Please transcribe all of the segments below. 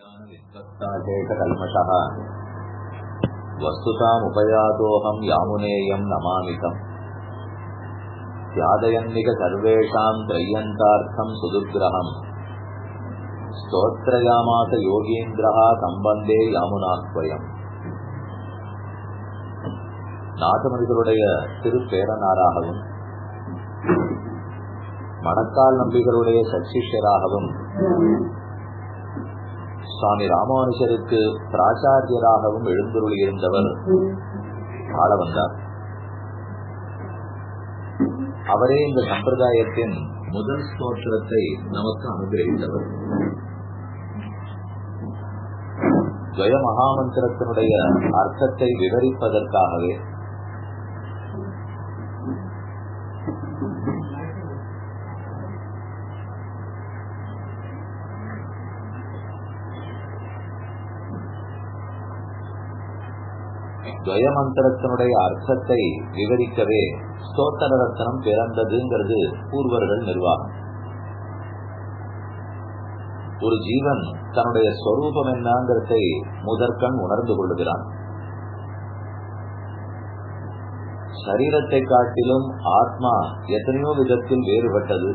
विद्वत्ताशेषकल्मषः वस्तुतामुपयातोऽहम् यामुनेयम् नमामितम् स्यादयन्निक सर्वेषाम् त्रय्यन्तार्थम् सुदुर्ग्रहम् स्तोत्रयामास योगीन्द्रः सम्बन्धे யாமுனாத்வயம் நாதமனிதருடைய திருப்பேரனாராகவும் மணக்கால் நம்பிகளுடைய சச்சிஷ்யராகவும் சுவாமி ராமானுஜருக்கு பிராச்சாரியராகவும் எழுந்துருளியிருந்தவர் ஆள வந்தார் அவரே இந்த சம்பிரதாயத்தின் முதல் ஸ்தோத்திரத்தை நமக்கு அனுகிரகித்தவர் துவய மகாமந்திரத்தினுடைய அர்த்தத்தை விவரிப்பதற்காகவே துவயமந்திரத்தினுடைய அர்த்தத்தை விவரிக்கவே ஸ்தோத்திர ரத்னம் பிறந்ததுங்கிறது பூர்வர்கள் நிர்வாகம் ஒரு ஜீவன் தன்னுடைய ஸ்வரூபம் என்னங்கிறதை முதற்கண் உணர்ந்து கொள்ளுகிறான் சரீரத்தை காட்டிலும் ஆத்மா எத்தனையோ விதத்தில் வேறுபட்டது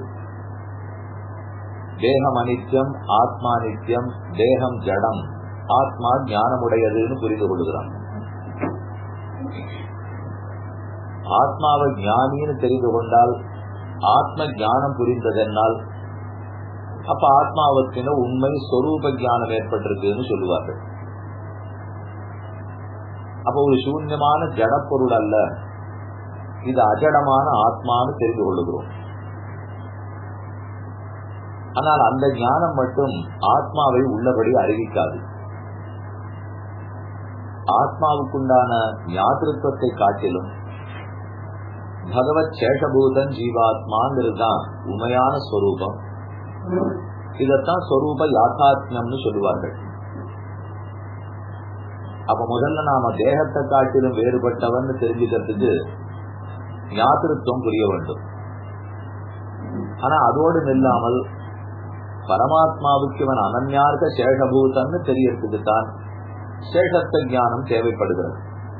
தேகம் அனித்யம் ஆத்மா நித்தியம் தேகம் ஜடம் ஆத்மா ஞானமுடையதுன்னு புரிந்து கொள்ளுகிறான் ஆத்மாவை ஞானின்னு தெரிந்து கொண்டால் ஆத்ம ஞானம் புரிந்ததென்னால் அப்ப ஆத்மாவுக்கு உண்மை சொரூப ஞானம் ஏற்பட்டிருக்குன்னு சொல்லுவார்கள் அப்ப ஒரு சூன்யமான ஜடப்பொருள் அல்ல இது அஜடமான ஆத்மான்னு தெரிந்து கொள்ளுகிறோம் ஆனால் அந்த ஞானம் மட்டும் ஆத்மாவை உள்ளபடி அறிவிக்காது ஆத்மாவுக்குண்டான ஞாத்திருத்துவத்தை காட்டிலும் பகவத் சேஷபூதன் ஜீவாத்மாங்கிறது தான் உண்மையான ஸ்வரூபம் இதத்தான் ஸ்வரூப யாத்தாத்மியம்னு சொல்லுவார்கள் அப்ப முதல்ல நாம தேகத்தை காட்டிலும் வேறுபட்டவன் தெரிஞ்சுக்கிறதுக்கு ஞாத்திருத்துவம் புரிய வேண்டும் ஆனா அதோடு நில்லாமல் பரமாத்மாவுக்கு இவன் அனன்யார்க்க சேஷபூதன்னு தெரியறதுக்கு தான் சேஷத்த ஞானம் தேவைப்படுகிறது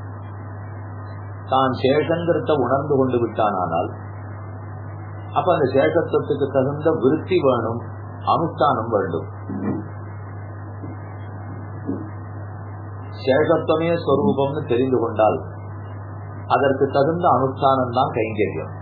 தான் சேஷங்கிறத உணர்ந்து கொண்டு விட்டானால் அப்ப அந்த சேஷத்துவத்துக்கு தகுந்த விருத்தி வேணும் அனுஷ்டானம் வேண்டும் சேஷத்துவமே ஸ்வரூபம்னு தெரிந்து கொண்டால் அதற்கு தகுந்த அனுஷ்டானம் தான் கைங்கரியம்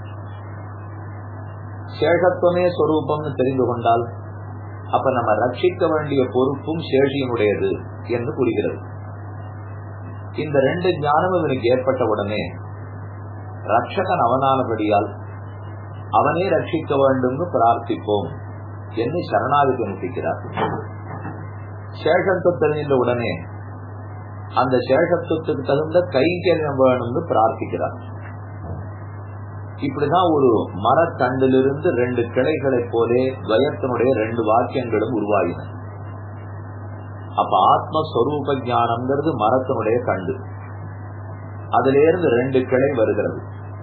சேஷத்துவமே ஸ்வரூபம்னு தெரிந்து கொண்டால் அப்ப நம்ம ரட்சிக்க வேண்டிய பொறுப்பும் சேஷியினுடையது என்று கூறுகிறது இந்த ரெண்டு ஞானமும் இவனுக்கு ஏற்பட்ட உடனே ரட்சகன் அவனானபடியால் அவனே ரட்சிக்க வேண்டும் பிரார்த்திப்போம் என்று சரணாகதி அனுப்பிக்கிறார் சேஷத்துவம் தெரிந்த உடனே அந்த சேஷத்துவத்துக்கு தகுந்த கைங்கரியம் வேணும்னு பிரார்த்திக்கிறார் இப்படிதான் ஒரு மரத்தண்டிலிருந்து ரெண்டு கிளைகளை போலே துவயத்தினுடைய ரெண்டு வாக்கியங்களும் உருவாகின அப்ப ஆத்மஸ்வரூப ஜானம்ங்கிறது மரத்தினுடைய கண்டு அதுல இருந்து ரெண்டு கிளை வருகிறது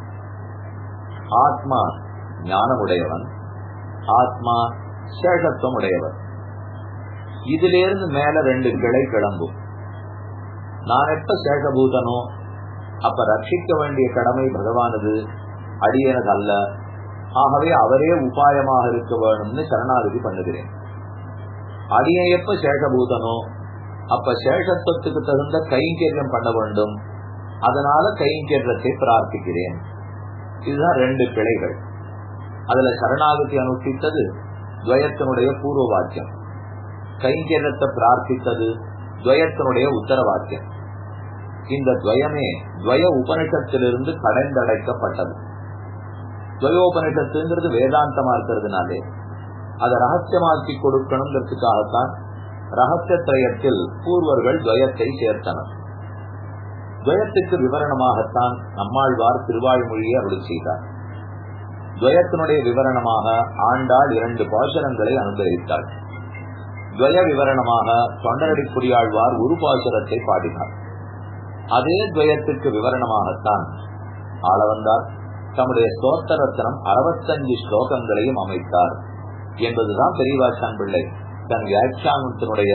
ஆத்மா ஞானமுடையவன் ஆத்மா சேஷத்துவம் உடையவன் இதிலிருந்து மேல ரெண்டு கிளை கிளம்பும் நான் எப்ப சேஷபூதனோ அப்ப ரட்சிக்க வேண்டிய கடமை பகவானது அடியனது அல்ல ஆகவே அவரே உபாயமாக இருக்க வேணும்னு சரணாகதி பண்ணுகிறேன் அடிய எப்ப சேஷபூதனோ அப்ப சேஷத்துவத்துக்கு தகுந்த கைங்கரியம் பண்ண வேண்டும் அதனால கைங்கரியத்தை பிரார்த்திக்கிறேன் இதுதான் ரெண்டு கிளைகள் அதுல சரணாகதி அனுஷ்டித்தது துவயத்தினுடைய பூர்வ வாக்கியம் கைங்கரியத்தை பிரார்த்தித்தது துவயத்தினுடைய உத்தர வாக்கியம் இந்த துவயமே துவய உபனிஷத்திலிருந்து கடைந்தடைக்கப்பட்டது துவயோபனிஷத்துங்கிறது வேதாந்தமா இருக்கிறதுனாலே அதை ரகசியமாக்கி கொடுக்கணுங்கிறதுக்காகத்தான் ரகசியத்திரயத்தில் பூர்வர்கள் துவயத்தை சேர்த்தனர் துவயத்துக்கு விவரணமாகத்தான் நம்மாழ்வார் திருவாய்மொழியை அருள் செய்தார் துவயத்தினுடைய விவரணமாக ஆண்டாள் இரண்டு பாசனங்களை அனுகிரகித்தார் துவய விவரணமாக தொண்டரடிக்குடியாழ்வார் ஒரு பாசுரத்தை பாடினார் அதே துவயத்துக்கு விவரணமாகத்தான் ஆளவந்தார் தம்முடைய ஸ்தோத்திரத்தனம் அறுபத்தஞ்சு ஸ்லோகங்களையும் அமைத்தார் என்பதுதான் பெரியவாச்சான் பிள்ளை தன் வியாக்கியானத்தினுடைய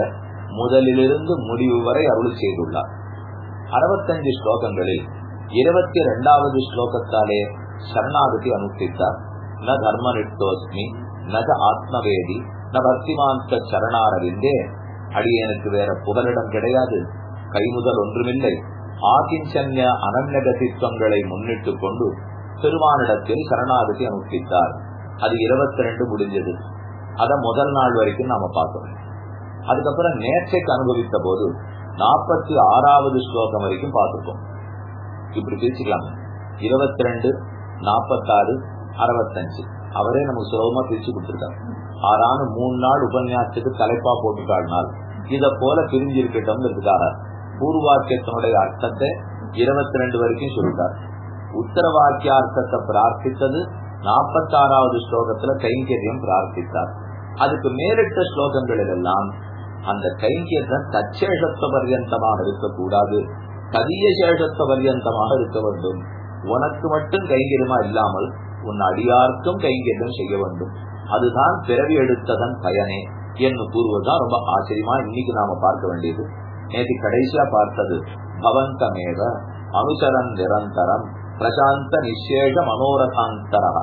முதலிலிருந்து முடிவு வரை அருள் செய்துள்ளார் அறுபத்தஞ்சு ஸ்லோகங்களில் இருபத்தி இரண்டாவது ஸ்லோகத்தாலே சரணாகதி அனுஷ்டித்தார் ந தர்மனிட்டோஸ்மி நக ஆத்மவேதி ந பக்திமாந்த சரணாரவிந்தே அடியனுக்கு வேற புகலிடம் கிடையாது கைமுதல் ஒன்றுமில்லை ஆகிஞ்சன்ய அனன்யகதித்துவங்களை முன்னிட்டு கொண்டு பெருமானிடத்தில் சரணாகதி அனுஷ்டித்தார் அது இருபத்தி ரெண்டு முடிஞ்சது அத முதல் நாள் வரைக்கும் நாம பார்த்தோம் அதுக்கப்புறம் நேற்றைக்கு அனுபவித்த போது நாற்பத்தி ஆறாவது ஸ்லோகம் வரைக்கும் பார்த்துருக்கோம் இப்படி பிரிச்சுக்கலாம் இருபத்தி ரெண்டு நாற்பத்தாறு அறுபத்தஞ்சு அவரே நமக்கு சுலபமா பிரிச்சு கொடுத்துருக்காரு ஆறான மூணு நாள் உபன்யாசத்துக்கு தலைப்பா போட்டுட்டாள்னால் இத போல பிரிஞ்சிருக்கட்டும்ங்கிறதுக்காக பூர்வாக்கியத்தினுடைய அர்த்தத்தை இருபத்தி ரெண்டு வரைக்கும் சொல்லிட்டார் உத்தர வாக்கியார்த்தத்தை பிரார்த்தித்தது நாற்பத்தி ஆறாவது ஸ்லோகத்துல கைங்கரியம் பிரார்த்தித்தார் அதுக்கு மேலிட்ட ஸ்லோகங்களில் எல்லாம் அந்த கைங்கரியம் தச்சேஷத்துவ பர்யந்தமாக இருக்கக்கூடாது கதிய சேஷத்துவ பர்யந்தமாக இருக்க வேண்டும் உனக்கு மட்டும் கைங்கரியமா இல்லாமல் உன் அடியார்க்கும் கைங்கரியம் செய்ய வேண்டும் அதுதான் பிறவி எடுத்ததன் பயனே என்று கூறுவதுதான் ரொம்ப ஆச்சரியமா இன்னைக்கு நாம பார்க்க வேண்டியது நேற்று கடைசியா பார்த்தது பவந்தமேவ அனுசரன் நிரந்தரம் பிரசாந்த நிசேஷ மனோரதாந்தரா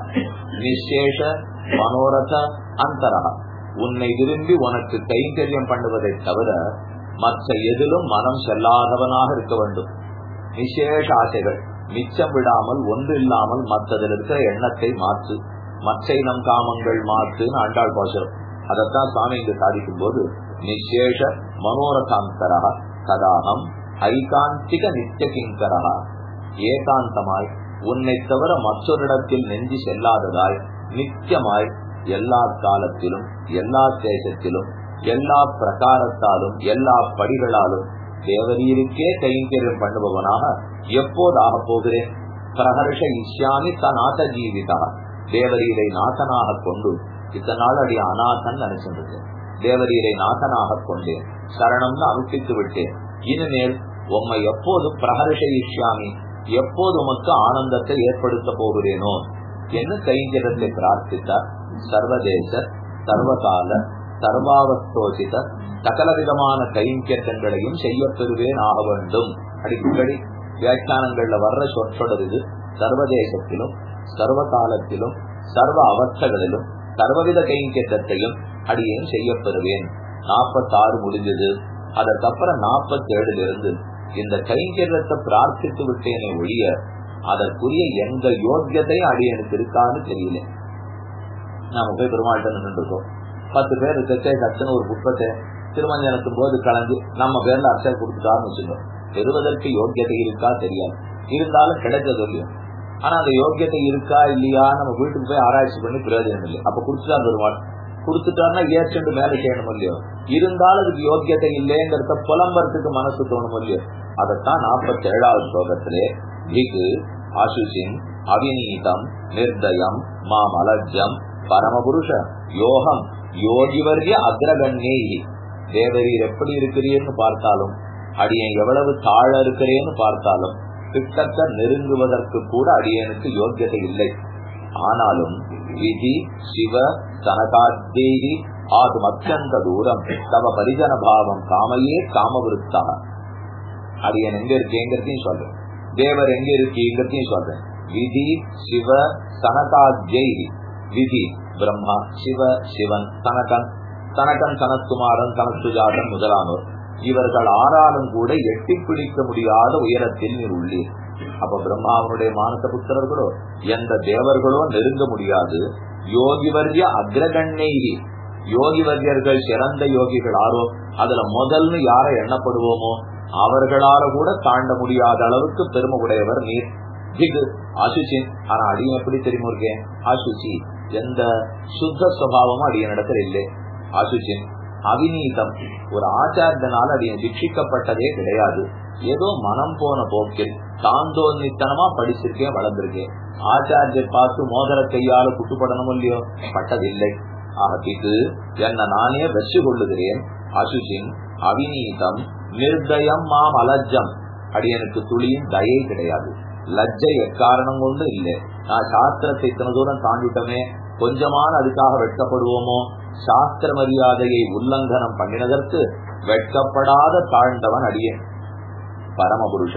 நிசேஷ மனோரத அந்தரா உன்னை விரும்பி உனக்கு கைங்கரியம் பண்ணுவதை தவிர மற்ற எதிலும் மனம் செல்லாதவனாக இருக்க வேண்டும் விசேஷ ஆசைகள் மிச்சம் விடாமல் ஒன்று இல்லாமல் மற்றதில் இருக்கிற எண்ணத்தை மாற்று மற்ற இனம் காமங்கள் மாற்றுன்னு ஆண்டாள் பாசுரம் அதைத்தான் சுவாமி இங்கு சாதிக்கும் போது நிசேஷ மனோரதாந்தரா கதாகம் ஐகாந்திக நித்திய கிங்கரா ஏகாந்தமாய் உன்னை தவிர மற்றொரிடத்தில் நெஞ்சு செல்லாததாய் நித்தியமாய் எல்லா காலத்திலும் எல்லா தேசத்திலும் எல்லா பிரகாரத்தாலும் எல்லா படிகளாலும் தேவரீருக்கே கைங்கரியம் பண்ணுபவனாக எப்போதாக போகிறேன் பிரகர்ஷ இஷ்யாமி தநாத ஜீவிதா தேவரீரை நாசனாக கொண்டு இத்தனை நாள் அடி அநாதன் நினைச்சிருந்தேன் தேவரீரை நாசனாக கொண்டேன் சரணம்னு அனுப்பித்து விட்டேன் இனிமேல் உம்மை எப்போது பிரகர்ஷ இஷ்யாமி எப்போது உமக்கு ஆனந்தத்தை ஏற்படுத்த போகிறேனோ என்று கைங்கரத்தை பிரார்த்தித்தார் சர்வதேச சர்வகால சர்வாவஸ்தோசித சகல விதமான கைங்கரியங்களையும் செய்ய பெறுவேன் ஆக வேண்டும் அடிக்கடி வியாக்கியானங்கள்ல வர்ற சொற்றொடர் இது சர்வதேசத்திலும் சர்வ காலத்திலும் சர்வ அவஸ்தகளிலும் சர்வவித கைங்கரியத்தையும் அடியேன் செய்ய பெறுவேன் நாற்பத்தி ஆறு முடிஞ்சது அதற்கப்புறம் நாற்பத்தி ஏழுல இருந்து இந்த கைங்கரியத்தை பிரார்த்தித்து விட்டேனே ஒழிய அதற்குரிய எந்த யோக்கியத்தை அடியனுக்கு இருக்கான்னு தெரியல நாம போய் பெருமாள்கிட்ட நின்று இருக்கோம் பத்து பேர் இருக்கச்சே கத்துன்னு ஒரு புஷ்பத்தை திருமஞ்சனத்தும் போது கலந்து நம்ம பேர்ல அர்ச்சனை கொடுத்துட்டாருன்னு வச்சுக்கோம் பெறுவதற்கு யோக்கியத்தை இருக்கா தெரியாது இருந்தாலும் கிடைக்க சொல்லியும் ஆனா அந்த யோக்கியத்தை இருக்கா இல்லையா நம்ம வீட்டுக்கு போய் ஆராய்ச்சி பண்ணி பிரயோஜனம் இல்லை அப்ப குடுத்துட்டா பெருமாள் கொடுத்துட்டாருன்னா ஏற்று மேல செய்யணும் இல்லையோ இருந்தாலும் அதுக்கு யோக்கியத்தை இல்லைங்கிறத புலம்புறதுக்கு மனசு தோணும் இல்லையோ அதைத்தான் நாற்பத்தி ஏழாவது ஸ்லோகத்திலே திகு அசுசின் அவிநீதம் நிர்தயம் மாமலஜம் பரமபுருஷ யோகம் யோகிவர்ய அக்ரகண்ணேயி தேவரீர் எப்படி இருக்கிறீர்னு பார்த்தாலும் அடியன் எவ்வளவு தாழ இருக்கிறேன்னு பார்த்தாலும் கிட்டக்க நெருங்குவதற்கு கூட அடியனுக்கு யோக்கியதை இல்லை ஆனாலும் விதி சிவ தனகாத்தேகி ஆகும் அத்தியந்த தூரம் தவ பரிஜன பாவம் காமையே காமவிருத்தா அடியன் எங்க இருக்கேங்கிறதையும் சொல்றேன் தேவர் எங்க இருக்கீங்கிறதையும் சொல்றேன் விதி சிவ சனகாத்யி விதி பிரம்மா சிவ சிவன் தனகன் தனகன் சனத்குமாரன் சனத்சுஜாதன் முதலானோர் இவர்கள் ஆறாலும் கூட எட்டி பிடிக்க முடியாத உயரத்தில் நீர் உள்ளீர் அப்ப பிரம்மாவனுடைய மானச புத்திரர்களோ எந்த தேவர்களோ நெருங்க முடியாது யோகிவர்ய அக்ரகண்ணேகி யோகிவர்யர்கள் சிறந்த யோகிகள் ஆரோ அதுல முதல்னு யாரை எண்ணப்படுவோமோ அவர்களால கூட தாண்ட முடியாத அளவுக்கு பெருமை உடையவர் நீர் இது அசுச்சின் ஆனா அடியும் எப்படி தெரியுமா இருக்கேன் அசுச்சி எந்த சுத்த சுவாவமும் அடிய நடத்தல் இல்லை அசுச்சின் அவிநீதம் ஒரு ஆச்சாரியனால அடியன் சிக்ஷிக்கப்பட்டதே கிடையாது ஏதோ மனம் போன போக்கில் தாந்தோன்னித்தனமா படிச்சிருக்கேன் வளர்ந்திருக்கேன் ஆச்சாரியர் பார்த்து மோதிர கையால குட்டுப்படணும் இல்லையோ பட்டதில்லை ஆகிட்டு என்ன நானே வெற்றி கொள்ளுகிறேன் அசுச்சின் அவிநீதம் நிர்தயம் மாம் அலஜம் அடியனுக்கு துளியும் தயை கிடையாது லஜ்ஜை எக்காரணம் கொண்டு இல்லை நான் சாஸ்திரத்தை இத்தனை தூரம் தாண்டிட்டோமே கொஞ்சமான அதுக்காக வெட்டப்படுவோமோ சாஸ்திர மரியாதையை உல்லங்கனம் பண்ணினதற்கு வெட்கப்படாத தாழ்ந்தவன் அடியேன் பரமபுருஷ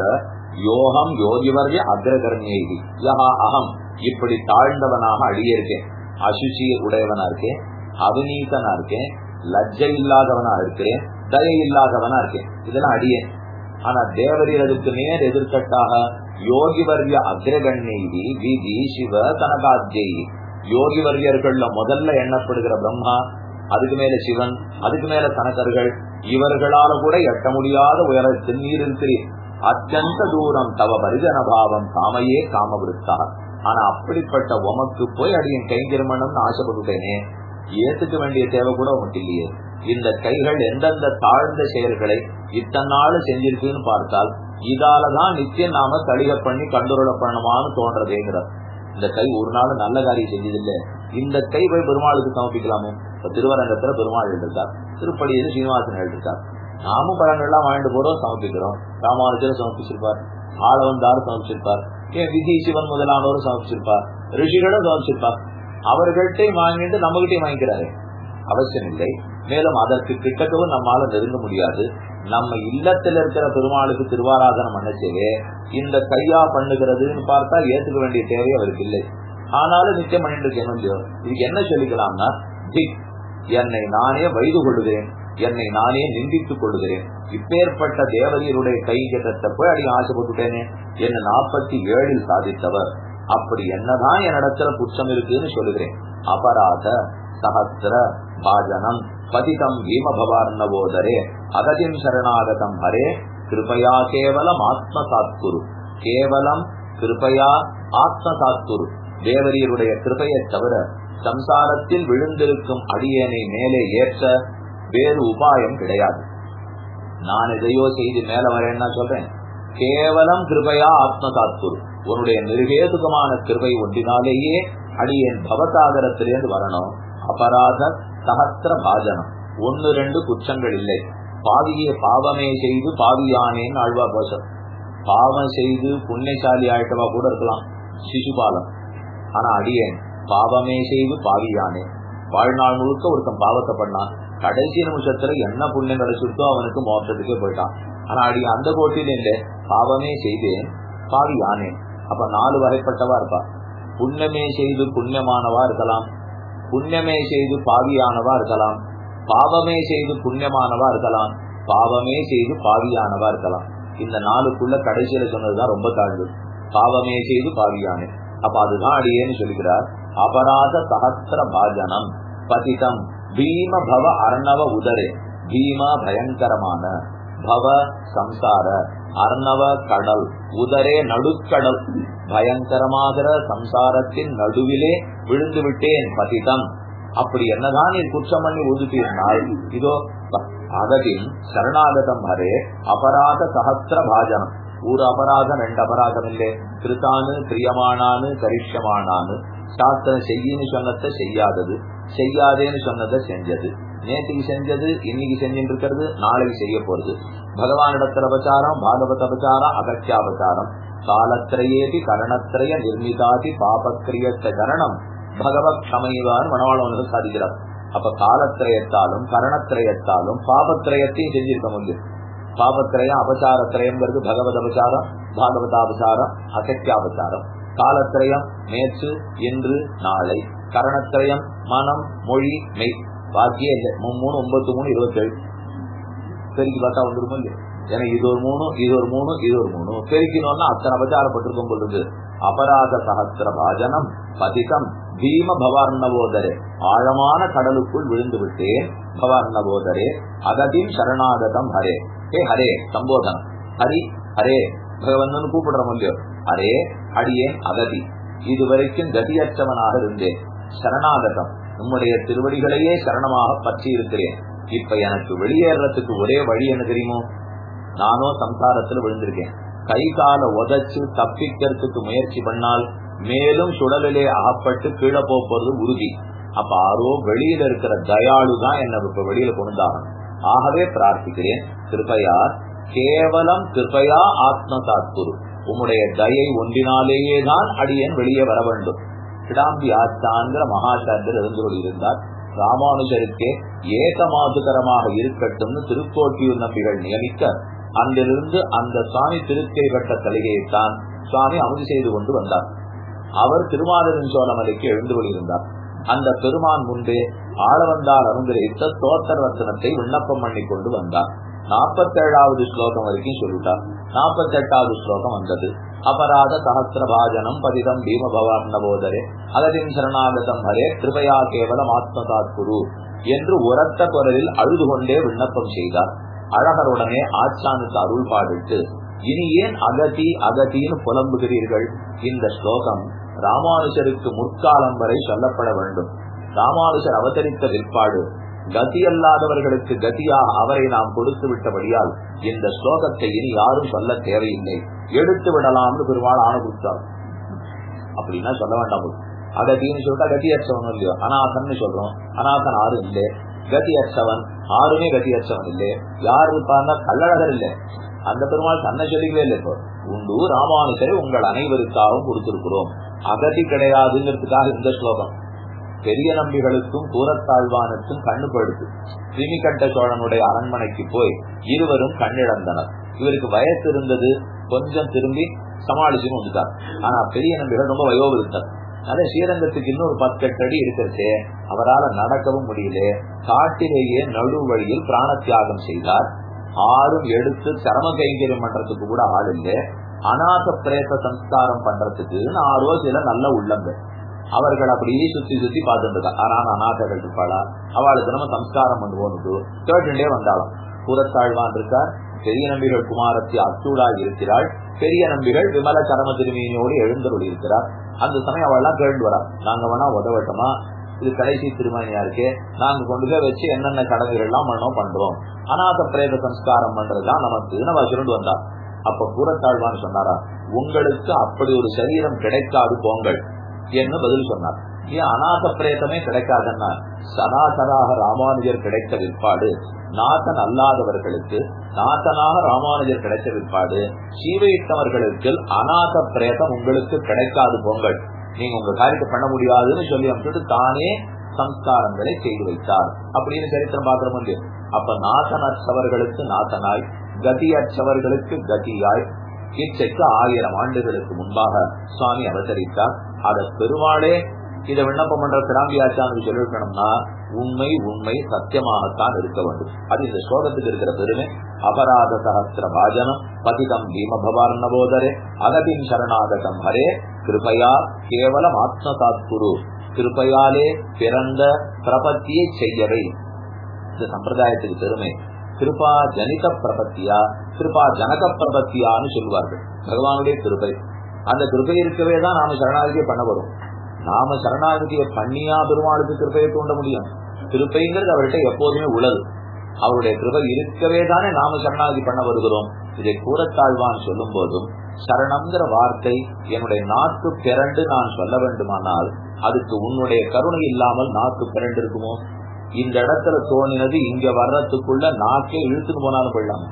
யோகம் யோகிவர்ய அக்ரகர்ணியி யஹா அகம் இப்படி தாழ்ந்தவனாக அடியிருக்கேன் அசுச்சி உடையவனா இருக்கேன் அவிநீதனா இருக்கேன் லஜ்ஜை இல்லாதவனா இருக்கிறேன் தயை இல்லாதவனா இருக்கேன் இதெல்லாம் அடியேன் ஆனா தேவரீர் அதுக்கு நேர் எதிர்கட்டாக யோகிவர்ய அக்ரகண்யி விதி சிவ கனகாத்யி யோகி வர்யர்கள்ல முதல்ல எண்ணப்படுகிற பிரம்மா அதுக்கு மேல சிவன் அதுக்கு மேல கணக்கர்கள் இவர்களால கூட எட்ட முடியாத உயரத்தில் நீர் இருக்கிறீர் அத்தியந்த தூரம் தவ பரிஜனபாவம் காமையே காமவிருத்தா ஆனா அப்படிப்பட்ட உமக்கு போய் அடியின் கைங்கிரமணம்னு ஆசைப்பட்டுட்டேனே ஏத்துக்க வேண்டிய தேவை கூட உனக்கு இல்லையே இந்த கைகள் எந்தெந்த தாழ்ந்த செயல்களை இத்தனை நாள் செஞ்சிருக்குன்னு பார்த்தால் இதாலதான் நிச்சயம் நாம தளிக பண்ணி கண்டுருள பண்ணணுமான்னு தோன்றதேங்கிறார் இந்த கை ஒரு நாள் நல்ல காரியம் செஞ்சதில்லை இந்த கை போய் பெருமாளுக்கு சமர்ப்பிக்கலாமே இப்ப திருவரங்கத்துல பெருமாள் இருக்கார் திருப்படியில் சீனிவாசன் இருக்கார் நாமும் பழங்கள்லாம் வாங்கிட்டு போறோம் சமர்ப்பிக்கிறோம் ராமானுஜர் சமர்ப்பிச்சிருப்பார் ஆளவந்தார் சமர்ப்பிச்சிருப்பார் ஏன் விதி சிவன் முதலானவரும் சமர்ப்பிச்சிருப்பார் ரிஷிகளும் சமர்ப்பிச்சிருப்பார் அவர்கள்ட்டே வாங்கிட்டு நம்மகிட்டே வாங்கிக்கிறாரு அவசியம் இல்லை மேலும் அதற்கு கிட்டக்கவும் நம்மால நெருங்க முடியாது நம்ம இல்லத்தில் இருக்கிற பெருமாளுக்கு திருவாராதனம் பண்ணச்சேவே இந்த கையா பண்ணுகிறதுன்னு பார்த்தா ஏத்துக்க வேண்டிய தேவை அவருக்கு இல்லை ஆனாலும் நிச்சயம் பண்ணிட்டு இருக்கேன் இல்லையோ இதுக்கு என்ன சொல்லிக்கலாம்னா திக் என்னை நானே வைது கொள்ளுகிறேன் என்னை நானே நிந்தித்துக் கொள்ளுகிறேன் இப்பேற்பட்ட தேவதையருடைய கைகட்டத்தை போய் அடி ஆசைப்பட்டுட்டேனே என்ன நாற்பத்தி ஏழில் சாதித்தவர் அப்படி என்னதான் என்னிடத்துல குற்றம் இருக்குன்னு சொல்லுகிறேன் அபராத சஹசிர பாஜனம் பதிதம் பீமபவார்ணவோதரே அகதிம் சரணாகதம் ஹரே கிருபயா கேவலம் ஆத்மசாத்குரு கேவலம் கிருபயா ஆத்மசாத்குரு தேவரியருடைய கிருபையை தவிர சம்சாரத்தில் விழுந்திருக்கும் அடியனை மேலே ஏற்ற வேறு உபாயம் கிடையாது நான் எதையோ செய்து மேல வரேன்னா சொல்றேன் கேவலம் கிருபையா ஆத்மசாத்குரு உன்னுடைய நிருகேதுகமான கிருபை ஒன்றினாலேயே அடியேன் பவசாகரத்திலேருந்து வரணும் அபராத சகத்திர பாஜனம் ஒன்னு ரெண்டு குற்றங்கள் இல்லை பாவிய பாவமே செய்து பாவியானேன்னு ஆழ்வா கோஷம் பாவம் செய்து புண்ணியசாலி ஆயிட்டவா கூட இருக்கலாம் சிசுபாலம் ஆனா அடியேன் பாவமே செய்து பாவியானே வாழ்நாள் முழுக்க ஒருத்தன் பாவத்தை பண்ணான் கடைசி நிமிஷத்துல என்ன புண்ணியம் கிடைச்சிருக்கோ அவனுக்கு மோசத்துக்கே போயிட்டான் ஆனா அடி அந்த கோட்டில இல்ல பாவமே செய்தேன் பாவியானேன் அப்ப நாலு வகைப்பட்டவா இருப்பா புண்ணியமே செய்து புண்ணியமானவா இருக்கலாம் புண்ணியமே செய்து பாவியானவா இருக்கலாம் பாவமே செய்து புண்ணியமானவா இருக்கலாம் பாவமே செய்து பாவியானவா இருக்கலாம் இந்த நாளுக்குள்ள கடைசியில சொன்னதுதான் ரொம்ப தாழ்வு பாவமே செய்து பாவியானே அப்ப அதுதான் அடியேன்னு சொல்லிக்கிறார் அபராத சகசிர பாஜனம் பதிதம் பீம பவ அர்ணவ உதரே பீமா பயங்கரமான பவ சம்சார அர்ணவ கடல் உதரே நடுக்கடல் பயங்கரமாகிற சம்சாரத்தின் நடுவிலே விழுந்து விட்டேன் பதிதம் அப்படி என்னதான் நீ குற்றம் பண்ணி ஒதுக்கியிருந்தால் இதோ அகதின் சரணாகதம் ஹரே அபராத சகசிர பாஜனம் ஒரு அபராதம் ரெண்டு அபராதம் இல்லை கிருத்தானு பிரியமானானு கரிஷ்யமானானு சாஸ்திரம் செய்யின்னு சொன்னதை செய்யாதது செய்யாதேன்னு சொன்னதை செஞ்சது நேற்றுக்கு செஞ்சது இன்னைக்கு செஞ்சுட்டு இருக்கிறது நாளைக்கு செய்ய போறது பகவானிடத்துல அபச்சாரம் பாகவத அபச்சாரம் அகத்தியாபச்சாரம் காலத்திரையேதி கரணத்திரைய நிர்மிதாதி பாபக்கிரியத்த கரணம் பகவத் க்ஷமைவான் மனவாளவனுக்கு சாதிக்கிறார் அப்ப காலத்திரயத்தாலும் கரணத்திரயத்தாலும் பாபத்திரயத்தையும் செஞ்சிருக்க முடியும் பாபத்திரயம் அபச்சாரத்திரயம்ங்கிறது பகவத் அபச்சாரம் பாகவதாபச்சாரம் அசத்தியாபச்சாரம் காலத்திரயம் நேற்று இன்று நாளை கரணத்திரயம் மனம் மொழி மெய் பாக்கியே இல்லை மூணு ஒன்பது மூணு இருபத்தி ஏழு பெருக்கி பார்த்தா வந்துருமோ இல்லையா ஏன்னா இது ஒரு மூணு இது ஒரு மூணு இது ஒரு மூணு பெருக்கணும்னா அத்தனை அபச்சாரப்பட்டிருக்கும் பொழுது அபராத சகசிர பாஜனம் பதிதம் பீம பவார்ணவோதரே ஆழமான கடலுக்குள் விழுந்து விட்டேன் பவார்ணவோதரே அகதிம் சரணாகதம் ஹரே ஹே ஹரே சம்போதனம் ஹரி ஹரே பகவந்தன் கூப்பிடுற முடியும் ஹரே அடியேன் அகதி இதுவரைக்கும் கதியற்றவனாக இருந்தேன் சரணாகதம் உம்முடைய திருவடிகளையே சரணமாக பற்றி இருக்கிறேன் இப்ப எனக்கு வெளியேறதுக்கு ஒரே வழி என்ன தெரியுமோ நானோ சம்சாரத்துல விழுந்திருக்கேன் கை கால உதச்சு தப்பிக்கிறதுக்கு முயற்சி பண்ணால் மேலும் சுடலிலே அகப்பட்டு கீழே போறது உறுதி அப்ப ஆரோ வெளியில இருக்கிற தயாளு தான் என்ன இப்ப வெளியில கொண்டாகணும் ஆகவே பிரார்த்திக்கிறேன் கிருப்பையா கேவலம் கிருப்பையா ஆத்மசாத்குரு உம்முடைய தயை ஒன்றினாலேயே தான் அடியேன் வெளியே வர வேண்டும் கிடாம்பி ஆச்சாங்கிற மகாசாரியர் இருந்து கொண்டிருந்தார் ராமானுஜருக்கே ஏகமாதுகரமாக இருக்கட்டும்னு திருக்கோட்டியூர் நம்பிகள் நியமிக்க அன்றிலிருந்து அந்த சுவாமி திருக்கை கட்ட தலிகையைத்தான் சுவாமி அமுதி செய்து கொண்டு வந்தார் அவர் திருமாலின் சோழமலைக்கு எழுந்து கொண்டிருந்தார் அந்த பெருமான் முன்பே ஆளவந்தார் அனுகிரகித்த தோத்தர் ரத்தனத்தை விண்ணப்பம் பண்ணி கொண்டு வந்தார் நாற்பத்தேழாவது ஸ்லோகம் வரைக்கும் சொல்லிட்டார் நாற்பத்தி எட்டாவது ஸ்லோகம் வந்தது அபராத சகசிரபாஜனம் பதிதம் பீம பவார்ணபோதரே அகதின் சரணாகதம் ஹரே கிருபையா கேவலம் ஆத்மதாத் குரு என்று உரத்த குரலில் அழுது கொண்டே விண்ணப்பம் செய்தார் அழகருடனே ஆச்சானுக்கு அருள் பாடிட்டு இனி ஏன் அகதி அகதின்னு புலம்புகிறீர்கள் இந்த ஸ்லோகம் ராமானுஜருக்கு முற்காலம் வரை சொல்லப்பட வேண்டும் ராமானுஜர் அவதரித்த விற்பாடு கதி அல்லாதவர்களுக்கு கதியாக அவரை நாம் கொடுத்து விட்டபடியால் இந்த ஸ்லோகத்தை இனி யாரும் சொல்ல தேவையில்லை எடுத்து விடலாம்னு பெருமாள் ஆணுகுத்தார் அப்படின்னா சொல்ல வேண்டாம் அகதின்னு சொல்லிட்டா கதியற்றவன் இல்லையோ அநாதன் சொல்றோம் அநாதன் ஆறு இல்லை கதியற்றவன் ஆறுமே கதியற்றவன் இல்லை யாரு இருப்பாங்க கள்ளழகர் இல்லை அந்த பெருமாள் தன்னை சொல்லிக்கவே இல்லை இப்போ உண்டு ராமானுஜரை உங்கள் அனைவருக்காகவும் கொடுத்திருக்கிறோம் அகதி கிடையாதுங்கிறதுக்காக இந்த ஸ்லோகம் பெரிய நம்பிகளுக்கும் கூரத்தாழ்வானுக்கும் கண்ணு படுத்து கிருமிகண்ட சோழனுடைய அரண்மனைக்கு போய் இருவரும் கண்ணிழந்தனர் இவருக்கு வயசு இருந்தது கொஞ்சம் திரும்பி சமாளிச்சுன்னு வந்துட்டார் ஆனா பெரிய நம்பிகள் ரொம்ப வயோவிருத்தர் அதே ஸ்ரீரங்கத்துக்கு இன்னொரு பத்தெட்டு அடி இருக்கிறதே அவரால் நடக்கவும் முடியல காட்டிலேயே நடு வழியில் பிராண தியாகம் செய்தார் ஆறும் எடுத்து சரம கைங்கரியம் பண்றதுக்கு கூட ஆள் இல்லை அநாத பிரேத சம்ஸ்காரம் பண்றதுக்கு ஆறோ சில நல்ல உள்ளங்கள் அவர்கள் அப்படியே சுத்தி சுத்தி பார்த்துட்டு ஆனா அநாதர்கள் இருப்பாளா அவளுக்கு நம்ம சம்ஸ்காரம் பண்ணுவோம் கேட்டுட்டே வந்தாலும் புறத்தாழ்வான் இருக்கார் பெரிய நம்பிகள் குமாரத்தி அச்சூடாக இருக்கிறாள் பெரிய நம்பிகள் விமல சரம திருமீனியோடு எழுந்தருள் இருக்கிறார் அந்த சமயம் அவள்லாம் கேட்டு வரா நாங்க வேணா உதவட்டமா இது கடைசி திருமணியா இருக்கு நாங்க கொண்டு போய் வச்சு என்னென்ன கடமைகள் எல்லாம் பண்ணோம் பண்றோம் அநாத பிரேத சம்ஸ்காரம் பண்றதுதான் நமக்கு நம்ம சுருண்டு வந்தா அப்ப கூறத்தாழ்வான்னு சொன்னாரா உங்களுக்கு அப்படி ஒரு சரீரம் கிடைக்காது போங்கள் என்று பதில் சொன்னார் ஏன் அநாத பிரேதமே கிடைக்காதுன்னா சனாதனாக ராமானுஜர் கிடைத்த விற்பாடு நாதன் அல்லாதவர்களுக்கு நாதனாக ராமானுஜர் கிடைத்த விற்பாடு சீவையிட்டவர்களுக்கு அநாத பிரேதம் உங்களுக்கு கிடைக்காது போங்கள் நீங்க உங்க காரியத்தை பண்ண முடியாதுன்னு சொல்லி அமைச்சிட்டு தானே சம்ஸ்காரங்களை செய்து வைத்தார் அப்படின்னு சரித்திரம் பாக்குற முடியும் அப்ப நாசனற்றவர்களுக்கு நாசனாய் கதியற்றவர்களுக்கு கதியாய் இச்சைக்கு ஆயிரம் ஆண்டுகளுக்கு முன்பாக சுவாமி அவதரித்தார் அத பெருமாளே இதை விண்ணப்பம் பண்ற கிராம்பியாச்சான்னு சொல்லிருக்கணும்னா உண்மை உண்மை சத்தியமாகத்தான் இருக்க வேண்டும் அது இந்த ஸ்லோகத்துக்கு இருக்கிற பெருமை அபராத சகசிர பாஜனம் பதிதம் பீமபவார்ணபோதரே அகதின் சரணாகதம் ஹரே கிருபையா கேவலம் ஆத்மசாத்குரு கிருபையாலே பிறந்த பிரபத்தியை செய்யவை இந்த சம்பிரதாயத்துக்கு பெருமை கிருபா ஜனித பிரபத்தியா கிருபா ஜனக பிரபத்தியான்னு சொல்லுவார்கள் பகவானுடைய கிருபை அந்த கிருபை இருக்கவே தான் நாம சரணாகதியை பண்ண வரும் நாம சரணாகதியை பண்ணியா பெருமாளுக்கு கிருப்பையை தூண்ட முடியும் கிருப்பைங்கிறது அவர்கிட்ட எப்போதுமே உள்ளது அவருடைய கிருபை இருக்கவே தானே நாம சரணாகதி பண்ண வருகிறோம் இதை கூறத்தாழ்வான் சொல்லும் போதும் சரணம்ங்கிற வார்த்தை என்னுடைய நாக்கு பிறண்டு நான் சொல்ல வேண்டுமானால் அதுக்கு உன்னுடைய கருணை இல்லாமல் நாக்கு பிறண்டு இருக்குமோ இந்த இடத்துல தோணினது இங்க வர்றதுக்குள்ள நாக்கே இழுத்துன்னு போனாலும் போயிடலாம்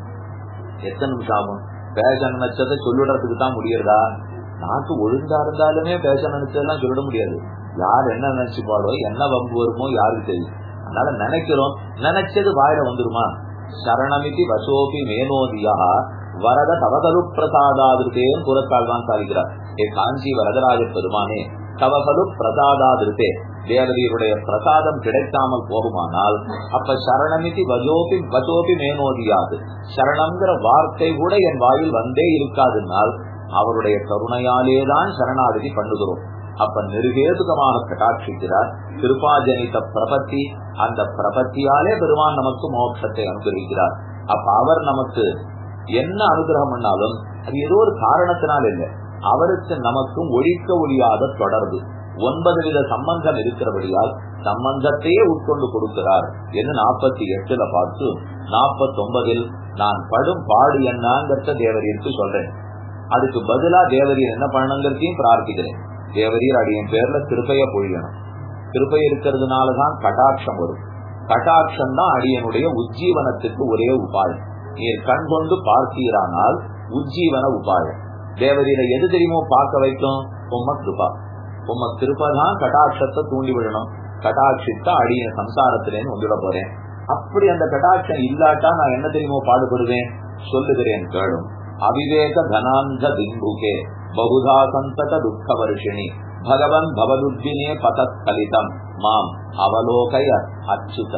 எத்தனை நிமிஷம் ஆகும் பேச நினைச்சதை சொல்லிடுறதுக்கு தான் முடியறதா நாக்கு ஒழுங்கா இருந்தாலுமே பேச நினைச்சதெல்லாம் சொல்லிட முடியாது யார் என்ன நினைச்சுப்பாளோ என்ன வம்பு வருமோ யாருக்கு தெரியும் அதனால நினைக்கிறோம் நினைச்சது வாயில வந்துருமா சரணமிதி வசோபி மேனோதியா வரத தவகலு பிரசாதாதிருத்தேன்னு புறத்தால் தான் சாதிக்கிறார் ஏ காஞ்சி வரதராஜ பெருமானே தவகலு பிரசாதாதிருத்தே தேவதையருடைய பிரசாதம் கிடைக்காமல் போகுமானால் அப்ப சரணமிதி வஜோபி வஜோபி மேனோதியாது சரணம்ங்கிற வார்த்தை கூட என் வாயில் வந்தே இருக்காதுனால் அவருடைய கருணையாலேதான் சரணாகதி பண்ணுகிறோம் அப்ப நிருகேதுகமாக கட்டாட்சிக்கிறார் கிருபாஜனித பிரபத்தி அந்த பிரபத்தியாலே பெருமான் நமக்கு மோட்சத்தை அனுகிரகிக்கிறார் அப்ப அவர் நமக்கு என்ன அனுகிரகம் பண்ணாலும் அது ஏதோ ஒரு காரணத்தினால் இல்லை அவருக்கு நமக்கும் ஒழிக்க ஒழியாத தொடர்பு ஒன்பது வித சம்பந்தம் இருக்கிறபடியால் சம்பந்தத்தையே உட்கொண்டு கொடுக்கிறார் என்று நாற்பத்தி எட்டுல பார்த்து நாற்பத்தி ஒன்பதில் நான் படும் பாடு என்னங்கிறத தேவரிற்கு சொல்றேன் அதுக்கு பதிலா தேவரீர் என்ன பண்ணணுங்கிறதையும் பிரார்த்திக்கிறேன் தேவரீர் அடியின் பேர்ல திருப்பைய பொழியணும் திருப்பை இருக்கிறதுனாலதான் கட்டாட்சம் வரும் கட்டாட்சம் தான் அடியனுடைய உஜ்ஜீவனத்துக்கு ஒரே உபாயம் நீர் கண் கொண்டு பார்த்தீரானால் உஜ்ஜீவன உபாயம் தேவரீரை எது தெரியுமோ பார்க்க வைக்கும் உம்ம கிருபா உம்ம கிருபா தான் கட்டாட்சத்தை தூண்டி விடணும் கட்டாட்சித்த அடிய சம்சாரத்திலேன்னு வந்துட போறேன் அப்படி அந்த கட்டாட்சம் இல்லாட்டா நான் என்ன தெரியுமோ பாடுபடுவேன் சொல்லுகிறேன் கேளும் அவிவேக தனாந்த திங்குகே பகுதா சந்தத துக்க வருஷிணி பகவன் பவதுத்தினே பதஸ்கலிதம் மாம் அவலோகய அச்சுத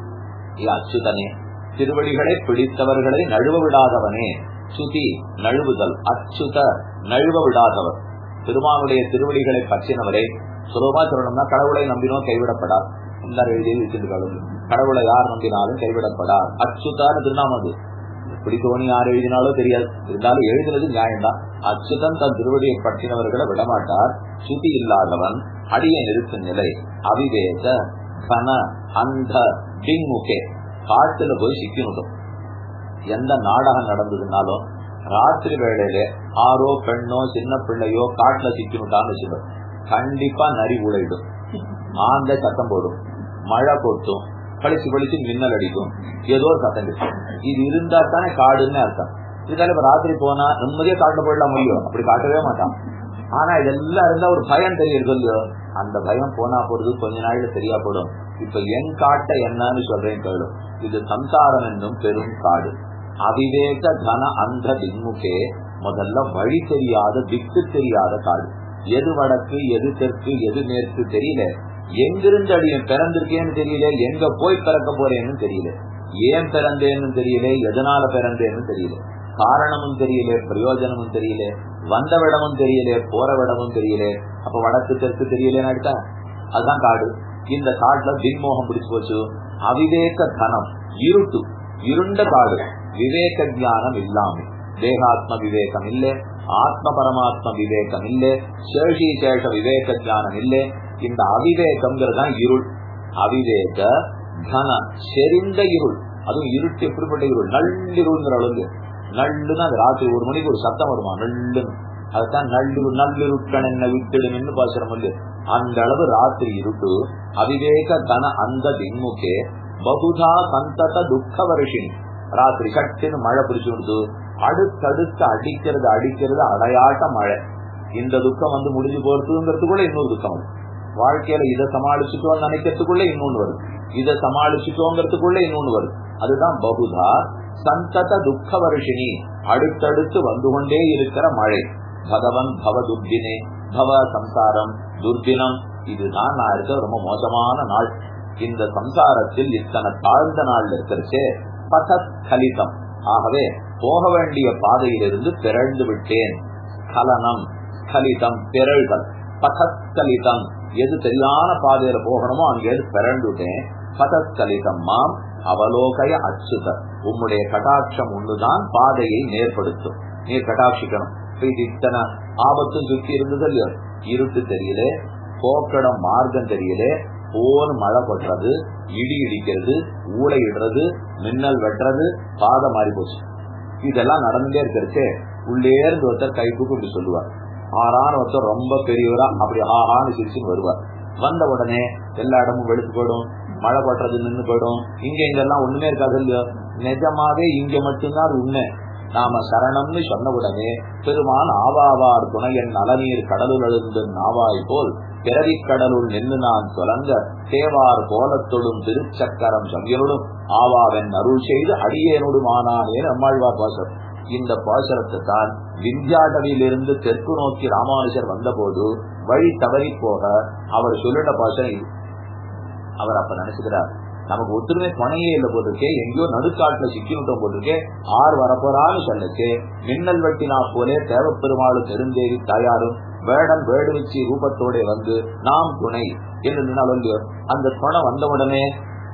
அச்சுதனே திருவடிகளை பிடித்தவர்களை நழுவ விடாதவனே சுதி நழுவுதல் அச்சுத நழுவ விடாதவர் திருமானுடைய திருவடிகளை பற்றினவரை சுலபமா சொல்லணும்னா கடவுளை நம்பினோம் கைவிடப்படார் எல்லாரும் எழுதி வச்சிருக்காங்க கடவுளை யார் நம்பினாலும் கைவிடப்படார் அச்சுதான திருநாமம் அது எப்படி தோணி யார் எழுதினாலோ தெரியாது இருந்தாலும் எழுதினது நியாயம்தான் அச்சுதன் தன் திருவடியை பற்றினவர்களை விடமாட்டார் சுதி இல்லாதவன் அடிய நிறுத்தும் நிலை அவிவேக கன அந்த டிங்முகே காட்டுல போய் சிக்கணும் எந்த நாடகம் நடந்ததுனாலும் ராத்திரி வேளையில ஆரோ பெண்ணோ சின்ன பிள்ளையோ காட்டுல சிக்கணுட்டான்னு வச்சுக்கணும் கண்டிப்பா நரி உழைடும் ஆந்த சத்தம் போடும் மழை கொட்டும் பழிச்சு பழிச்சு மின்னல் அடிக்கும் ஏதோ ஒரு சத்தம் இருக்கும் இது இருந்தா தானே காடுன்னு அர்த்தம் இதுக்காக இப்ப ராத்திரி போனா நிம்மதியா காட்டுல போயிடலாம் முடியும் அப்படி காட்டவே மாட்டான் ஆனா இதெல்லாம் இருந்தா ஒரு பயம் தெரியுது இல்லையோ அந்த பயம் போனா போறது கொஞ்ச நாள்ல சரியா போடும் இப்ப என் காட்ட என்னன்னு சொல்றேன் கேளு இது சம்சாரம் என்னும் பெரும் காடு அவிவேக கன அந்த திமுகே முதல்ல வழி தெரியாத திக்கு தெரியாத காடு எது வடக்கு எது தெற்கு எது மேற்கு தெரியல எங்கிருந்து அடியன் பிறந்திருக்கேன்னு தெரியல எங்க போய் பிறக்க போறேன்னு தெரியல ஏன் பிறந்தேன்னு தெரியல எதனால பிறந்தேன்னு தெரியல காரணமும் தெரியல பிரயோஜனமும் தெரியல வந்த விடமும் தெரியல போற விடமும் தெரியல அப்ப வடக்கு தெற்கு தெரியலன்னு அடித்தா அதுதான் காடு இந்த காட்டுல தின்மோகம் பிடிச்சு போச்சு அவிவேக தனம் இருட்டு இருண்ட காடு விவேக ஞானம் இல்லாம தேகாத்ம விவேகம் இல்ல ஆத்ம பரமாத்ம விவேகம் இல்ல சேஷி சேஷ விவேக ஞானம் இல்ல இந்த அவிவேகம்ங்கிறதான் இருள் அவிவேக கன செறிந்த இருள் அதுவும் இருட்டு எப்படிப்பட்ட இருள் நள்ளிருள்ங்கிற அளவுக்கு நள்ளுன்னு அது ராத்திரி ஒரு மணிக்கு ஒரு சத்தம் வருமா நள்ளுன்னு அதுதான் நள்ளிரு நள்ளிருட்கன் என்ன விட்டுடுன்னு பாசுரம் இல்ல அந்த அளவு ராத்திரி இருட்டு அவிவேக கன அந்த தின்முகே பகுதா சந்தத துக்க வருஷினி ராத்திரி சட்டுன்னு மழை பிடிச்சு விடுது அடுத்தடுத்து அடிக்கிறது அடிக்கிறது அடையாட்ட மழை இந்த துக்கம் வந்து முடிஞ்சு போறதுங்கிறதுக்குள்ள இன்னொரு துக்கம் வரும் வாழ்க்கையில இதை சமாளிச்சுட்டோம் நினைக்கிறதுக்குள்ள இன்னொன்னு வரும் இதை சமாளிச்சுட்டோங்கிறதுக்குள்ள இன்னொன்னு வரும் அதுதான் பகுதா சந்தத துக்க வருஷினி அடுத்தடுத்து வந்து கொண்டே இருக்கிற மழை பகவன் பவ துர்தினே பவ சம்சாரம் துர்தினம் இதுதான் நான் இருக்க ரொம்ப மோசமான நாள் இந்த சம்சாரத்தில் இத்தனை தாழ்ந்த நாள் இருக்கிறச்சே பதத் கலிதம் ஆகவே போக வேண்டிய பாதையிலிருந்து பிறழ்ந்து விட்டேன் கலனம் கலிதம் பிறழ்தல் பதத்கலிதம் எது சரியான பாதையில போகணுமோ அங்கேருந்து பிறண்டுட்டேன் பதத்கலிதம் மாம் அவலோகய அச்சுத உம்முடைய கட்டாட்சம் ஒண்ணுதான் பாதையை நேர்படுத்தும் நீர் கட்டாட்சிக்கணும் இது இத்தனை ஆபத்தும் சுற்றி இருந்தது இல்லையோ இருட்டு தெரியல போக்கடம் மார்க்கம் தெரியல போன் மழை கொட்டுறது இடி இடிக்கிறது ஊளை இடுறது மின்னல் வெட்டுறது பாதை மாறி போச்சு இதெல்லாம் நடந்துட்டே இருக்கிறச்சே உள்ளே இருந்து ஒருத்தர் கை தூக்கு இப்படி சொல்லுவார் ஆறான ஒருத்தர் ரொம்ப பெரியவரா அப்படி ஆஹான்னு சிரிச்சுன்னு வருவார் வந்த உடனே எல்லா இடமும் வெளுத்து போயிடும் மழை கொட்டுறது நின்று போயிடும் இங்க இங்கெல்லாம் ஒண்ணுமே இருக்காது இல்லையோ நிஜமாவே இங்க மட்டும்தான் அது உண்மை நாம சரணம்னு சொன்ன உடனே பெருமான் ஆவாவார் துணை என் நலநீர் கடலுள் எழுந்து நாவாய் போல் பிறவி கடலுள் நின்று நான் சொலங்க தேவார் கோலத்தொடும் திருச்சக்கரம் சங்கியனுடும் ஆவாவென் அருள் செய்து அடியேனோடும் ஆனானே நம்மாழ்வார் பாசர் இந்த பாசரத்தை தான் விந்தியாடவியிலிருந்து தெற்கு நோக்கி ராமானுஜர் வந்தபோது வழி தவறி போக அவர் சொல்லிட பாசனம் இது அவர் அப்ப நினைச்சுக்கிறார் நமக்கு ஒத்துருமே துணையே இல்ல போட்டிருக்கே எங்கேயோ நடுக்காட்டுல சிக்கிவிட்டோம் போட்டிருக்கே ஆறு வரப்போறான்னு சொல்லுச்சு மின்னல் வெட்டினா போலே தேவப்பெருமாளும் பெருந்தேவி தாயாரும் வேடம் வேடு வச்சு ரூபத்தோட வந்து நாம் துணை என்று நின்னாலும் அந்த துணை வந்த உடனே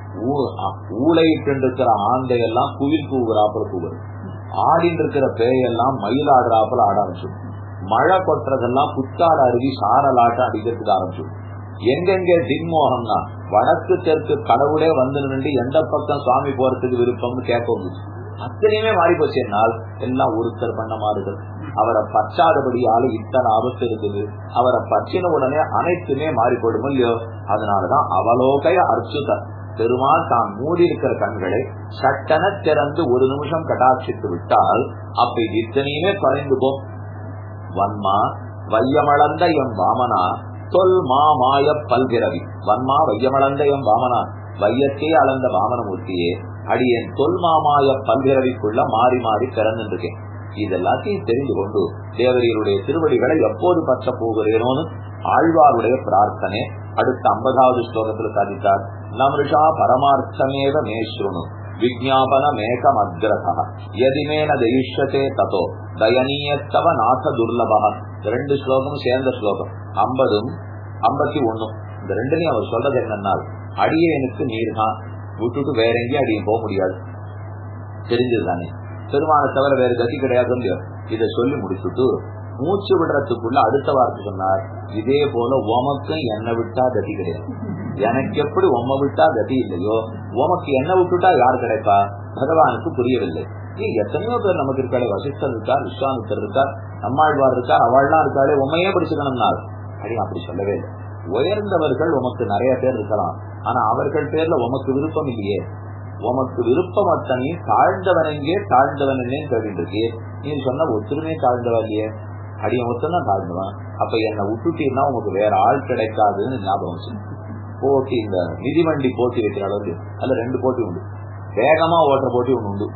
ஊழையிட்டு இருக்கிற ஆந்தையெல்லாம் குயில் கூவுறாப்புல கூவுது ஆடிட்டு இருக்கிற பேயெல்லாம் மயிலாடுறாப்புல ஆட ஆரம்பிச்சிடும் மழை கொட்டுறதெல்லாம் புத்தாடு அருவி சாரலாட்டம் அடிக்கிறதுக்கு ஆரம்பிச்சிடும் எங்கெங்க தின்மோகம்னா வடக்கு தெற்கு கடவுளே வந்து நின்று எந்த பக்கம் சுவாமி போறதுக்கு விருப்பம்னு கேட்க வந்துச்சு அத்தனையுமே மாறி போச்சு என்னால் எல்லாம் ஒருத்தர் பண்ண மாறுதல் அவரை பற்றாதபடியால இத்தனை ஆபத்து இருக்குது அவரை பற்றின உடனே அனைத்துமே மாறி போடும் இல்லையோ அதனாலதான் அவலோகய அர்ச்சுதர் பெருமாள் தான் மூடி இருக்கிற கண்களை சட்டன திறந்து ஒரு நிமிஷம் கடாட்சித்து விட்டால் அப்ப இத்தனையுமே குறைந்து போம் வன்மா வையமளந்த எம் வாமனா தொல் மா மாய பல்பிறவி வன்மா வையமளந்தயம் வாமனா வையத்தே அளந்த வாமனமூர்த்தியே அடியேன் தொல் மாமாய பல்பிறவிக்குள்ள மாறி மாறி பிறந்துருக்கேன் இதெல்லாத்தையும் தெரிந்து கொண்டு தேவரியருடைய திருவடிகளை எப்போது பற்ற போகிறேனோன்னு ஆழ்வாருடைய பிரார்த்தனை அடுத்த ஐம்பதாவது ஸ்லோகத்தில் சாதித்தார் நமிருஷா பரமார்த்தமேவ மேஸ்ருணு விஜாபன மேகம் அக்ரதா எதிமேன தயிஷ்யத்தே ததோ தயனீயத்தவ நாச துர்லபா ரெண்டு ஸ்லோகம் சேர்ந்த ஸ்லோகம் ஐம்பதும் ஐம்பத்தி ஒண்ணும் இந்த ரெண்டுலையும் அவர் சொல்றது என்னன்னா அடியேனுக்கு நீர் தான் விட்டுட்டு வேற எங்கேயும் அடியும் போக முடியாது தெரிஞ்சதுதானே பெருமான தவிர வேற கதி கிடையாது இல்லையோ இதை சொல்லி முடிச்சுட்டு மூச்சு விடுறதுக்குள்ள அடுத்த வார்த்தை சொன்னார் இதே போல உமக்கும் என்ன விட்டா கதி கிடையாது எனக்கு எப்படி உம விட்டா கதி இல்லையோ உமக்கு என்ன விட்டுட்டா யார் கிடைப்பா பகவானுக்கு புரியவில்லை ஏன் எத்தனையோ பேர் நமக்கு இருக்காளே வசிஷ்டர் இருக்கார் விஸ்வாமித்தர் இருக்கார் நம்மாழ்வார் இருக்கார் அவள்லாம் இருக்காளே உண்மையே படிச்சுக்கணும்னார் அப்படி அப்படி சொல்லவே இல்லை உயர்ந்தவர்கள் உமக்கு நிறைய பேர் இருக்கலாம் ஆனா அவர்கள் பேர்ல உமக்கு விருப்பம் இல்லையே உமக்கு விருப்பம் அத்தனையும் தாழ்ந்தவனெங்கே தாழ்ந்தவனே கேட்டு இருக்கே நீ சொன்ன ஒத்துருமே தாழ்ந்தவன் இல்லையே அடிய மொத்தம் தான் தாழ்ந்தவன் அப்ப என்னை விட்டுட்டீங்கன்னா உங்களுக்கு வேற ஆள் கிடைக்காதுன்னு ஞாபகம் வச்சு போட்டி இந்த மிதிவண்டி போட்டி வைக்கிற அளவுக்கு அதுல ரெண்டு போட்டி உண்டு வேகமா ஓட்டுற போட்டி ஒண்ணு உண்டு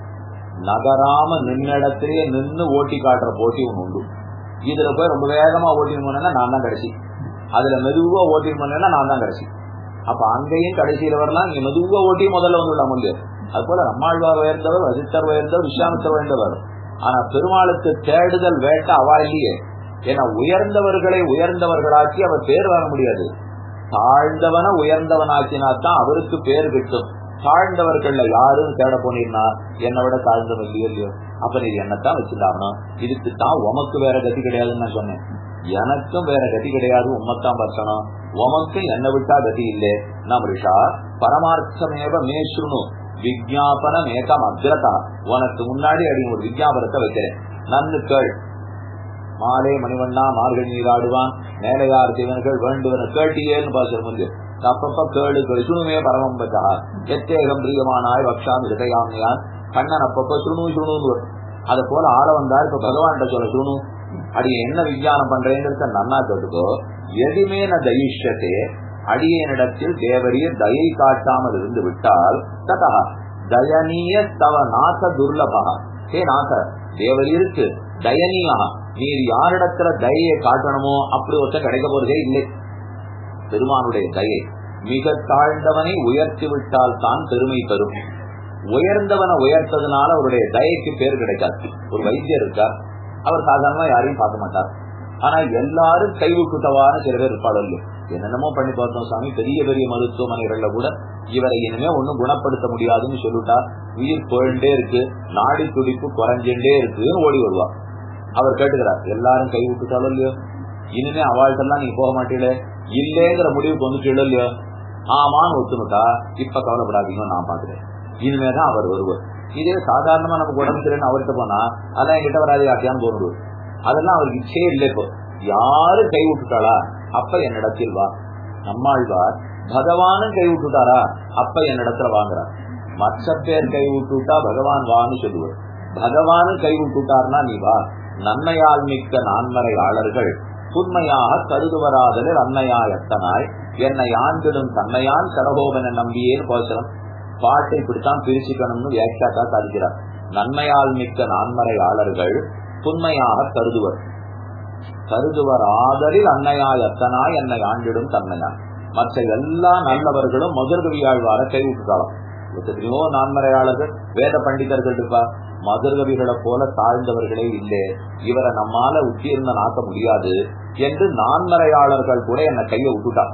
நகராம நின்னிடத்திலேயே நின்னு ஓட்டி காட்டுற போட்டி ஒண்ணு உண்டு இதுல போய் ரொம்ப வேகமா ஓட்டின்னு போனேன்னா நான் தான் கடைசி அதுல மெதுவா ஓட்டின்னு போனேன்னா நான் தான் கடைசி அப்ப அங்கேயும் கடைசியில வரலாம் இங்க மெதுவா ஓட்டி முதல்ல வந்துடலாம் முடியாது அது போல நம்மாழ்வார் உயர்ந்தவர் வசித்தர் உயர்ந்தவர் விஸ்வாமித்தர் உயர்ந்தவர் ஆனா பெருமாளுக்கு தேடுதல் வேட்ட அவா இல்லையே ஏன்னா உயர்ந்தவர்களை உயர்ந்தவர்களாக்கி அவர் பேர் வர முடியாது தாழ்ந்தவன உயர்ந்தவனாக்கினா தான் அவருக்கு பேர் கிட்டும் தாழ்ந்தவர்கள்ல யாரும் தேட போனீர்னா என்னை விட தாழ்ந்தவன் இல்லையோ இல்லையோ அப்ப நீ என்னத்தான் வச்சுட்டாகணும் இதுக்கு தான் உமக்கு வேற கதி கிடையாதுன்னு நான் சொன்னேன் எனக்கும் வேற கதி கிடையாது உம்மத்தான் பர்சனம் உமக்கும் என்ன விட்டா கதி இல்லை நம்மளுஷா பரமார்த்தமேவ மேசுனு விஜாபன மேகம் அக்ரதா உனக்கு முன்னாடி அடி ஒரு விஜாபனத்தை வைக்கிறேன் நன்னு கேள் மாலே மணிவண்ணா மார்கழி நீராடுவான் மேலையார் தேவன்கள் வேண்டுவன கேட்டியேன்னு பாச முடிஞ்சு அப்பப்ப கேளு சுணுமே பரமம் பச்சா எத்தேகம் பிரியமானாய் வக்ஷாம் ஹிருதயாமியான் கண்ணன் அப்பப்ப சுணு சுணுன்னு வரும் அது போல ஆள வந்தா இப்ப பகவான்கிட்ட சொல்ல சுணு அடி என்ன விஞ்ஞானம் பண்றேங்கிறத நன்னா கேட்டுக்கோ எதுமே ந தயிஷத்தே அடியனிடத்தில் தேவரிய தயை காட்டாமல் இருந்து விட்டால் ததா தயனீய தவ நாச துர்லபா ஹே நாச தேவர் இருக்கு தயனீயா நீர் யாரிடத்துல தயையை காட்டணுமோ அப்படி ஒருத்த கிடைக்க போறதே இல்லை பெருமானுடைய தயை மிக தாழ்ந்தவனை உயர்த்தி விட்டால் தான் பெருமை பெறும் உயர்ந்தவனை உயர்த்ததுனால அவருடைய தயைக்கு பேர் கிடைக்காது ஒரு வைத்தியர் இருக்கார் அவர் சாதாரணமா யாரையும் பார்க்க மாட்டார் ஆனா எல்லாரும் கைவிட்டுட்டவான சில பேர் இருப்பாளோ என்னென்னமோ பண்ணி பார்த்தோம் சாமி பெரிய பெரிய மருத்துவமனைகள்ல கூட இவரை இனிமே ஒன்னும் குணப்படுத்த முடியாதுன்னு சொல்லிட்டா உயிர் போயிட்டே இருக்கு நாடி துடிப்பு குறைஞ்சுட்டே இருக்குன்னு ஓடி வருவா அவர் கேட்டுக்கிறார் எல்லாரும் கை விட்டுட்டாலும் இல்லையோ இனிமே அவாழ்த்தெல்லாம் நீங்க போக மாட்டீங்களே இல்லேங்கிற முடிவுக்கு வந்துட்டீங்களோ இல்லையோ ஆமான்னு ஒத்துனுட்டா இப்ப கவலைப்படாதீங்க நான் பாக்குறேன் இனிமேதான் அவர் வருவார் இதே சாதாரணமா நமக்கு உடம்பு சரின்னு அவர்கிட்ட போனா அதெல்லாம் என்கிட்ட வராது யாக்கையான்னு போகணும் அதெல்லாம் அவருக்கு இச்சையே இல்லை இப்போ யாரு கை விட்டுட்டாளா அப்ப என்னிடத்தில் வா நம்மாழ்வார் பகவானும் கை விட்டுட்டாரா அப்ப என்னிடத்துல வாங்குறார் மற்ற பேர் கை விட்டுட்டா பகவான் வான்னு சொல்லுவார் பகவானும் கை விட்டுட்டார்னா நீ வா நன்மையால் மிக்க நான்மறையாளர்கள் புண்மையாக கருதுவராதலில் அன்னையா எத்தனாய் என்னை ஆண்டிடும் தன்னையான் சரகோபனை நம்பியேன்னு போசனம் பாட்டை இப்படித்தான் பிரிச்சுக்கணும்னு வியாக்கியாக்கா சாதிக்கிறார் நன்மையால் மிக்க நான்மறையாளர்கள் புண்மையாக கருதுவர் கருதுவர் ஆதலில் அன்னையா எத்தனாய் என்னை ஆண்டிடும் தன்மையான் மற்ற எல்லா நல்லவர்களும் மதுர்கவியாழ்வார கை விட்டுட்டாலும் எத்தனையோ நான்மறையாளர்கள் வேத பண்டிதர்கள் இருப்பா மதுர்கவிகளை போல தாழ்ந்தவர்களே இல்லை இவரை நம்மால உத்தீர்ண நாக்க முடியாது என்று நான்மறையாளர்கள் கூட என்னை கையை விட்டுட்டார்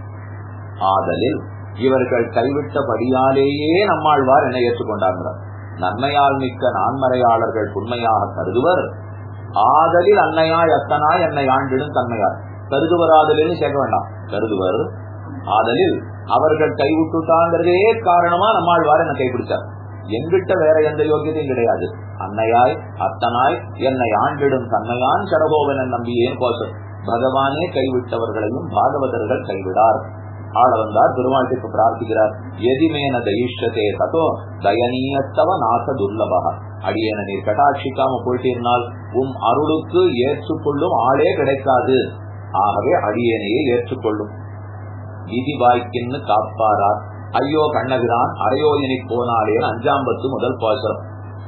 ஆதலில் இவர்கள் கைவிட்டபடியாலேயே நம்மாழ்வார் என்னை ஏற்றுக்கொண்டாங்கிறார் நன்மையால் மிக்க நான்மறையாளர்கள் உண்மையாக கருதுவர் ஆதலில் அன்னையா எத்தனா என்னை ஆண்டிடும் தன்மையார் கருதுவர் ஆதலில் சேர்க்க வேண்டாம் கருதுவர் ஆதலில் அவர்கள் கைவிட்டுட்டாங்கிறதே காரணமா நம்மாழ்வார் என்னை கைப்பிடிச்சார் எங்கிட்ட வேற எந்த யோகியத்தையும் கிடையாது அன்னையாய் அத்தனாய் என்னை ஆண்டிடும் தன்மையான் சரகோவன் நம்பியேன் கோசம் பகவானே கைவிட்டவர்களையும் பாகவதர்கள் கைவிடார் ஆள வந்தார் பெருமாளுக்கு பிரார்த்திக்கிறார் எதிமேன தயிஷத்தே ததோ தயனீயத்தவ நாச துர்லபா அடியேன நீர் கட்டாட்சிக்காம போயிட்டீர்னால் உம் அருளுக்கு ஏற்றுக்கொள்ளும் ஆளே கிடைக்காது ஆகவே அடியேனையே ஏற்றுக்கொள்ளும் விதி வாய்க்கின்னு காப்பாரார் ஐயோ கண்ணகிரான் அரையோயனி போனாலேன்னு அஞ்சாம் பத்து முதல் பாசனம்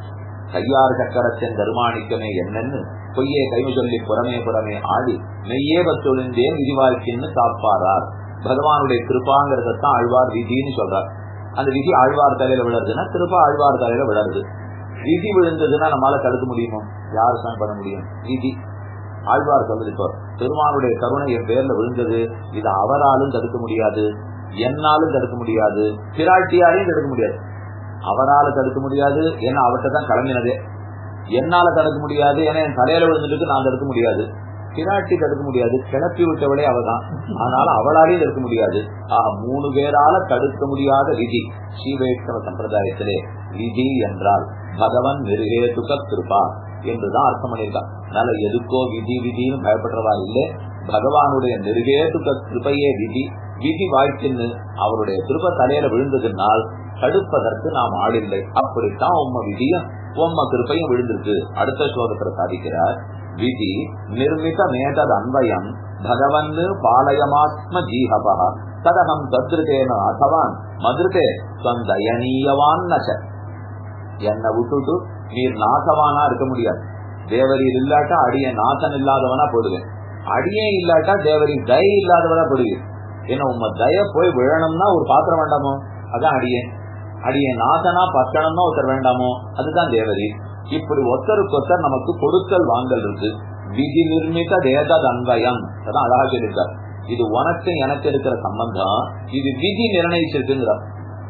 கையார் சக்கரத்தின் தருமாணிக்கமே என்னன்னு பொய்யே கைவு சொல்லி புறமே புறமே ஆடி மெய்யே பத்தொழிந்தேன் விதி வாழ்க்கைன்னு காப்பாரார் பகவானுடைய கிருப்பாங்கிறதான் ஆழ்வார் விதின்னு சொல்றார் அந்த விதி ஆழ்வார் தலையில விழுறதுன்னா திருப்பா ஆழ்வார் தலையில விழருது விதி விழுந்ததுன்னா நம்மளால தடுக்க முடியுமோ யார் தான் பண்ண முடியும் விதி ஆழ்வார் சொல்றது இப்போ பெருமானுடைய கருணை என் பேர்ல விழுந்தது இது அவராலும் தடுக்க முடியாது என்னாலும் தடுக்க முடியாது பிராட்டியாலையும் தடுக்க முடியாது அவரால தடுக்க முடியாது ஏன்னா அவர்கிட்ட தான் கிளம்பினதே என்னால தடுக்க முடியாது ஏன்னா என் தலையில விழுந்துட்டு நான் தடுக்க முடியாது பிராட்டி தடுக்க முடியாது கிளப்பி விட்டவளே அவதான் அதனால அவளாலையும் தடுக்க முடியாது ஆஹ் மூணு பேரால தடுக்க முடியாத விதி ஸ்ரீவைஷ்ணவ சம்பிரதாயத்திலே விதி என்றால் பகவன் நிருகேதுக கிருபா என்றுதான் அர்த்தம் பண்ணியிருக்கான் அதனால எதுக்கோ விதி விதின்னு பயப்படுறதா இல்லை பகவானுடைய நிருகேதுக கிருபையே விதி விதி வாய்க்குன்னு அவருடைய கிருப தலையில விழுந்ததுனால் தடுப்பதற்கு நாம் ஆடில்லை அப்படித்தான் உம்ம விதியும் உம்ம கிருப்பையும் விழுந்திருக்கு அடுத்த ஸ்லோகத்துல சாதிக்கிறார் விதி நிர்மித மேதத் அன்வயம் பகவன் பாலயமாத்ம ஜீஹபா ததகம் தத்ருதேன அசவான் மதுருதே சொந்தயனீயவான் நச என்னை விட்டுட்டு நீர் நாசவானா இருக்க முடியாது தேவரீர் இல்லாட்டா அடிய நாசன் இல்லாதவனா போடுவேன் அடியே இல்லாட்டா தேவரீர் தய இல்லாதவனா போடுவேன் ஏன்னா உம்ம தய போய் விழணும்னா ஒரு பாத்திரம் வேண்டாமோ அதான் அடியேன் அடிய நாசனா பத்தனம்னா ஒருத்தர் வேண்டாமோ அதுதான் தேவரி இப்படி ஒருத்தருக்கு ஒருத்தர் நமக்கு கொடுக்கல் வாங்கல் இருக்கு விதி நிர்மித தேதத் அன்வயம் அதான் அழகா சொல்லியிருக்கார் இது உனக்கு எனக்கு இருக்கிற சம்பந்தம் இது விதி நிர்ணயிச்சிருக்குங்கிறார்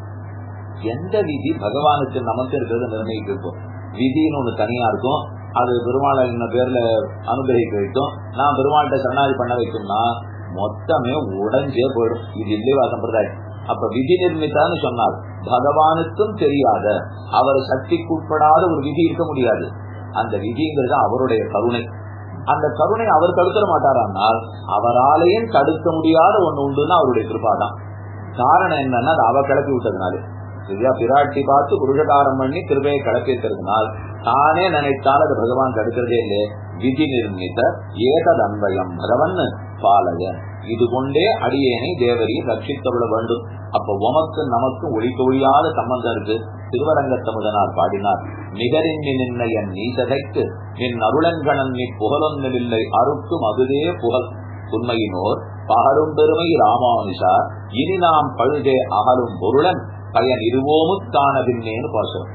எந்த விதி பகவானுக்கு நமக்கு இருக்கிறது நிர்ணயிச்சிருக்கும் விதின்னு ஒண்ணு தனியா இருக்கும் அது பெருமாள் என்ன பேர்ல அனுகிரகிக்க வைக்கும் நான் பெருமாள்கிட்ட சரணாதி பண்ண வைக்கும்னா மொத்தமே உடஞ்சே போயிடும் இது இல்லைவா சம்பிரதாயம் அப்ப விதி நிர்மித்தான்னு சொன்னார் பகவானுக்கும் தெரியாத அவர் சக்திக்குட்படாத ஒரு விதி இருக்க முடியாது அந்த விதிங்கிறது அவருடைய கருணை அந்த கருணை அவர் தடுக்க மாட்டாரானால் அவராலையும் தடுக்க முடியாத ஒண்ணு உண்டுன்னா அவருடைய கிருபாதான் காரணம் என்னன்னா அது அவ கிளப்பி விட்டதுனாலே சரியா பிராட்டி பார்த்து புருஷகாரம் பண்ணி கிருபையை கிளப்பி இருக்கிறதுனால் தானே நினைத்தால் அது பகவான் தடுக்கிறதே இல்லை விதி நிர்மித்த ஏதத் அன்பயம் பகவன் பாலய இது கொண்டே அடியேனை தேவரி ரட்சித்தருள வேண்டும் அப்ப உமக்கு நமக்கு ஒழிக்க ஒழியாத சம்பந்தம் இருக்கு திருவரங்கத்தமுதனார் பாடினார் நிகரின்றி நின்ன என் நீசதைக்கு நின் அருளங்கணன் நீ புகழொன்னில்லை அறுக்கும் அதுவே புகழ் உண்மையினோர் பகரும் பெருமை ராமானுஷா இனி நாம் பழுதே அகலும் பொருளன் பயன் இருவோமுக்கானதின்னேன்னு பாசம்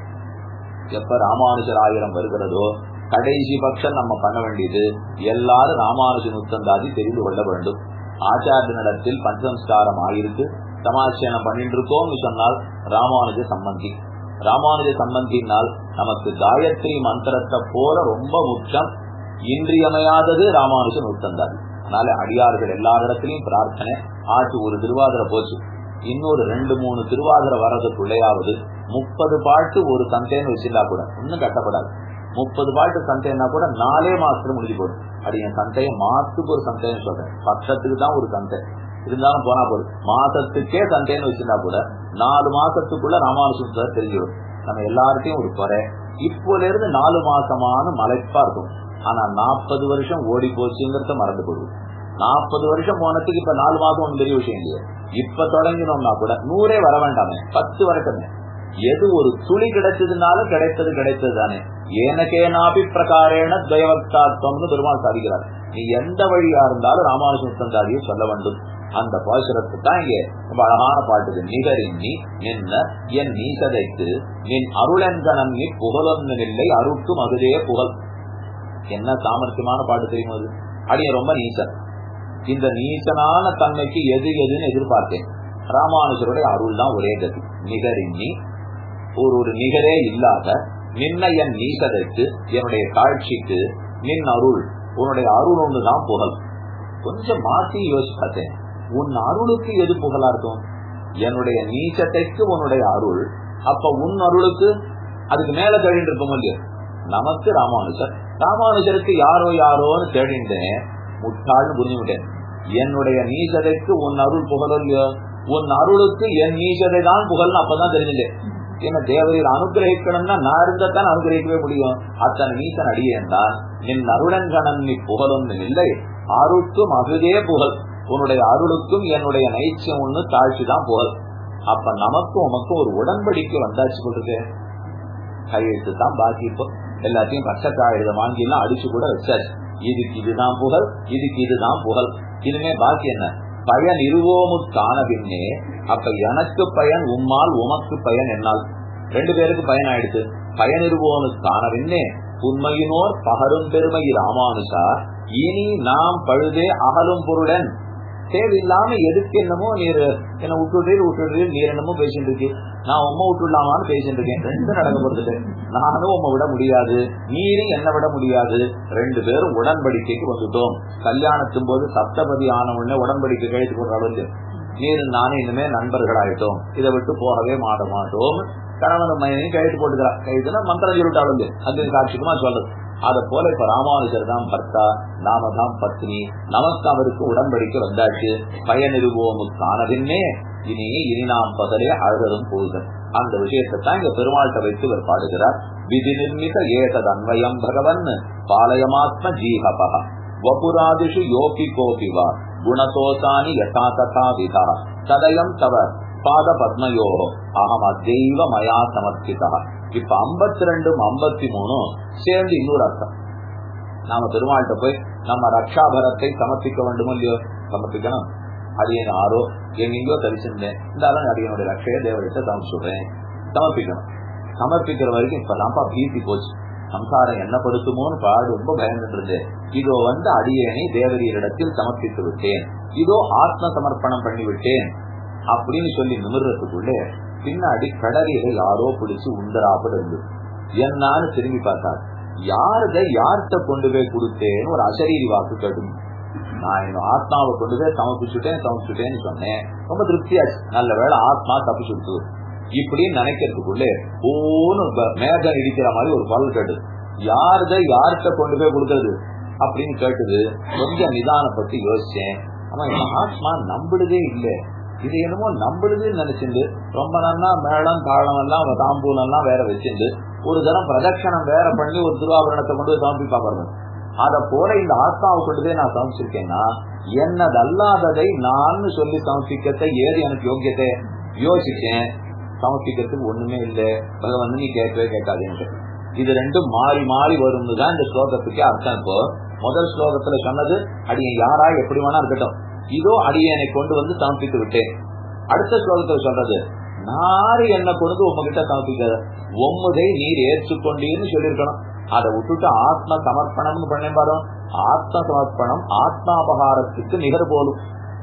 எப்ப ராமானுஜர் ஆயிரம் வருகிறதோ கடைசி பட்சம் நம்ம பண்ண வேண்டியது எல்லாரும் ராமானுஜன் உத்தந்தாதி தெரிந்து கொள்ள வேண்டும் ஆச்சாரியனிடத்தில் பஞ்சசம்ஸ்காரம் ஆயிருக்கு சமாச்சனம் பண்ணிட்டு இருக்கோம்னு சொன்னால் ராமானுஜ சம்பந்தி ராமானுஜ சம்பந்தினால் நமக்கு காயத்ரி மந்திரத்தை போல ரொம்ப முக்கியம் இன்றியமையாதது ராமானுஜன் உத்தந்தாதி அதனால அடியார்கள் எல்லாரிடத்திலையும் பிரார்த்தனை ஆட்டு ஒரு திருவாதிரை போச்சு இன்னொரு ரெண்டு மூணு திருவாதிரை வர்றதுக்குள்ளையாவது முப்பது பாட்டு ஒரு சந்தேன்னு வச்சிருந்தா கூட இன்னும் கட்டப்படாது முப்பது பாட்டு சந்தைன்னா கூட நாலே மாசத்துல முடிஞ்சு போடும் அது என் சந்தைய மாசத்துக்கு ஒரு சந்தைன்னு சொல்றேன் பட்சத்துக்கு தான் ஒரு சந்தை இருந்தாலும் போனா போதும் மாசத்துக்கே சந்தைன்னு வச்சிருந்தா கூட நாலு மாசத்துக்குள்ள ராமானுஷம் தெரிஞ்சிடும் நம்ம எல்லார்ட்டையும் ஒரு குறை இப்போல இருந்து நாலு மாசமான மலைப்பா இருக்கும் ஆனா நாற்பது வருஷம் ஓடி போச்சுங்கிறத மறந்து போடுவோம் நாற்பது வருஷம் போனதுக்கு இப்ப நாலு மாசம் ஒன்றும் பெரிய விஷயம் இல்லையே இப்ப தொடங்கினோம்னா கூட நூறே வர வேண்டாமே பத்து வரட்டுமே எது ஒரு துளி கிடைச்சதுனாலும் கிடைத்தது கிடைத்தது தானே ஏனக்கேனாபி பிரகாரேன துவயவக்தாத்வம்னு பெருமாள் சாதிக்கிறார் நீ எந்த வழியா இருந்தாலும் ராமானுஜன் சந்தாதியை சொல்ல வேண்டும் அந்த பாசுரத்து தான் இங்கே ரொம்ப அழகான பாட்டுது நிகரின்னி நின்ன என் நீசதைக்கு நின் அருளென்கணம் நீ புகழொன்னு இல்லை அருட்டும் அதுவே புகழ் என்ன சாமர்த்தியமான பாட்டு தெரியுமா அது அடிய ரொம்ப நீசன் இந்த நீசனான தன்மைக்கு எது எதுன்னு எதிர்பார்த்தேன் ராமானுஜருடைய அருள் தான் ஒரே கதி நிகரின்னி ஒரு ஒரு நிகரே இல்லாத நின்ன என் நீசதைக்கு என்னுடைய காட்சிக்கு நின் அருள் உன்னுடைய அருள் ஒண்ணுதான் புகழ் கொஞ்சம் மாத்தி யோசிச்சு பார்த்தேன் உன் அருளுக்கு எது புகழா இருக்கும் என்னுடைய நீச்சத்தைக்கு உன்னுடைய அருள் அப்ப உன் அருளுக்கு அதுக்கு மேல தேடிட்டு இருக்க இல்லையோ நமக்கு ராமானுஜர் ராமானுஜருக்கு யாரோ யாரோன்னு தேடிட்டேன் முட்டாள்னு புரிஞ்சுவிட்டேன் என்னுடைய நீசதைக்கு உன் அருள் புகழோ இல்லையோ உன் அருளுக்கு என் நீசதை தான் புகழ்னு அப்பதான் தெரிஞ்சுட்டேன் என்ன தேவரையில் அனுகிரகிக்கணும்னா நான் இருந்தால் அனுகிரகிக்கவே முடியும் அத்தனை நீசன் அடியேன் தான் நின் அருளங்கணன் நீ புகழொன்னு இல்லை அருட்கும் அகுதே புகழ் உன்னுடைய அருளுக்கும் என்னுடைய நைச்சியம் ஒண்ணு தாழ்ச்சி தான் புகழ் அப்ப நமக்கும் உமக்கும் ஒரு உடன்படிக்கை வந்தாச்சு போட்டுருக்கு கையெழுத்து தான் பாக்கி இப்போ எல்லாத்தையும் பச்சை காகிதம் வாங்கி எல்லாம் அடிச்சு கூட வச்சாச்சு இதுக்கு இதுதான் புகழ் இதுக்கு இதுதான் புகழ் இனிமே பாக்கி என்ன பயன் இருவோமுக்கான பின்னே அப்ப எனக்கு பயன் உம்மால் உமக்கு பயன் என்னால் ரெண்டு பேருக்கு பயன் ஆயிடுச்சு பயன் இருவோனுக்கான பின்னே உண்மையினோர் பகரும் பெருமை ராமானுஷா இனி நாம் பழுதே அகலும் பொருடன் தேவையில்லாம எதுக்கு என்னமோ நீர் என்ன விட்டுடுறீர் விட்டுடுறீர் நீர் என்னமோ பேசிட்டு இருக்கு நான் உண்மை விட்டுடலாமான்னு பேசிட்டு இருக்கேன் ரெண்டும் நடக்க போறது நானும் உண்மை விட முடியாது நீரும் என்ன விட முடியாது ரெண்டு பேரும் உடன்படிக்கைக்கு வந்துட்டோம் கல்யாணத்தின் போது சப்தபதி ஆன உடனே உடன்படிக்கை கழித்து போடுற அளவுக்கு நீர் நானும் இனிமே நண்பர்களாயிட்டோம் இதை விட்டு போகவே மாட்ட மாட்டோம் கணவன் மையனையும் கழித்து போட்டுக்கிறா கழித்துனா மந்திரம் சொல்லிட்டாலும் அது காட்சிக்குமா சொல்றது அத போல இப்ப ராமானுஜர் தான் பர்த்தா நாம தான் பத்னி நமக்கு அவருக்கு உடன்படிக்கை வந்தாச்சு பயனிருவோமுக்கான பின்னே இனி இனி நாம் பகலே அழுதலும் போகுதல் அந்த விஷயத்தை தான் இங்க பெருமாள்கிட்ட வைத்து இவர் பாடுகிறார் விதி நிர்மித ஏதது அன்வயம் பகவன் பாலயமாத்ம ஜீகபக வபுராதிஷு யோகி கோபிவா குணதோசானி யதா ததா விதா ததயம் தவ பாத பத்மயோ அகம் அத்தெய்வ மயா சமர்ப்பிதா இப்ப ஐம்பத்தி ரெண்டும் ஐம்பத்தி மூணும் சேர்ந்து இன்னொரு அர்த்தம் நாம பெருமாள்கிட்ட போய் நம்ம ரக்ஷாபரத்தை சமர்ப்பிக்க வேண்டுமோ இல்லையோ சமர்ப்பிக்கணும் அடியன் ஆரோ எங்கெங்கயோ தரிசிருந்தேன் இருந்தாலும் அடியனுடைய ரக்ஷைய தேவரிட்ட சமர்ப்பிச்சுடுறேன் சமர்ப்பிக்கணும் சமர்ப்பிக்கிற வரைக்கும் இப்பதான்ப்பா பீத்தி போச்சு சம்சாரம் என்ன படுத்துமோன்னு பாடு ரொம்ப பயந்துட்டு இருந்தேன் இதோ வந்து அடியேனை தேவரியரிடத்தில் சமர்ப்பித்து விட்டேன் இதோ ஆத்ம சமர்ப்பணம் பண்ணி விட்டேன் அப்படின்னு சொல்லி நிமிர்றதுக்குள்ளே பின்னாடி கடலில யாரோ பிடிச்சு உண்டராப்பட இருந்து என்னான்னு திரும்பி பார்த்தார் யாருத யார்கிட்ட கொண்டு போய் கொடுத்தேன்னு ஒரு அசரீரி வாக்கு கேட்டு நான் என் ஆத்மாவை கொண்டு போய் சமர்ப்பிச்சுட்டேன் சமர்ப்பிச்சுட்டேன்னு சொன்னேன் ரொம்ப திருப்தியாச்சு நல்ல வேலை ஆத்மா தப்பிச்சுட்டு இப்படின்னு நினைக்கிறதுக்குள்ளே ஓன்னு மேகம் இடிக்கிற மாதிரி ஒரு பல் கேட்டு யாருத யார்கிட்ட கொண்டு போய் கொடுக்கறது அப்படின்னு கேட்டது கொஞ்சம் நிதானப்பட்டு யோசிச்சேன் ஆமா என் ஆத்மா நம்பிடுதே இல்லை இது என்னமோ நம்பிடுதுன்னு நினைச்சிருந்து ரொம்ப நல்லா மேளம் தாளம் எல்லாம் தாம்பூலம் எல்லாம் வேற வச்சிருந்து ஒரு தரம் பிரதட்சணம் வேற பண்ணி ஒரு திருவாபரணத்தை கொண்டு போய் சமர்ப்பி பாக்குறது அத போல இந்த ஆத்மாவை கொண்டு போய் நான் சமர்ப்பிச்சிருக்கேன்னா என்னதல்லாததை நான் சொல்லி சமர்ப்பிக்கத்தை ஏது எனக்கு யோகியத்தை யோசிச்சேன் சமர்ப்பிக்கிறதுக்கு ஒண்ணுமே இல்லை பகவான் நீ கேட்கவே கேட்காதுன்னு இது ரெண்டும் மாறி மாறி வரும்னு தான் இந்த ஸ்லோகத்துக்கே அர்த்தம் இப்போ முதல் ஸ்லோகத்துல சொன்னது அடிய யாரா எப்படி வேணா இருக்கட்டும் இதோ அடியனை கொண்டு வந்து சமர்ப்பித்து விட்டேன் அடுத்த ஸ்லோகத்தில் சொல்றது நாரு என்ன கொண்டு உங்ககிட்ட சமர்ப்பிக்காத ஒம்முதை நீர் ஏற்றுக்கொண்டீர்னு சொல்லியிருக்கணும் அதை விட்டுட்டு ஆத்ம சமர்ப்பணம்னு பண்ணேன் பாரு ஆத்ம சமர்ப்பணம் ஆத்மாபகாரத்துக்கு நிகர் போலும்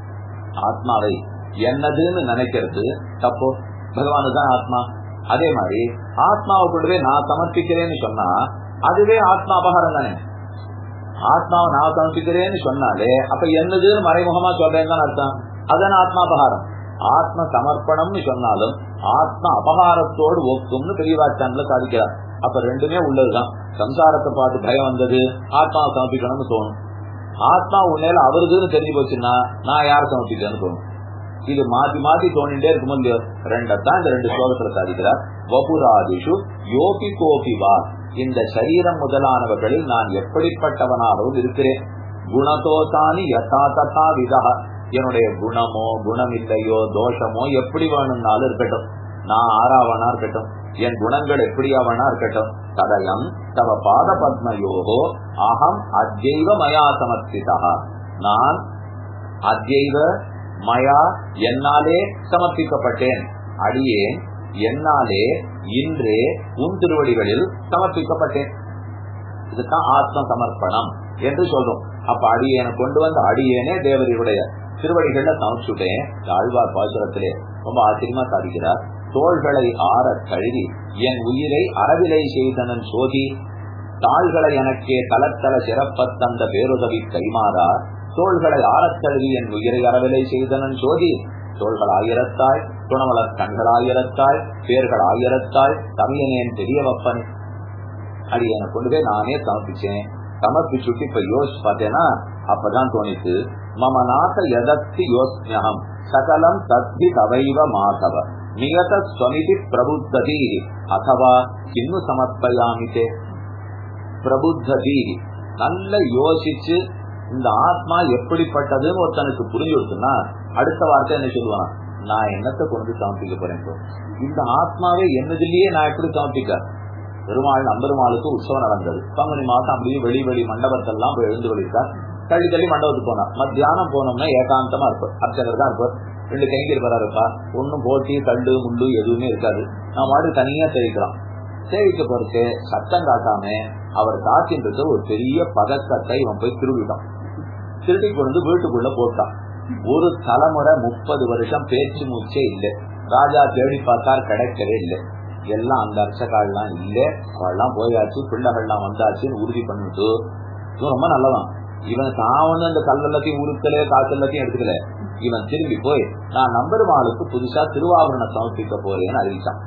ஆத்மாவை என்னதுன்னு நினைக்கிறது தப்போ பகவானு தான் ஆத்மா அதே மாதிரி ஆத்மாவை கொண்டு போய் நான் சமர்ப்பிக்கிறேன்னு சொன்னா அதுவே ஆத்மா அபகாரம் தானே ஆத்மாவை நான் சமர்ப்பிக்கிறேன்னு சொன்னாலே அப்ப என்னதுன்னு மறைமுகமா சொல்றேன்னு தான் அர்த்தம் அதான் ஆத்மாபகாரம் ஆத்ம சமர்ப்பணம்னு சொன்னாலும் ஆத்ம அபகாரத்தோடு ஒக்கும்னு பெரியவாச்சான்ல சாதிக்கிறார் அப்ப ரெண்டுமே உள்ளதுதான் சம்சாரத்தை பார்த்து பயம் வந்தது ஆத்மாவை சமர்ப்பிக்கணும்னு தோணும் ஆத்மா உண்மையில அவருதுன்னு தெரிஞ்சு போச்சுன்னா நான் யார சமர்ப்பிக்கிறேன்னு தோணும் இது மாத்தி மாத்தி தோணிட்டே இருக்கும் இல்லையோ ரெண்டத்தான் இந்த ரெண்டு ஸ்லோகத்துல சாதிக்கிறார் வபுராதிஷு யோகி கோபி வா இந்த சரீரம் முதலானவர்களில் நான் எப்படிப்பட்டவனாகவும் இருக்கிறேன் குணதோசானி யதா ததா விதா என்னுடைய குணமோ குணம் இல்லையோ தோஷமோ எப்படி வேணும்னாலும் இருக்கட்டும் நான் ஆறாவனா இருக்கட்டும் என் குணங்கள் எப்படியாவனா இருக்கட்டும் ததயம் தவ பாத பத்மயோகோ அகம் அத்யைவ மயா சமர்ப்பிதா நான் அத்யைவ மயா என்னாலே சமர்ப்பிக்கப்பட்டேன் அடியேன் என்னாலே இன்றே உன் திருவடிகளில் சமர்ப்பிக்கப்பட்டேன் இதுதான் ஆத்ம சமர்ப்பணம் என்று சொல்றோம் அப்ப அடியேனை கொண்டு வந்த அடியேனே தேவதையுடைய திருவடிகள்ல சமைச்சுட்டேன் ஆழ்வார் பாசுரத்திலே ரொம்ப ஆச்சரியமா சாதிக்கிறார் தோள்களை ஆற கழுவி என் உயிரை அறவிலை செய்தனன் சோதி தாள்களை எனக்கே தளத்தள சிறப்பத் தந்த பேருதவி கைமாறா தோள்களை ஆறத் தழுவி என் உயிரை அறவிலை செய்தனன் சோதி தோள்கள் ஆயிரத்தாய் துணவளர் கண்கள் ஆயிரத்தாய் பேர்கள் ஆயிரத்தாய் தமியனேன் பெரியவப்பன் அடியனை கொண்டு போய் நானே சமர்ப்பிச்சேன் சமர்ப்பிச்சுட்டு இப்ப யோசிச்சு பார்த்தேன்னா அப்பதான் தோணித்து மம நாச எதத்தி யோஸ்யம் சகலம் தத்தி தவைவ மாதவ நிகத ஸ்வமிதி பிரபுத்ததி அத்தவா இன்னும் சமர்ப்பயாமித்தே பிரபுத்ததி நல்ல யோசிச்சு இந்த ஆத்மா எப்படிப்பட்டதுன்னு ஒருத்தனுக்கு புரிஞ்சு கொடுத்துன்னா அடுத்த வார்த்தை என்ன சொல்லுவான் நான் என்னத்தை கொண்டு சமர்ப்பிக்க போறேன் இப்போ இந்த ஆத்மாவே என்னதிலேயே நான் எப்படி சமர்ப்பிக்க பெருமாள் நம்பெருமாளுக்கு உற்சவம் நடந்தது பங்குனி மாசம் அப்படியே வெளி வெளி மண்டபத்தெல்லாம் போய் எழுந்து வெளியிட்டார் தள்ளி தள்ளி மண்டபத்துக்கு போனா மத்தியானம் போனோம்னா ஏகாந்தமா இருப்பார் அர்ச்சகர் தான் இருப்பார் ரெண்டு கைங்கி இருப்பாரா இருப்பா ஒன்னும் போட்டி தண்டு முண்டு எதுவுமே இருக்காது நான் மாடு தனியா தெரிவிக்கலாம் சேவிக்க பொறுத்து சத்தம் காட்டாம அவர் காக்கின்றது ஒரு பெரிய பதக்கத்தை இவன் போய் திருவிட்டான் திருடி கொண்டு வீட்டுக்குள்ள போட்டான் ஒரு தலைமுறை முப்பது வருஷம் பேச்சு மூச்சே இல்லை ராஜா தேடி பார்த்தார் கிடைக்கவே இல்லை எல்லாம் அந்த அர்ச்சகால்லாம் இல்ல அவெல்லாம் போயாச்சு பிள்ளைகள்லாம் வந்தாச்சுன்னு உறுதி பண்ணிட்டு இவன் ரொம்ப நல்லதான் இவன் தான் வந்து அந்த கல்லெல்லாத்தையும் உருக்கல காசு எல்லாத்தையும் எடுத்துக்கல இவன் திரும்பி போய் நான் நம்பெருமாளுக்கு புதுசா திருவாபரணம் சமர்ப்பிக்க போறேன்னு அறிவிச்சான்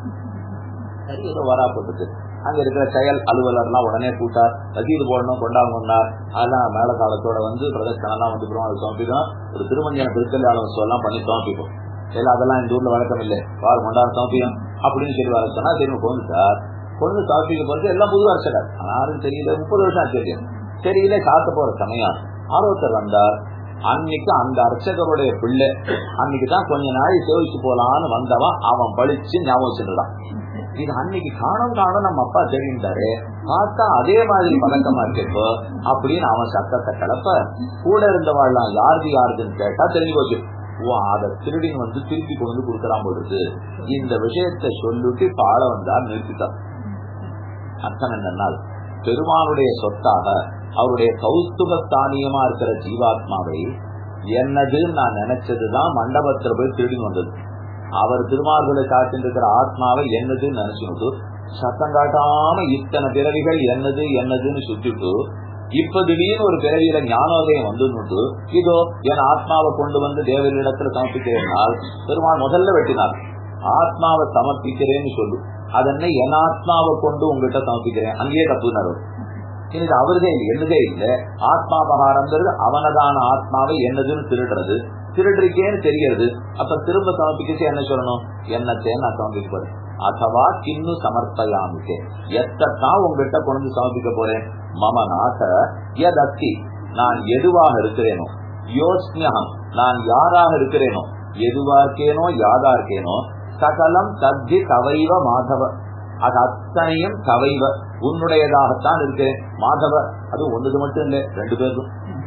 சரி ஏதோ வராப்பட்டுச்சு அங்க இருக்கிற செயல் அலுவலர் எல்லாம் உடனே கூட்டார் ரசீது போடணும் கொண்டாங்கன்னார் அதெல்லாம் மேல காலத்தோட வந்து பிரதட்சணம் எல்லாம் வந்து பெருமாள் சமர்ப்பிக்கணும் ஒரு திருமஞ்சன திருக்கல்யாணம் எல்லாம் பண்ணி சமர்ப்பிப்போம் இல்ல அதெல்லாம் இந்த ஊர்ல வழக்கம் இல்லை வார் கொண்டாட சமர்ப்பியம் அப்படின்னு சொல்லி வர சொன்னா திரும்ப கொண்டுட்டார் கொண்டு சமர்ப்பிக்க போறது எல்லாம் புது அர்ச்சகர் யாரும் தெரியல முப்பது வருஷம் ஆச்சு தெரியல காத்த போற சமயம் ஆரோத்தர் வந்தார் அன்னைக்கு அந்த அர்ச்சகருடைய பிள்ளை அன்னைக்கு தான் கொஞ்ச நாள் சேவிச்சு போலான்னு வந்தவன் அவன் பழிச்சு ஞாபகம் வச்சுட்டான் இது அன்னைக்கு காணும் காணும் நம்ம அப்பா தெரிந்தாரு பார்த்தா அதே மாதிரி பழக்கமா இருக்கோ அப்படின்னு அவன் சத்தத்தை கலப்ப கூட இருந்தவாழ்லாம் யாருது யாருதுன்னு கேட்டா தெரிஞ்சு போச்சு ஓ அத திருடின் வந்து திருப்பி கொண்டு வந்து கொடுக்கறான் போடுது இந்த விஷயத்த சொல்லிட்டு பாட வந்தா நிறுத்திட்டான் அர்த்தம் என்னன்னா பெருமானுடைய சொத்தாக அவருடைய கௌஸ்துபஸ்தானியமா இருக்கிற ஜீவாத்மாவை என்னதுன்னு நான் நினைச்சதுதான் மண்டபத்துல போய் திருடி வந்தது அவர் திருமார்களை காட்டிருக்கிற ஆத்மாவை என்னதுன்னு நினைச்சுட்டு சத்தம் காட்டாம இத்தனை பிறவிகள் என்னது என்னதுன்னு சுத்திட்டு இப்ப திடீர்னு ஒரு பிறவியில ஞானோதயம் வந்து இதோ என் ஆத்மாவை கொண்டு வந்து தேவரிடத்துல சமர்ப்பிக்கிறேனால் பெருமாள் முதல்ல வெட்டினார் ஆத்மாவை சமர்ப்பிக்கிறேன்னு சொல்லு அதென்ன என் ஆத்மாவை கொண்டு உங்ககிட்ட சமர்ப்பிக்கிறேன் அங்கேயே தப்புனாரு எனக்கு அவருதே இல்லை என்னதே இல்லை ஆத்மாபகாரங்கிறது அவனதான ஆத்மாவை என்னதுன்னு திருடுறது திருடுறீக்கேன்னு தெரியறது அப்ப திரும்ப சமர்ப்பிக்கச்சு என்ன சொல்லணும் என்னத்தேன்னு நான் சமர்ப்பிக்க போறேன் அதுவா கிண்ணு சமர்ப்பயாமிக்கே எத்தான் உங்ககிட்ட கொண்டு சமர்ப்பிக்க போறேன் மம நாச எதத்தி நான் எதுவாக இருக்கிறேனோ யோஸ்மியம் நான் யாராக இருக்கிறேனோ எதுவா இருக்கேனோ யாதா இருக்கேனோ சகலம் தத்தி கவைவ மாதவ அது அத்தனையும் கவைவ உன்னுடையதாகத்தான் இருக்கேன் மாதவ அது ஒன்றுது மட்டும் இல்லை ரெண்டு பேருக்கும்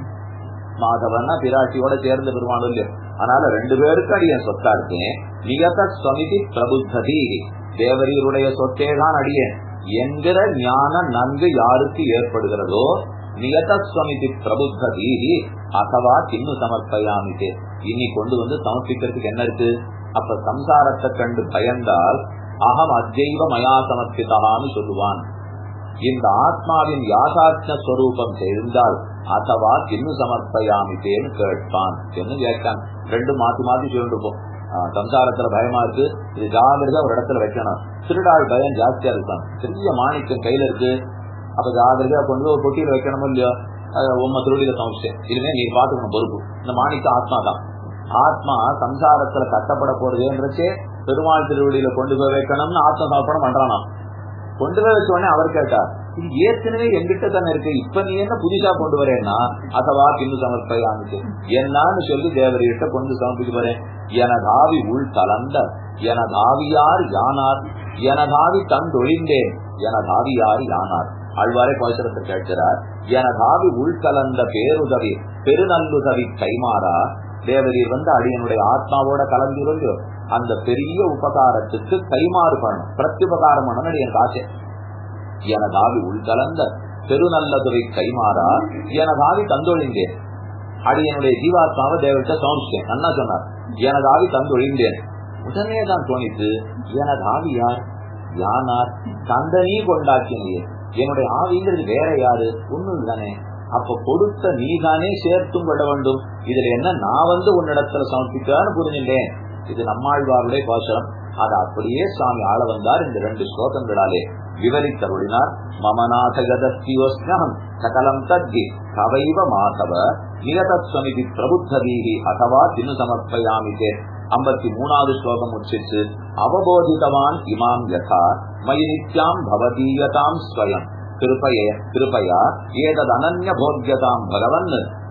மாதவன்னா பிராட்டியோட சேர்ந்த பெருமானும் இல்லையோ அதனால ரெண்டு பேருக்கு அடியன் சொத்தா இருக்கேன் நியத ஸ்வமிதி பிரபுத்ததி தேவரீருடைய சொத்தே தான் அடியேன் என்கிற ஞானம் நன்கு யாருக்கு ஏற்படுகிறதோ நியதஸ்வமிதி பிரபுத்ததி அகவா கிண்ணு சமர்ப்பயாமித்தே இனி கொண்டு வந்து சமர்ப்பிக்கிறதுக்கு என்ன இருக்கு அப்ப சம்சாரத்தை கண்டு பயந்தால் அகம் அஜைவ மயா சமர்ப்பித்தான்னு சொல்லுவான் இந்த ஆத்மாவின் யாதாத்ம ஸ்வரூபம் தெரிந்தால் அத்தவா கிண்ணு சமர்ப்பயாமித்தேன்னு கேட்பான் என்ன கேட்கான் ரெண்டும் மாத்தி மாத்தி சொல்லிட்டு போ சம்சாரத்துல பயமா இருக்கு இது ஜாகிரதா ஒரு இடத்துல வைக்கணும் திருடாள் பயம் ஜாஸ்தியா இருக்கான் பெரிய மாணிக்கம் கையில இருக்கு அப்ப ஜாகிரதா கொண்டு ஒரு பொட்டியில வைக்கணுமோ இல்லையோ உண்மை திருடியில சமைச்சேன் இனிமே நீ பாத்துக்கணும் பொறுப்பு இந்த மாணிக்க ஆத்மா தான் ஆத்மா சம்சாரத்துல கட்டப்பட போறதுன்றச்சே பெருமாள் திருவடியில கொண்டு போய் வைக்கணும்னு ஆத்ம சமர்ப்பணம் பண்றானா கொண்டு போய் வச்ச உடனே அவர் கேட்டார் இது ஏற்கனவே எங்கிட்ட தானே இருக்கு இப்ப நீ என்ன புதுசா கொண்டு வரேன்னா அதவா பின்னு சமர்ப்பயாமிச்சு என்னான்னு சொல்லி தேவர்கிட்ட கொண்டு சமர்ப்பிக்க போறேன் எனதாவி உள் கலந்த எனதாவியார் யானார் எனதாவி தந்தொழிந்தேன் எனதாவியார் யானார் ஆழ்வாரே பாசுரத்தை கேட்கிறார் எனதாவி உள்கலந்த பேருதவி பெருநல்லுதவி கைமாறா தேவரீர் வந்து அடியனுடைய ஆத்மாவோட கலந்து அந்த பெரிய உபகாரத்துக்கு கைமாறு பண்ணணும் பிரத்யுபகாரம் பண்ணணும் என் ஆசை எனதாவி உள்கலந்த பெருநல்லதுவை கைமாறா எனதாவி தந்தொழிந்தேன் அடியனுடைய ஜீவாத்மாவை தேவர்கிட்ட சமர்ப்பிச்சேன் அண்ணா சொன்னார் எனதாவி தந்தொழிந்தேன் உடனே தான் தோணித்து எனதாவி யார் யானார் தந்தனீ கொண்டாக்கினே என்னுடைய ஆவிங்கிறது வேற யாரு ஒண்ணும் தானே அப்ப கொடுத்த நீதானே சேர்த்தும் கொள்ள வேண்டும் இதுல என்ன நான் வந்து உன்னிடத்துல சமர்ப்பிக்கான்னு புரிஞ்சுட்டேன் இது நம்மாழ்வாருடைய பாசனம் அது அப்படியே சுவாமி ஆள வந்தார் இந்த ரெண்டு ஸ்லோகங்களாலே விவரித்தருளினார் மமநாத கதஸ்தியோஸ்மியம் சகலம் தத்தி கவைவ மாதவ நியதஸ்வமிதி பிரபுத்ததீகி அகவா தினு சமர்ப்பயாமிதே ஐம்பத்தி மூணாவது ஸ்லோகம் உச்சித்து அவபோதிதவான் இமாம் யதா மயி நித்யாம் பவதீயதாம் ஸ்வயம் கிருபய கிருபயா ஏதத் அனன்ய போக்கியதாம் பகவன்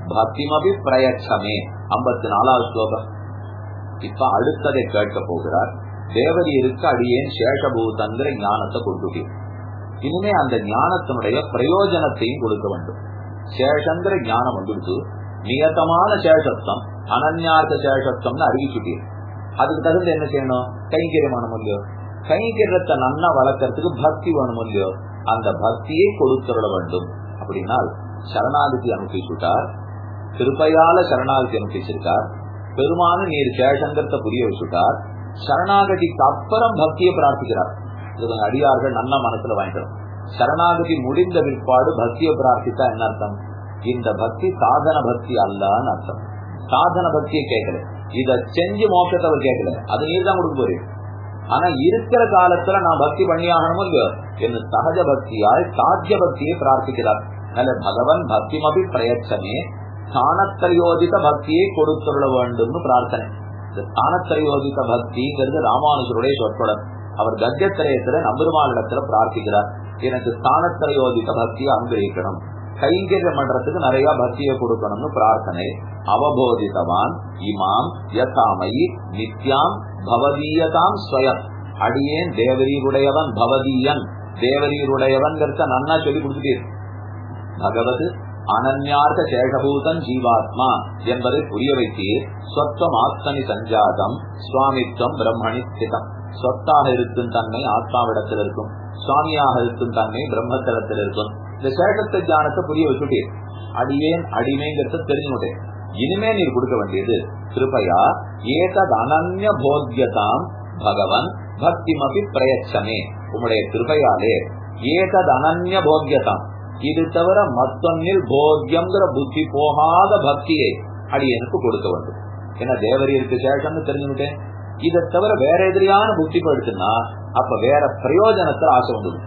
பக்திமபி பிரயச்சமே ஐம்பத்தி நாலாவது ஸ்லோகம் இப்ப அடுத்ததை கேட்க போகிறார் தேவரீருக்கு அடியேன் சேஷபூதங்கிற ஞானத்தை கொடுத்துட்டீர் இனிமே அந்த ஞானத்தினுடைய பிரயோஜனத்தையும் கொடுக்க வேண்டும் சேஷங்கிற ஞானம் வந்துடுச்சு நியத்தமான சேஷத்துவம் அனன்யார்த்த சேஷத்துவம்னு அறிவிச்சுட்டீர் அதுக்கு தகுந்த என்ன செய்யணும் கைங்கரியம் வேணும் இல்லையோ கைங்கரியத்தை நன்னா வளர்க்கறதுக்கு பக்தி வேணும் இல்லையோ அந்த பக்தியை கொடுத்துட வேண்டும் அப்படின்னால் சரணாகதி அனுப்பிச்சுட்டார் திருப்பையால சரணாகதி அனுப்பிச்சிருக்கார் பெருமான நீர் சேஷங்கரத்தை புரிய வச்சுட்டார் சரணாகதிக்கு அப்புறம் பக்தியை பிரார்த்திக்கிறார் இது அடியார்கள் நல்ல மனசுல வாங்கிக்கிறோம் சரணாகதி முடிந்த பிற்பாடு பக்தியை பிரார்த்தித்தா என்ன அர்த்தம் இந்த பக்தி சாதன பக்தி அல்லன்னு அர்த்தம் சாதன பக்தியை கேட்கல இத செஞ்சு மோட்சத்தை அவர் கேட்கல அது நீர் தான் கொடுக்க போறீங்க ஆனா இருக்கிற காலத்துல நான் பக்தி பண்ணி ஆகணும் இல்லையோ என்று சகஜ பக்தியால் சாத்திய பக்தியை பிரார்த்திக்கிறார் நல்ல பகவன் பக்திமபி பிரயச்சமே ஸ்தானத்திரயோதித பக்தியை கொடுத்துள்ள வேண்டும்னு பிரார்த்தனை இந்த ஸ்தானத்திரயோதித பக்திங்கிறது ராமானுஜருடைய சொற்றொடர் அவர் கத்தியத்திரயத்துல நம்பெருமானிடத்துல பிரார்த்திக்கிறார் எனக்கு ஸ்தானத்திரயோதித பக்தியை அனுகிரகிக்கணும் கைங்கரிய மன்றத்துக்கு நிறைய பக்தியை கொடுக்கணும்னு பிரார்த்தனை அவபோதித்தவான் இமாம் யசாமயி நித்யாம் பவதீயதாம் ஸ்வயம் அடியேன் தேவரீருடையவன் பவதீயன் தேவரீருடையவன் நன்னா சொல்லி கொடுத்துட்டீர் பகவது அனன்யார்த்த சேஷபூதன் ஜீவாத்மா என்பதை புரிய வைத்தீர் சொத்தம் ஆத்மனி சஞ்சாதம் சுவாமித்வம் பிரம்மணி ஸ்திதம் சொத்தாக இருக்கும் தன்மை ஆத்மாவிடத்தில் இருக்கும் சுவாமியாக இருக்கும் தன்மை பிரம்மத்திடத்தில் இருக்கும் இந்த சேஷத்த ஞானத்தை புரிய வச்சுட்டீர் அடியேன் அடிமைங்கிறத தெரிஞ்சுட்டேன் இனிமே நீர் கொடுக்க வேண்டியது கிருபையா ஏதத் அனன்ய போத்தியதாம் பகவன் பக்திமபி பிரயச்சமே உம்முடைய கிருபையாலே ஏதத் அனன்ய போக்கியதாம் இது தவிர மத்தொன்னில் போக்கியங்கிற புத்தி போகாத பக்தியை அடியனுக்கு கொடுக்க வேண்டும் ஏன்னா தேவரியருக்கு சேஷம்னு தெரிஞ்சுக்கிட்டேன் இதை தவிர வேற எதிரியான புத்தி போயிடுச்சுன்னா அப்ப வேற பிரயோஜனத்தில் ஆசை வந்துடும்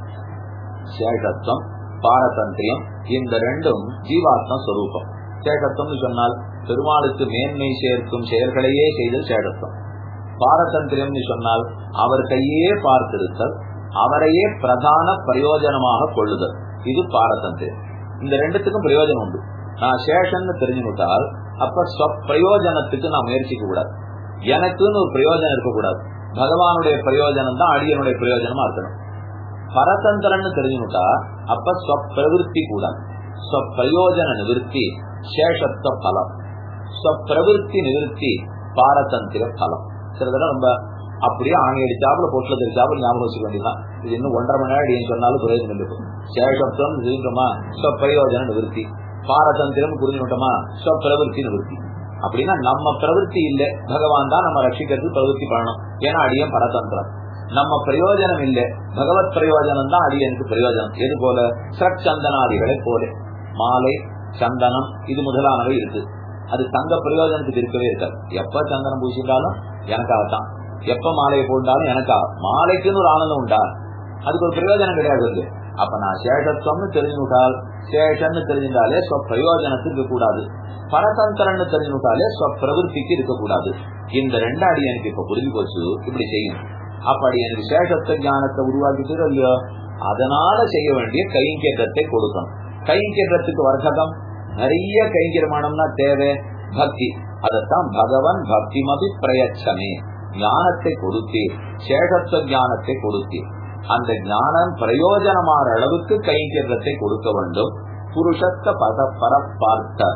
சேஷத்துவம் பாரதந்திரியம் இந்த ரெண்டும் ஜீவாத்ம ஸ்வரூபம் சேஷத்துவம் சொன்னால் பெருமாளுக்கு மேன்மை சேர்க்கும் செயல்களையே செய்தல் சேடத்துவம் பாரதந்திரியம் சொன்னால் அவர் கையே பார்த்திருத்தல் அவரையே பிரதான பிரயோஜனமாக கொள்ளுதல் இது பாரதந்திரியம் இந்த ரெண்டுத்துக்கும் பிரயோஜனம் உண்டு நான் சேஷன்னு தெரிஞ்சுக்கிட்டால் அப்ப பிரயோஜனத்துக்கு நான் முயற்சிக்க கூடாது எனக்குன்னு ஒரு பிரயோஜனம் இருக்கக்கூடாது பகவானுடைய பிரயோஜனம் தான் அடியனுடைய பிரயோஜனமா இருக்கணும் பரதந்திரன்னு தெரிஞ்சுக்கிட்டா அப்ப ஸ்வப்பிரவருத்தி கூடாது ஸ்வப்பிரயோஜன நிவர்த்தி சேஷத்துவ பலம் ஸ்வப்பிரவருத்தி நிவர்த்தி பாரதந்திர பலம் சில தடவை ரொம்ப அப்படியே ஆணி அடிச்சாப்புல பொட்டுல தெரிச்சாப்புல ஞாபகம் வச்சுக்க வேண்டியதான் இது இன்னும் ஒன்றரை மணி நேரம் அடின்னு சொன்னாலும் பிரயோஜனம் இல்லை சேஷத்துவம் தெரிஞ்சுட்டோமா ஸ்வப்பிரயோஜன நிவர்த்தி பாரதந்திரம் புரிஞ்சுட்டோமா ஸ்வப்பிரவருத்தி நிவர்த்தி அப்படின்னா நம்ம பிரவருத்தி இல்ல பகவான் தான் நம்ம ரட்சிக்கிறதுக்கு பிரவருத்தி பண்ணணும் ஏன்னா அடியன் பரதந்திரம் நம்ம பிரயோஜனம் இல்ல பகவத் பிரயோஜனம் தான் அடியனுக்கு பிரயோஜனம் எது போல சந்தனாதிகளை போல மாலை சந்தனம் இது முதலானவை இருக்கு அது தங்க பிரயோஜனத்துக்கு இருக்கவே இருக்காது எப்ப சந்தனம் பூசிட்டாலும் எனக்காகத்தான் எப்ப மாலையை போட்டாலும் எனக்கா மாலைக்குன்னு ஒரு ஆனந்தம் உண்டா அதுக்கு ஒரு பிரயோஜனம் கிடையாது இருக்கு அப்ப நான் சேஷத்துவம்னு தெரிஞ்சுட்டால் சேஷன்னு தெரிஞ்சாலே பிரயோஜனத்துக்கு கூடாது பரதந்திரன்னு தெரிஞ்சுட்டாலே பிரவருத்திக்கு இருக்கக்கூடாது இந்த ரெண்டு அடி எனக்கு இப்ப புரிஞ்சு போச்சு இப்படி செய்யும் அப்படி எனக்கு சேஷத்த ஞானத்தை உருவாக்கிட்டு இல்லையோ அதனால செய்ய வேண்டிய கைங்கேற்றத்தை கொடுக்கணும் கைங்கேற்றத்துக்கு வர்த்தகம் நிறைய கைங்கரமானம்னா தேவை பக்தி அதத்தான் பகவான் பக்திமதி பிரயச்சமே ஞானத்தை கொடுத்தே சேஷத்துவ ஞானத்தை கொடுத்தே அந்த ஞானம் பிரயோஜனமான அளவுக்கு கைங்கரியத்தை கொடுக்க வேண்டும் புருஷத்த பத பர பார்த்த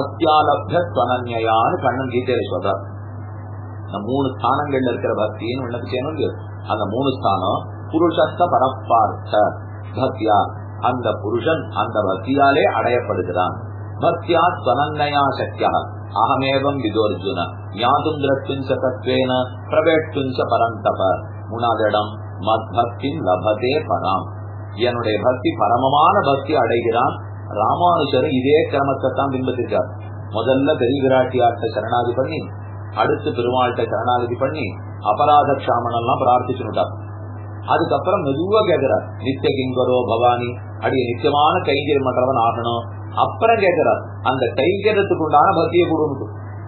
பக்தியாலப்தனன்யான்னு கண்ணன் கீதையில சொல்றார் இந்த மூணு ஸ்தானங்கள்ல இருக்கிற பக்தின்னு உள்ள செய்யணும் அந்த மூணு ஸ்தானம் புருஷத்த பரப்பார்த்த பக்தியா அந்த புருஷன் அந்த பக்தியாலே அடையப்படுகிறான் பக்தியா ஸ்வனன்யா சக்கியா அகமேவம் விதோர்ஜுன ஞாதும் திரஷ்டுஞ்ச தத்வேன பிரவேஷ்டுஞ்ச பரந்தப மூணாவது இடம் மத்பக்தின் லபதே பராம் என்னுடைய பக்தி பரமமான பக்தி அடைகிறான் ராமானுஜர் இதே கிரமத்தை தான் பின்பற்றிருக்கார் முதல்ல பெரிய விராட்டியாட்ட சரணாதி பண்ணி அடுத்து பெருமாள்கிட்ட சரணாகதி பண்ணி அபராத க்ஷாமன் எல்லாம் பிரார்த்திச்சுட்டார் அதுக்கப்புறம் மெதுவா கேட்கிறார் நித்திய கிங்கரோ பவானி அடிய நித்தியமான கைங்கரியம் பண்றவன் ஆகணும் அப்புறம் கேட்கிறார் அந்த கைங்கரியத்துக்கு உண்டான பக்தியை கொடுக்கணும்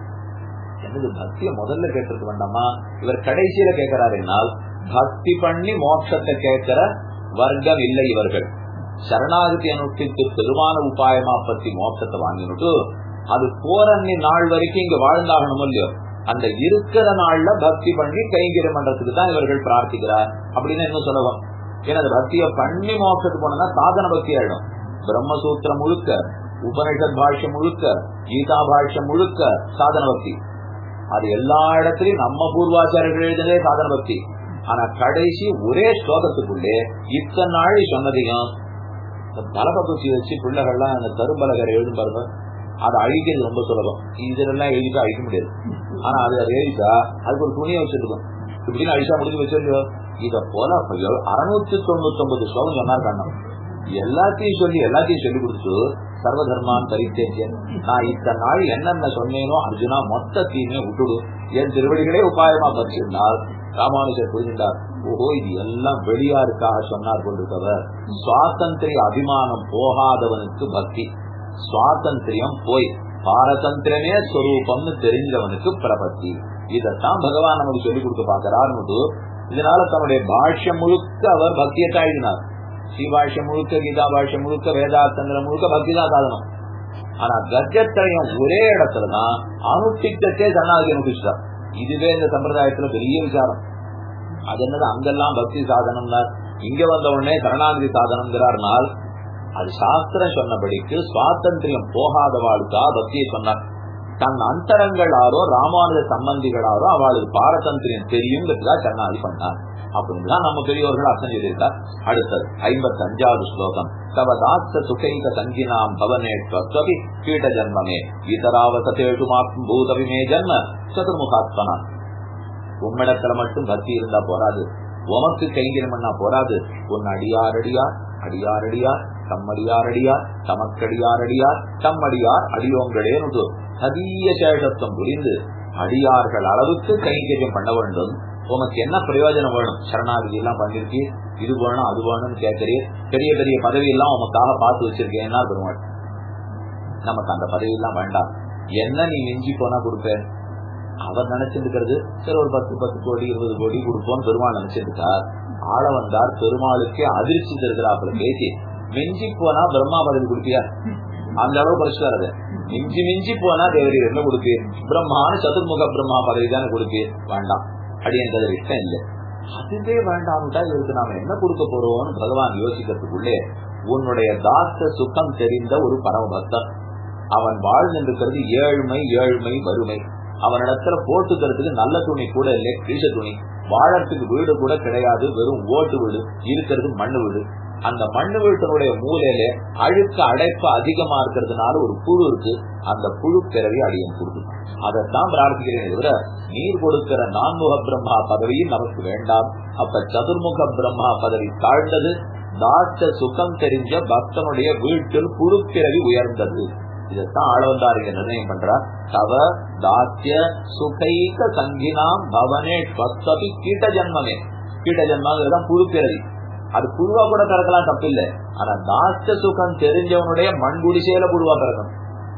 என்னது பக்திய முதல்ல கேட்டிருக்க வேண்டாமா இவர் கடைசியில கேட்கிறார் என்னால் பக்தி பண்ணி மோட்சத்தை கேட்கிற வர்க்கம் இல்லை இவர்கள் சரணாகதி அனுஷ்டித்து பெருமான உபாயமா பத்தி மோட்சத்தை வாங்கினுட்டு அது போற நாள் வரைக்கும் இங்க வாழ்ந்தாகணும் இல்லையோ அந்த இருக்கிற நாள்ல பக்தி பண்ணி கைங்கரியம் பண்றதுக்கு தான் இவர்கள் பிரார்த்திக்கிறார் அப்படின்னு என்ன சொல்லவும் ஏன்னா அந்த பக்தியை பண்ணி மோட்சத்துக்கு போனா சாதன பக்தி ஆயிடும் பிரம்மசூத்திரம் முழுக்க உபனிஷத் பாஷ்யம் முழுக்க கீதா பாஷ்யம் முழுக்க சாதன பக்தி அது எல்லா இடத்துலயும் நம்ம பூர்வாச்சாரியர்கள் எழுதினதே சாதன பக்தி ஆனா கடைசி ஒரே ஸ்லோகத்துக்குள்ளே இத்தனை நாள் சொன்னதையும் பலபகுச்சி வச்சு பிள்ளைகள்லாம் அந்த கரும்பலகரை எழுதும் பாருங்க அதை அழிக்கிறது ரொம்ப சுலபம் இதெல்லாம் எழுதிட்டா அழிக்க முடியாது ஆனா அது அதை எழுதிட்டா அதுக்கு ஒரு துணியை வச்சிருக்கும் இப்படின்னு அழிச்சா முடிஞ்சு வச்சிருக்கோ இத போல அறுநூத்தி தொண்ணூத்தி ஒன்பது ஸ்லோகம் சொன்னார் கண்ணம் எல்லாத்தையும் சொல்லி எல்லாத்தையும் சொல்லி கொடுத்து சர்வதர்மான் பரித்தேஜன் நான் இத்தனை நாள் என்னென்ன சொன்னேனோ அர்ஜுனா மொத்தத்தையுமே விட்டுடு என் திருவடிகளே உபாயமா பற்றிருந்தால் ராமானுஜர் புரிஞ்சின்றார் ஓஹோ இது எல்லாம் வெளியாருக்காக சொன்னார் கொண்டிருக்கவர் சுவாதந்திரிய அபிமானம் போகாதவனுக்கு பக்தி சுவாதந்திரியம் போய் பாரதந்திரமே ஸ்வரூபம்னு தெரிஞ்சவனுக்கு பிரபத்தி இதத்தான் பகவான் நமக்கு சொல்லிக் கொடுக்க பாக்கிறார்னு இதனால தன்னுடைய பாஷ்யம் முழுக்க அவர் பக்தியத்தை எழுதினார் ஸ்ரீபாஷ்யம் முழுக்க கீதா பாஷ்யம் முழுக்க வேதாந்தந்திரம் முழுக்க பக்தி தான் சாதனம் ஆனா கஜத்திரயம் ஒரே இடத்துலதான் அனுஷ்டித்தே சரணாகி அனுஷ்டிச்சார் இதுவே இந்த சம்பிரதாயத்துல பெரிய விசாரம் அது என்னது அங்கெல்லாம் பக்தி சாதனம் இங்க வந்த உடனே சரணாகதி சாதனம்ங்கிறார்னால் அது சாஸ்திரம் சொன்னபடிக்கு சுவாதந்திரியம் போகாதவாளுக்கா பக்தியை சொன்னார் தன் அந்தரங்களாரோ ராமானுஜ சம்பந்திகளாரோ அவளுக்கு பாரதந்திரியம் தெரியுங்கிறதுக்காக சரணாகி பண்ணார் அப்படின்லாம் நம்ம பெரியோர்கள் அர்த்தம் செய்திருக்கார் அடுத்தது ஐம்பத்தி அஞ்சாவது ஸ்லோகம் தவ தாத்த சுகைக சங்கினாம் பவனேஸ்வரி கீட்ட ஜன்மமே இதராவசேஷு மாக்கும் பூதவிமே ஜன்ம சதுர்முகாத்மனா உம்மிடத்துல மட்டும் பக்தி இருந்தா போராது உமக்கு கைங்கரம் பண்ணா போராது உன் அடியாரடியார் அடியாரடியார் தம்மடியாரடியார் தமக்கடியாரடியார் தம்மடியார் அடியோங்களேனு சதிய சேஷத்துவம் புரிந்து அடியார்கள் அளவுக்கு கைங்கரியம் பண்ண வேண்டும் உனக்கு என்ன பிரயோஜனம் வேணும் சரணாகதி எல்லாம் பண்ணிருக்கு இது வேணும் அது வேணும்னு கேட்கறீ பெரிய பெரிய பதவி எல்லாம் உமக்காக பார்த்து வச்சிருக்கேன் என்ன பெருமாள் நமக்கு அந்த பதவி எல்லாம் வேண்டாம் என்ன நீ மிஞ்சி போனா கொடுப்ப அவர் நினைச்சிருக்கிறது சரி ஒரு பத்து பத்து கோடி இருபது கோடி கொடுப்போம் பெருமாள் நினைச்சிருக்கார் ஆள வந்தார் பெருமாளுக்கே அதிர்ச்சி தருகிறாப்புல பேசி மிஞ்சி போனா பிரம்மா பதவி கொடுப்பியா அந்த அளவு பரிசுதான் அது மிஞ்சி மிஞ்சி போனா தேவரி என்ன கொடுப்பீர் பிரம்மான்னு சதுர்முக பிரம்மா பதவி தானே கொடுப்பீர் வேண்டாம் அடியன்றது இஷ்டம் இல்லை அதுவே வேண்டாம்ட்டா இவருக்கு நாம என்ன கொடுக்க போறோம்னு பகவான் யோசிக்கிறதுக்குள்ளே உன்னுடைய தாத்த சுகம் தெரிந்த ஒரு பரமபக்தன் அவன் வாழ்ந்திருக்கிறது ஏழ்மை ஏழ்மை வறுமை அவனிடத்துல போட்டுக்கிறதுக்கு நல்ல துணி கூட இல்லை கீழ துணி வாழறதுக்கு வீடு கூட கிடையாது வெறும் ஓட்டு வீடு இருக்கிறது மண்ணு வீடு அந்த மண்ணு வீட்டினுடைய மூலையில அழுக்க அடைப்பு அதிகமா இருக்கிறதுனால ஒரு புழு இருக்கு அந்த புழு பிறவி அடியன் கொடுக்கும் அதைத்தான் பிரார்த்திக்கிறேன் தவிர நீர் கொடுக்கிற நான்முக பிரம்மா பதவியும் நமக்கு வேண்டாம் அப்ப சதுர்முக பிரம்மா பதவி தாழ்ந்தது தாத்த சுகம் தெரிஞ்ச பக்தனுடைய வீட்டில் புழு பிறவி உயர்ந்தது இதைத்தான் ஆளவந்தாரிங்க நிர்ணயம் பண்றார் தவ தாத்திய சுகைக சங்கினாம் பவனே ஸ்வஸ்தபி கீட்ட ஜன்மமே கீட்ட ஜன்மாங்கிறதான் புழு பிறவி அது புழுவா கூட பிறக்கலாம் தப்பில்லை ஆனா தாத்த சுகம் தெரிஞ்சவனுடைய மண் குடிசையில புழுவா பிறக்கணும்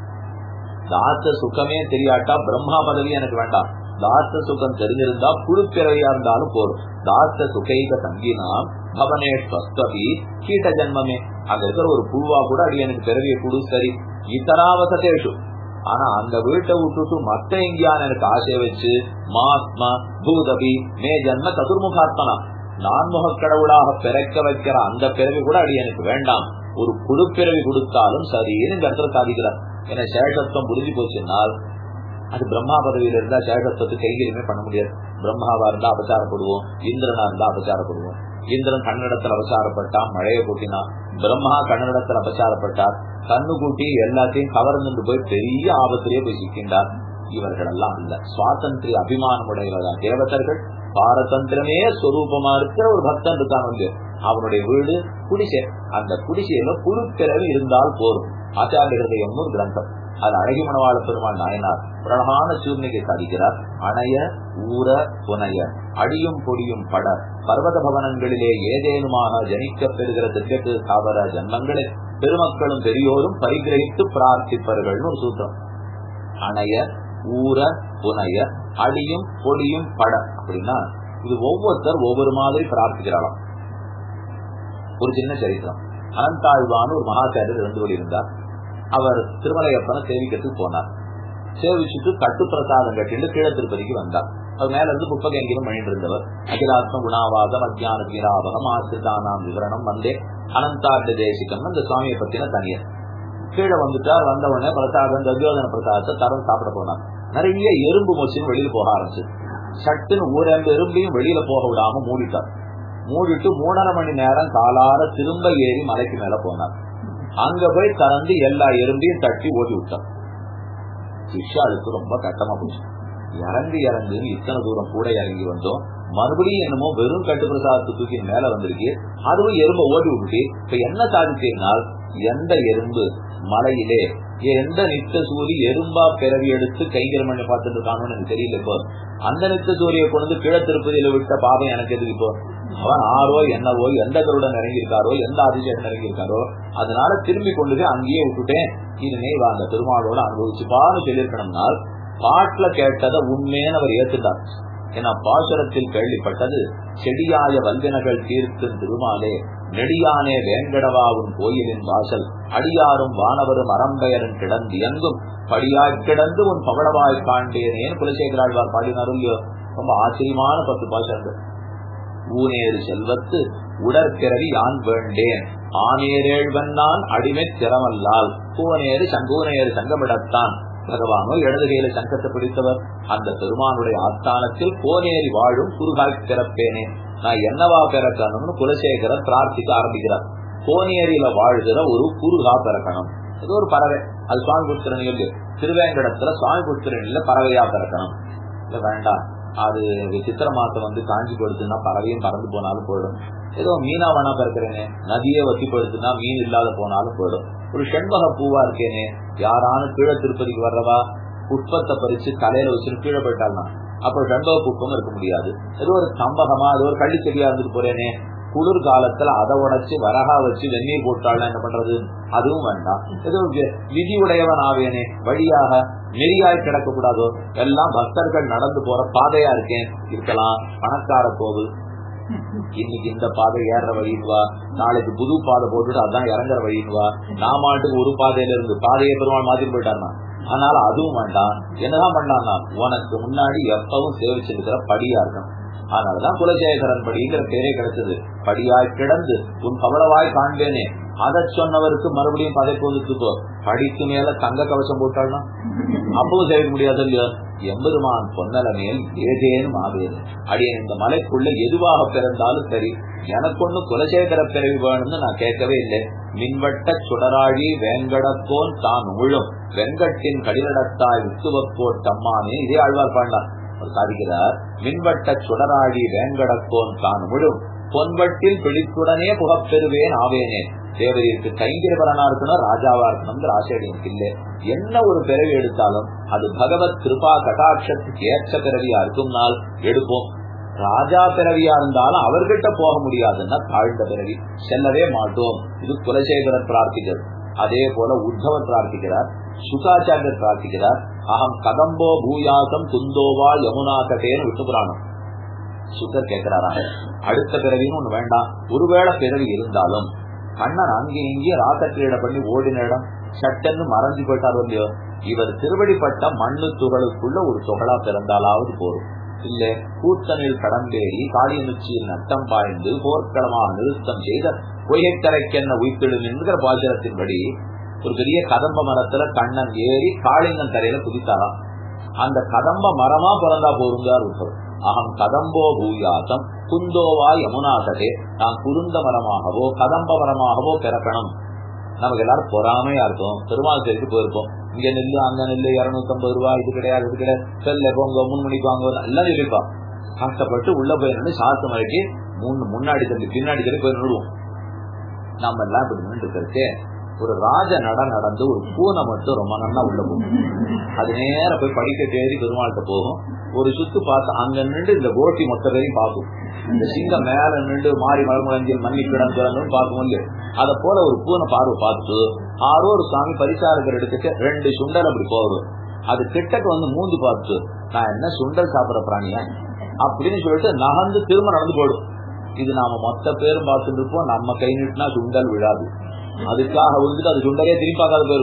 தாத்த சுகமே தெரியாட்டா பிரம்மா பதவி எனக்கு வேண்டாம் தாத்த சுகம் தெரிஞ்சிருந்தா புழு பிறவியா இருந்தாலும் போதும் தாத்த சுகைக சங்கினாம் பவனே ஸ்வஸ்தபி கீட்ட ஜன்மமே அங்க இருக்கிற ஒரு புழுவா கூட அடி எனக்கு பிறவிய குடு சரி இத்தராவசேஷு ஆனா அந்த வீட்டை விட்டுட்டு மத்த எங்கேயான எனக்கு ஆசைய வச்சு மாத்மா பூதபி மே ஜன்ம சதுர்முகாத்மனா நான்முக கடவுளாக பிறக்க வைக்கிற அந்த பிறவி கூட அடி எனக்கு வேண்டாம் ஒரு புது பிறவி கொடுத்தாலும் சரின்னு இந்த இடத்துல சாதிக்கிறார் ஏன்னா சேஷத்துவம் புரிஞ்சு போச்சுன்னால் அது பிரம்மா பதவியில இருந்தா சேஷத்துவத்துக்கு கைகரியமே பண்ண முடியாது பிரம்மாவா இருந்தா அபச்சாரப்படுவோம் இந்திரனா இருந்தா அபச்சாரப்படுவோம் இந்திரன் கன்னடத்துல அபச்சாரப்பட்டா மழையை கூட்டினா பிரம்மா கன்னடத்துல அபச்சாரப்பட்டார் கண்ணு கூட்டி எல்லாத்தையும் கவர்ந்து போய் பெரிய ஆபத்திலேயே போய் சிக்கின்றார் இவர்கள் எல்லாம் இல்ல சுவாதந்திரிய அபிமானம் உடையவர்கள் தேவதர்கள் பாரதந்திரமே ஸ்வரூபமா இருக்கிற ஒரு பக்தன் இருக்கான் வந்து அவனுடைய வீடு குடிசை அந்த குடிசையில புழுப்பிறவி இருந்தால் போரும் ஆச்சாரிய ஹிருதயம் ஒரு கிரந்தம் அது அழகி மணவாள பெருமாள் நாயனார் பிரதான சூர்ணிகை சாதிக்கிறார் அணைய ஊர புனைய அடியும் பொடியும் பட பர்வத பவனங்களிலே ஏதேனுமாக ஜனிக்க பெறுகிற திட்டத்து தாவர ஜன்மங்களை பெருமக்களும் பெரியோரும் பரிகிரகித்து பிரார்த்திப்பவர்கள்னு ஒரு சூத்திரம் அணைய ஊர புனைய அடியும் பொடியும் பட அப்படின்னா இது ஒவ்வொருத்தர் ஒவ்வொரு மாதிரி பிரார்த்திக்கிறாராம் ஒரு சின்ன சரித்திரம் அனந்தாழ்வான்னு ஒரு மகாச்சாரியர் இருந்து கொண்டிருந்தார் அவர் திருமலையப்பனை சேவிக்கிறதுக்கு போனார் சேவிச்சுட்டு கட்டு பிரசாதம் கட்டிட்டு கீழ திருப்பதிக்கு வந்தார் அவர் மேல இருந்து புத்தகம் எங்கேயும் பண்ணிட்டு இருந்தவர் அகிலாத்ம குணாவாதம் அஜான வீராவகம் ஆசிரிதானாம் விவரணம் வந்தே அனந்தாண்ட தேசிகம் அந்த சுவாமியை பத்தின தனியர் கீழே வந்துட்டார் வந்த உடனே பிரசாதம் தத்யோதன பிரசாதத்தை தரம் சாப்பிட போனார் நிறைய எறும்பு மொச்சின்னு வெளியில போக ஆரம்பிச்சு சட்டுன்னு ஒரு ரெண்டு எறும்பையும் வெளியில போக விடாம மூடிட்டார் மூடிட்டு மூணரை மணி நேரம் காலால திரும்ப ஏறி மலைக்கு மேல போனார் அங்க போய் திறந்து எல்லா எறும்பையும் தட்டி ஓட்டி விட்டார் சிஷ்யாளுக்கு ரொம்ப கட்டமா போச்சு இறங்கி இறங்கு இத்தனை தூரம் கூட இறங்கி வந்தோம் மறுபடியும் என்னமோ வெறும் கட்டு பிரசாதத்தை தூக்கி மேல வந்திருக்கு அதுவும் எறும்ப ஓடி விட்டு இப்ப என்ன சாதிச்சேனால் எந்த எறும்பு மலையிலே எந்த நித்த சூரி எறும்பா பிறவி எடுத்து கைங்கரம் பண்ணி பார்த்துட்டு இருக்கானு எனக்கு தெரியல இப்போ அந்த நித்த சூரியை கொண்டு கிழ திருப்பதியில விட்ட பாதம் எனக்கு எதுக்கு இப்போ அவன் ஆரோ என்னவோ எந்த கருடன் இறங்கியிருக்காரோ எந்த அதிசயம் இறங்கியிருக்காரோ அதனால திரும்பி கொண்டு போய் அங்கேயே விட்டுட்டேன் இனிமே அந்த பெருமாளோட அனுபவிச்சுப்பான்னு சொல்லியிருக்கணும்னால் பாட்டுல கேட்டதை உண்மையான அவர் ஏத்துட்டார் ஏன்னா பாசுரத்தில் கேள்விப்பட்டது செடியாய வல்வினகள் தீர்க்கும் திருமாலே நெடியானே வேங்கடவாவும் கோயிலின் வாசல் அடியாரும் வானவரும் அறம்பெயரும் கிடந்து எங்கும் படியாய் கிடந்து உன் பவளவாய் காண்டேனேன்னு குலசேகராழ்வார் பாடினாரும் ரொம்ப ஆச்சரியமான பத்து பாசுரங்கள் ஊனேறு செல்வத்து உடற்கிரவி யான் வேண்டேன் ஆனேரேழ்வன் நான் அடிமை திறமல்லால் பூவனேறு சங்கூனேறு சங்கமிடத்தான் பகவானோ இடது கையில சங்கத்தை பிடித்தவர் அந்த பெருமானுடைய ஆஸ்தானத்தில் கோனேறி வாழும் குறுகாய் பிறப்பேனே நான் என்னவா பிறக்கணும்னு குலசேகரன் பிரார்த்திக்க ஆரம்பிக்கிறார் கோனேரியில வாழ்கிற ஒரு குறுகா பிறக்கணும் இது ஒரு பறவை அது சுவாமி புத்திரன் இல்ல திருவேங்கடத்துல சுவாமி புத்திரன் இல்ல பறவையா பிறக்கணும் இல்ல வேண்டாம் அது சித்திர மாசம் வந்து காஞ்சி போடுச்சுன்னா பறவையும் பறந்து போனாலும் போயிடும் ஏதோ மீனா வேணா பிறக்கிறேனே நதியே வத்தி போயிடுச்சுன்னா மீன் இல்லாத போனாலும் போயிடும் ஒரு செண்பக பூவா இருக்கேனே யாரானு கீழே திருப்பதிக்கு வர்றவா புஷ்பத்தை பறிச்சு தலையில வச்சுட்டு கீழே போயிட்டாள்னா அப்ப செண்பக புஷ்பம் இருக்க முடியாது ஏதோ ஒரு சம்பகமா ஏதோ ஒரு கள்ளி செடியா இருந்துட்டு போறேனே குளிர் காலத்துல அதை உடைச்சு வரகா வச்சு வெந்நீர் போட்டாள்னா என்ன பண்றது அதுவும் வேண்டாம் ஏதோ விதி உடையவன் ஆவேனே வழியாக நெறியாய் கிடக்க கூடாதோ எல்லாம் பக்தர்கள் நடந்து போற பாதையா இருக்கேன் இருக்கலாம் பணக்கார கோவில் இன்னைக்கு இந்த பாதை ஏற வழின்னு வா நாளைக்கு புது பாதை போட்டுட்டு அதான் இறங்குற வழின்னு வா நாமாட்டுக்கு ஒரு பாதையில இருந்து பாதையை பெருமாள் மாதிரி போயிட்டாருனா அதனால அதுவும் வேண்டாம் என்னதான் பண்ணான்னா உனக்கு முன்னாடி எப்பவும் சேவிச்சிருக்கிற படியா இருக்கும் அதனாலதான் குலசேகரன் படிங்கிற பேரே கிடைச்சது படியாய் கிடந்து உன் கவலவாய் காண்பேனே அதை சொன்னவருக்கு மறுபடியும் பதை கொண்டுட்டுக்கோ படிக்கு மேல தங்க கவசம் போட்டாள்னா அப்பவும் சேவிக்க முடியாது இல்லையோ எம்பெருமான் பொன்னல மேல் ஏதேனும் ஆவேது அடியன் இந்த மலைக்குள்ள எதுவாக பிறந்தாலும் சரி எனக்கு ஒண்ணு குலசேகர பிறவி வேணும்னு நான் கேட்கவே இல்லை மின்வட்ட சுடராழி வேங்கடத்தோன் தான் உழும் வெங்கட்டின் கடிலடத்தாய் வித்துவக்கோட் தம்மானே இதே ஆழ்வார் பாண்டான் அவர் சாதிக்கிறார் மின்வட்ட சுடராழி வேங்கடத்தோன் தான் முழும் பொன்வட்டில் பிடித்துடனே புகப்பெறுவேன் ஆவேனே தேவரிற்கு கைங்கிரவரனா இருக்கணும் ராஜாவா இருக்கணும்ங்கிற ஆசை எனக்கு இல்லை என்ன ஒரு பிறவி எடுத்தாலும் அது பகவத் கிருபா கடாட்சத்துக்கு ஏற்ற பிறவியா இருக்கும்னால் எடுப்போம் ராஜா பிறவியா இருந்தாலும் அவர்கிட்ட போக முடியாதுன்னா தாழ்ந்த பிறவி செல்லவே மாட்டோம் இது குலசேகரன் பிரார்த்திக்கிறது அதே போல உத்தவர் பிரார்த்திக்கிறார் சுகாச்சாரியர் பிரார்த்திக்கிறார் அகம் கதம்போ பூயாசம் துந்தோவா யமுனா கட்டேன்னு விட்டு புராணம் சுகர் கேட்கிறாராம் அடுத்த பிறவின்னு ஒண்ணு வேண்டாம் ஒருவேளை பிறவி இருந்தாலும் கண்ணன் அங்கே இங்கே ராசக்கிரீட பண்ணி ஓடின இடம் சட்டன்னு மறைஞ்சு போயிட்டாரோ இல்லையோ இவர் திருவடிப்பட்ட மண்ணு துகளுக்குள்ள ஒரு தொகலா பிறந்தாலாவது போரும் இல்ல கூத்தனில் கடம்பேறி காளியனுச்சியில் நட்டம் பாய்ந்து போர்க்களமாக நிறுத்தம் செய்த பொய்யக்கரைக்கென்ன உயிர்த்தெழும் என்கிற பாஜரத்தின்படி ஒரு பெரிய கதம்ப மரத்துல கண்ணன் ஏறி காளிங்கன் தரையில குதித்தாராம் அந்த கதம்ப மரமா பிறந்தா போருங்கார் உத்தவர் அகம் கதம்போ பூயாசம் குந்தோவா யமுனாசதே நான் குருந்த மரமாகவோ கதம்ப மரமாகவோ பிறக்கணும் நமக்கு எல்லாரும் பொறாமையா இருக்கும் பெருமாள் சரிக்கு போயிருப்போம் இங்க நெல்லு அங்க நெல்லு இருநூத்தி ஐம்பது ரூபாய் இது கிடையாது இது கிடையாது செல்ல போங்க மூணு மணிக்கு வாங்க எல்லாம் சொல்லிப்பான் கஷ்டப்பட்டு உள்ள போய் நின்று சாத்து மழைக்கு மூணு முன்னாடி தள்ளி பின்னாடி தள்ளி போய் நிடுவோம் நம்ம எல்லாம் இப்படி நின்று இருக்கிறதுக்கு ஒரு ராஜ நட நடந்து ஒரு பூனை மட்டும் ரொம்ப நல்லா உள்ள போகும் அது நேர போய் படிக்க தேடி பெருமாள்கிட்ட போகும் ஒரு சுத்து பார்த்து அங்க நின்று இந்த கோட்டி மொத்த பேரையும் பார்க்கும் இந்த சிங்கம் மேல நின்று மாறி மலமுழஞ்சில் மண்ணி கிடந்து பார்க்கும் இல்லையோ அத போல ஒரு பூனை பார்வை பார்த்து ஆரோ ஒரு சாமி பரிசாரகர் எடுத்துட்டு ரெண்டு சுண்டல் அப்படி போகும் அது கிட்டக்கு வந்து மூந்து பார்த்து நான் என்ன சுண்டல் சாப்பிடுற பிராணியா அப்படின்னு சொல்லிட்டு நகர்ந்து திரும்ப நடந்து போடும் இது நாம மொத்த பேரும் பார்த்துட்டு இருப்போம் நம்ம கை நிட்டுனா சுண்டல் விழாது அதுக்காக வந்துட்டு அது சுண்டலே திரும்பி பார்க்காத போயிருக்கோம்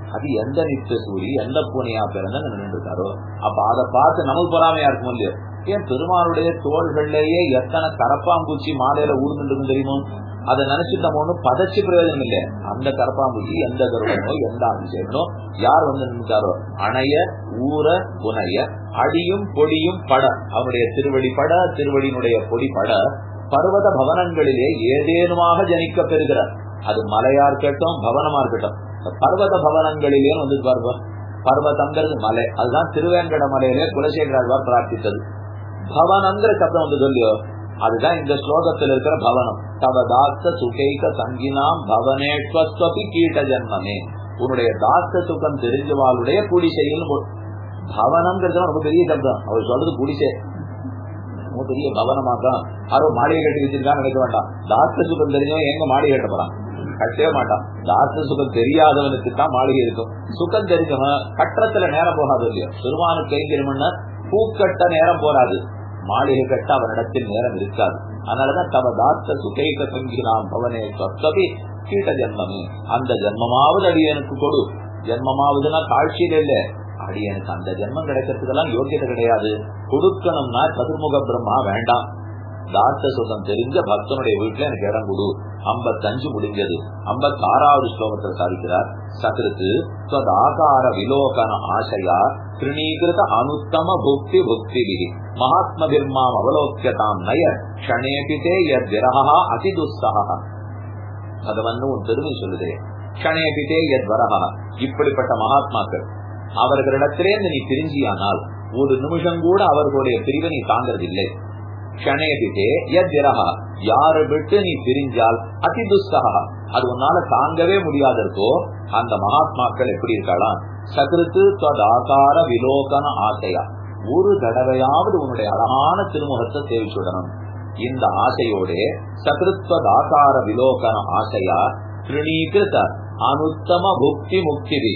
அது எந்த நித்திய சூரி எந்த பூனையா பிறந்த நின்று இருக்காரோ அப்ப அதை பார்த்து நமக்கு பொறாமையா இருக்கும் இல்லையோ ஏன் பெருமாளுடைய தோள்கள்லயே எத்தனை கரப்பாம்பூச்சி மாலையில ஊர்ந்துட்டு தெரியுமோ அதை நினைச்சு நம்ம ஒண்ணும் பதச்சு பிரயோஜனம் இல்லை அந்த கரப்பாம்பூச்சி எந்த கருடனோ எந்த அபிஷேகனோ யார் வந்து நின்றுட்டாரோ அணைய ஊற புனைய அடியும் பொடியும் பட அவனுடைய திருவடி பட திருவடியினுடைய பொடி பட பர்வத பவனங்களிலே ஏதேனுமாக ஜனிக்க பெறுகிறார் அது மலையா இருக்கட்டும் பவனமா இருக்கட்டும் பர்வத பவனங்களிலே வந்து பாருங்க பர்வதங்கிறது மலை அதுதான் திருவேங்கட மலையிலே குலசேகராழ்வார் பிரார்த்தித்தது பவனங்கிற சப்தம் வந்து சொல்லியோ அதுதான் இந்த ஸ்லோகத்தில் இருக்கிற பவனம் தவ தாஸ்த சுகைக சங்கினாம் பவனேஸ்வஸ்வபி கீட்ட ஜன்மமே உன்னுடைய தாஸ்த சுகம் தெரிஞ்சவாளுடைய குடிசையில் பவனம்ங்கிறது ரொம்ப பெரிய சப்தம் அவர் சொல்றது குடிசை ரொம்ப பெரிய பவனமா தான் யாரோ மாளிகை கட்டி வச்சிருக்கான்னு நினைக்க வேண்டாம் தாஸ்த சுகம் தெரிஞ்சவன் எங்க மாளிகை கட்ட போறான் கட்டவே மாட்டான் தாஸ்த சுகம் தெரியாதவனுக்கு தான் மாளிகை இருக்கும் சுகம் தெரிஞ்சவன் கட்டத்துல நேரம் போகாது இல்லையோ சிறுவானு கைந்திரம்னா பூக்கட்ட நேரம் போராது மாளிகை கட்ட அவனிடத்தில் நேரம் இருக்காது அதனாலதான் தவ தாத்த சுகைக சங்கினாம் பவனே சொத்தபி கீட்ட ஜென்மமே அந்த ஜென்மமாவது அடியனுக்கு கொடு ஜென்மமாவதுன்னா காட்சியில இல்ல அடியனுக்கு அந்த ஜென்மம் கிடைக்கிறதுக்கெல்லாம் யோகியதை கிடையாது கொடுக்கணும்னா சதுர்முக பிரம்மா வேண்டாம் தாத்த சுகம் தெரிஞ்ச பக்தனுடைய வீட்டுல எனக்கு இடம் கொடு ஐம்பத்தஞ்சு முடிஞ்சது ஐம்பத்தி ஆறாவது ஸ்லோகத்தில் சாதிக்கிறார் சகிருத்து ஆகார விலோகன ஆசையா திருணீகிருத அனுத்தம புக்தி புக்தி விதி மகாத்மபிர்மாம் அவலோக்கியதாம் நய க்ஷணேபிதே யத் விரகா அதிதுஸ்தகா பகவன் ஒரு பெருமை சொல்லுதே க்ஷணேபிதே யத் வரகா இப்படிப்பட்ட மகாத்மாக்கள் அவர்களிடத்திலேருந்து நீ பிரிஞ்சியானால் ஒரு நிமிஷம் கூட அவர்களுடைய பிரிவை நீ தாங்கிறதில்லை க்ஷணேபிதே யத் விரகா யாரை விட்டு நீ பிரிஞ்சால் அதி துஸ்தகா அது உன்னால தாங்கவே முடியாதற்கோ அந்த மகாத்மாக்கள் எப்படி இருக்கலாம் சகிருத்து ஆகார விலோகன ஆசையா ஒரு தடவையாவது உன்னுடைய அழகான திருமுகத்தை சேவிச்சுடணும் இந்த ஆசையோட சகிருத்வதாகார விலோகன ஆசையா திருணீகிருத அனுத்தம புக்தி முக்தி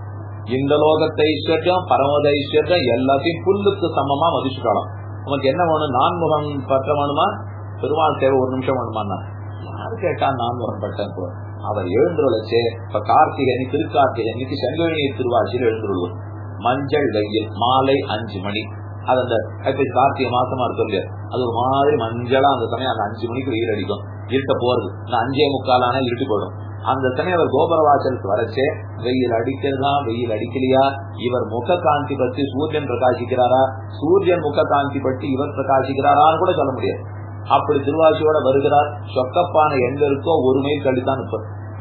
இந்த லோகத்தை ஐஸ்வர்யம் பரமத ஐஸ்வர்யம் எல்லாத்தையும் புல்லுக்கு சமமா மதிச்சுக்கலாம் உனக்கு என்ன வேணும் நான்முகம் பற்ற வேணுமா பெருமாள் தேவை ஒரு நிமிஷம் வேணுமா யாரு கேட்டா நான்முகம் பட்டன் அவர் எழுந்துள்ளச்சே இப்ப கார்த்திகை திருக்கார்த்திகை செங்கழியை திருவாச்சியில் எழுந்துள்ளோம் மஞ்சள் வெயில் மாலை அஞ்சு மணி அது அந்த கார்த்திகை மாசமா இருக்கு அது ஒரு மாதிரி மஞ்சளா அந்த சமயம் அந்த அஞ்சு மணிக்கு வெயில் அடிக்கும் இருட்ட போறது இந்த அஞ்சே முக்காலான இருட்டு போயிடும் அந்த சமயம் அவர் கோபுரவாசலுக்கு வரச்சே வெயில் அடிக்கிறதா வெயில் அடிக்கலையா இவர் முக காந்தி பற்றி சூரியன் பிரகாசிக்கிறாரா சூரியன் முக காந்தி பற்றி இவர் பிரகாசிக்கிறாரான்னு கூட சொல்ல முடியாது அப்படி திருவாசியோட வருகிறார் சொக்கப்பான எங்க இருக்கோ ஒரு மைல் கழித்தான் இப்ப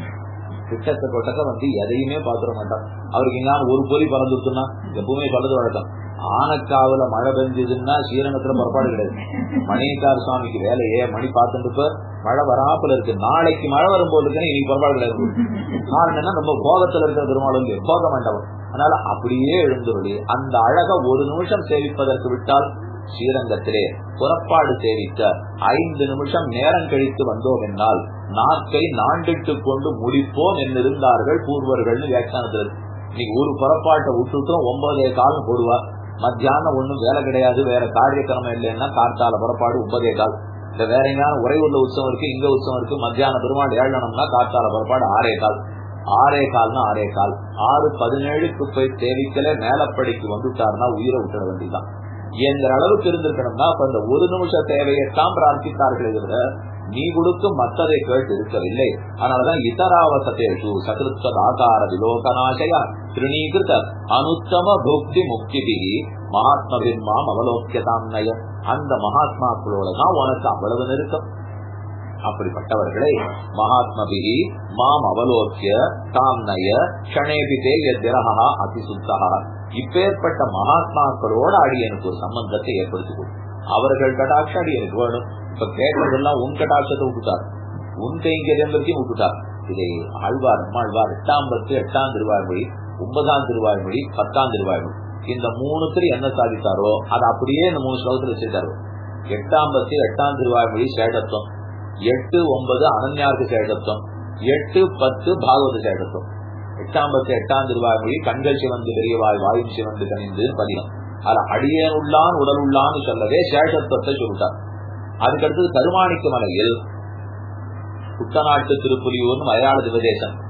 கிட்டத்த கொட்டக்க வந்து எதையுமே பாத்துட மாட்டான் அவருக்கு இல்லாம ஒரு பொறி பறந்துட்டுனா எப்பவுமே சொல்றது வழக்கம் ஆனக்காவில மழை பெஞ்சதுன்னா ஸ்ரீரங்கத்துல புறப்பாடு கிடையாது மணிகார் சுவாமிக்கு வேலையே மணி பார்த்துட்டு மழை வராப்புல இருக்கு நாளைக்கு மழை வரும்போது இருக்குன்னு இன்னைக்கு புறப்பாடு கிடையாது காரணம் என்ன ரொம்ப போகத்துல இருக்கிற பெருமாள் இல்லையோ போக வேண்டவன் அதனால அப்படியே எழுந்துருளி அந்த அழக ஒரு நிமிஷம் சேவிப்பதற்கு விட்டால் ஸ்ரீரங்கத்திலே புறப்பாடு சேவிக்க ஐந்து நிமிஷம் நேரம் கழித்து வந்தோம் என்னால் நாக்கை நாண்டிட்டு கொண்டு முடிப்போம் என்றிருந்தார்கள் பூர்வர்கள்னு வியாக்கியானத்தில் இன்னைக்கு ஒரு புறப்பாட்டை விட்டுட்டும் ஒன்பதே காலம் போடுவா மத்தியானம் ஒண்ணும் வேலை கிடையாது வேற காரியக்கிரமம் இல்லைன்னா கார்த்தால புறப்பாடு ஒன்பதே கால் இல்ல வேற எங்கேயான உரை உள்ள உற்சவம் இருக்கு இங்க உற்சவம் இருக்கு மத்தியான பெருமாள் ஏழனம்னா கார்த்தால புறப்பாடு ஆறே கால் ஆறே கால்னா ஆறே கால் ஆறு பதினேழுக்கு போய் தேவிக்கல மேலப்படிக்கு வந்துட்டாருன்னா உயிரை விட்டுட வேண்டியதான் என்கிற அளவுக்கு இருந்திருக்கணும்னா அப்ப இந்த ஒரு நிமிஷ தேவையைத்தான் பிரார்த்தித்தார்களே தவிர நீ கொடுக்கும் மற்றதை கேட்டு இருக்கவில்லை அதனாலதான் இதராவசத்தேஷு சகிருத்தத் ஆகார விலோகநாசயா திருநீகிருத அனுத்தம புக்தி முக்திபிகி மகாத்மபின்மாம் அவலோக்கியதாம் நய அந்த மகாத்மாக்களோட தான் உனக்கு அவ்வளவு நெருக்கம் அப்படிப்பட்டவர்களை மகாத்மபிகி மாம் அவலோக்கிய தாம் நய க்ஷணேபிதே எதிரகா அதிசுத்தகா இப்பேற்பட்ட மகாத்மாக்களோட அடி எனக்கு ஒரு சம்பந்தத்தை ஏற்படுத்திக் அவர்கள் கடாட்சம் அடி எனக்கு வேணும் இப்ப கேட்டதெல்லாம் உன் கடாட்சத்தை விட்டுட்டார் உன் கைங்கரியத்தையும் விட்டுட்டார் இதை ஆழ்வார் நம்மாழ்வார் எட்டாம் பத்து எட்டாம் திருவாய்மொழி ஒன்பதாம் திருவாய்மொழி பத்தாம் திருவாய்மொழி இந்த மூணுத்துல என்ன சாதித்தாரோ அதை அப்படியே இந்த மூணு ஸ்லோகத்துல வச்சிருக்காரு எட்டாம் பத்து எட்டாம் திருவாய்மொழி சேடத்துவம் எட்டு ஒன்பது அனன்யாருக்கு சேடத்துவம் எட்டு பத்து பாகவத சேடத்துவம் எட்டாம் பத்து எட்டாம் திருவாய்மொழி கண்கள் சிவந்து பெரியவாய் வாயும் சிவந்து கணிந்து பதிகம் அது அடியேன் உள்ளான் உடல் உள்ளான்னு சொல்லவே சேஷத்துவத்தை சொல்லிட்டார் அதுக்கடுத்தது கருமாணிக்க மலையில் குட்டநாட்டு திருப்புலியூர்னு மலையாள திவதேசம்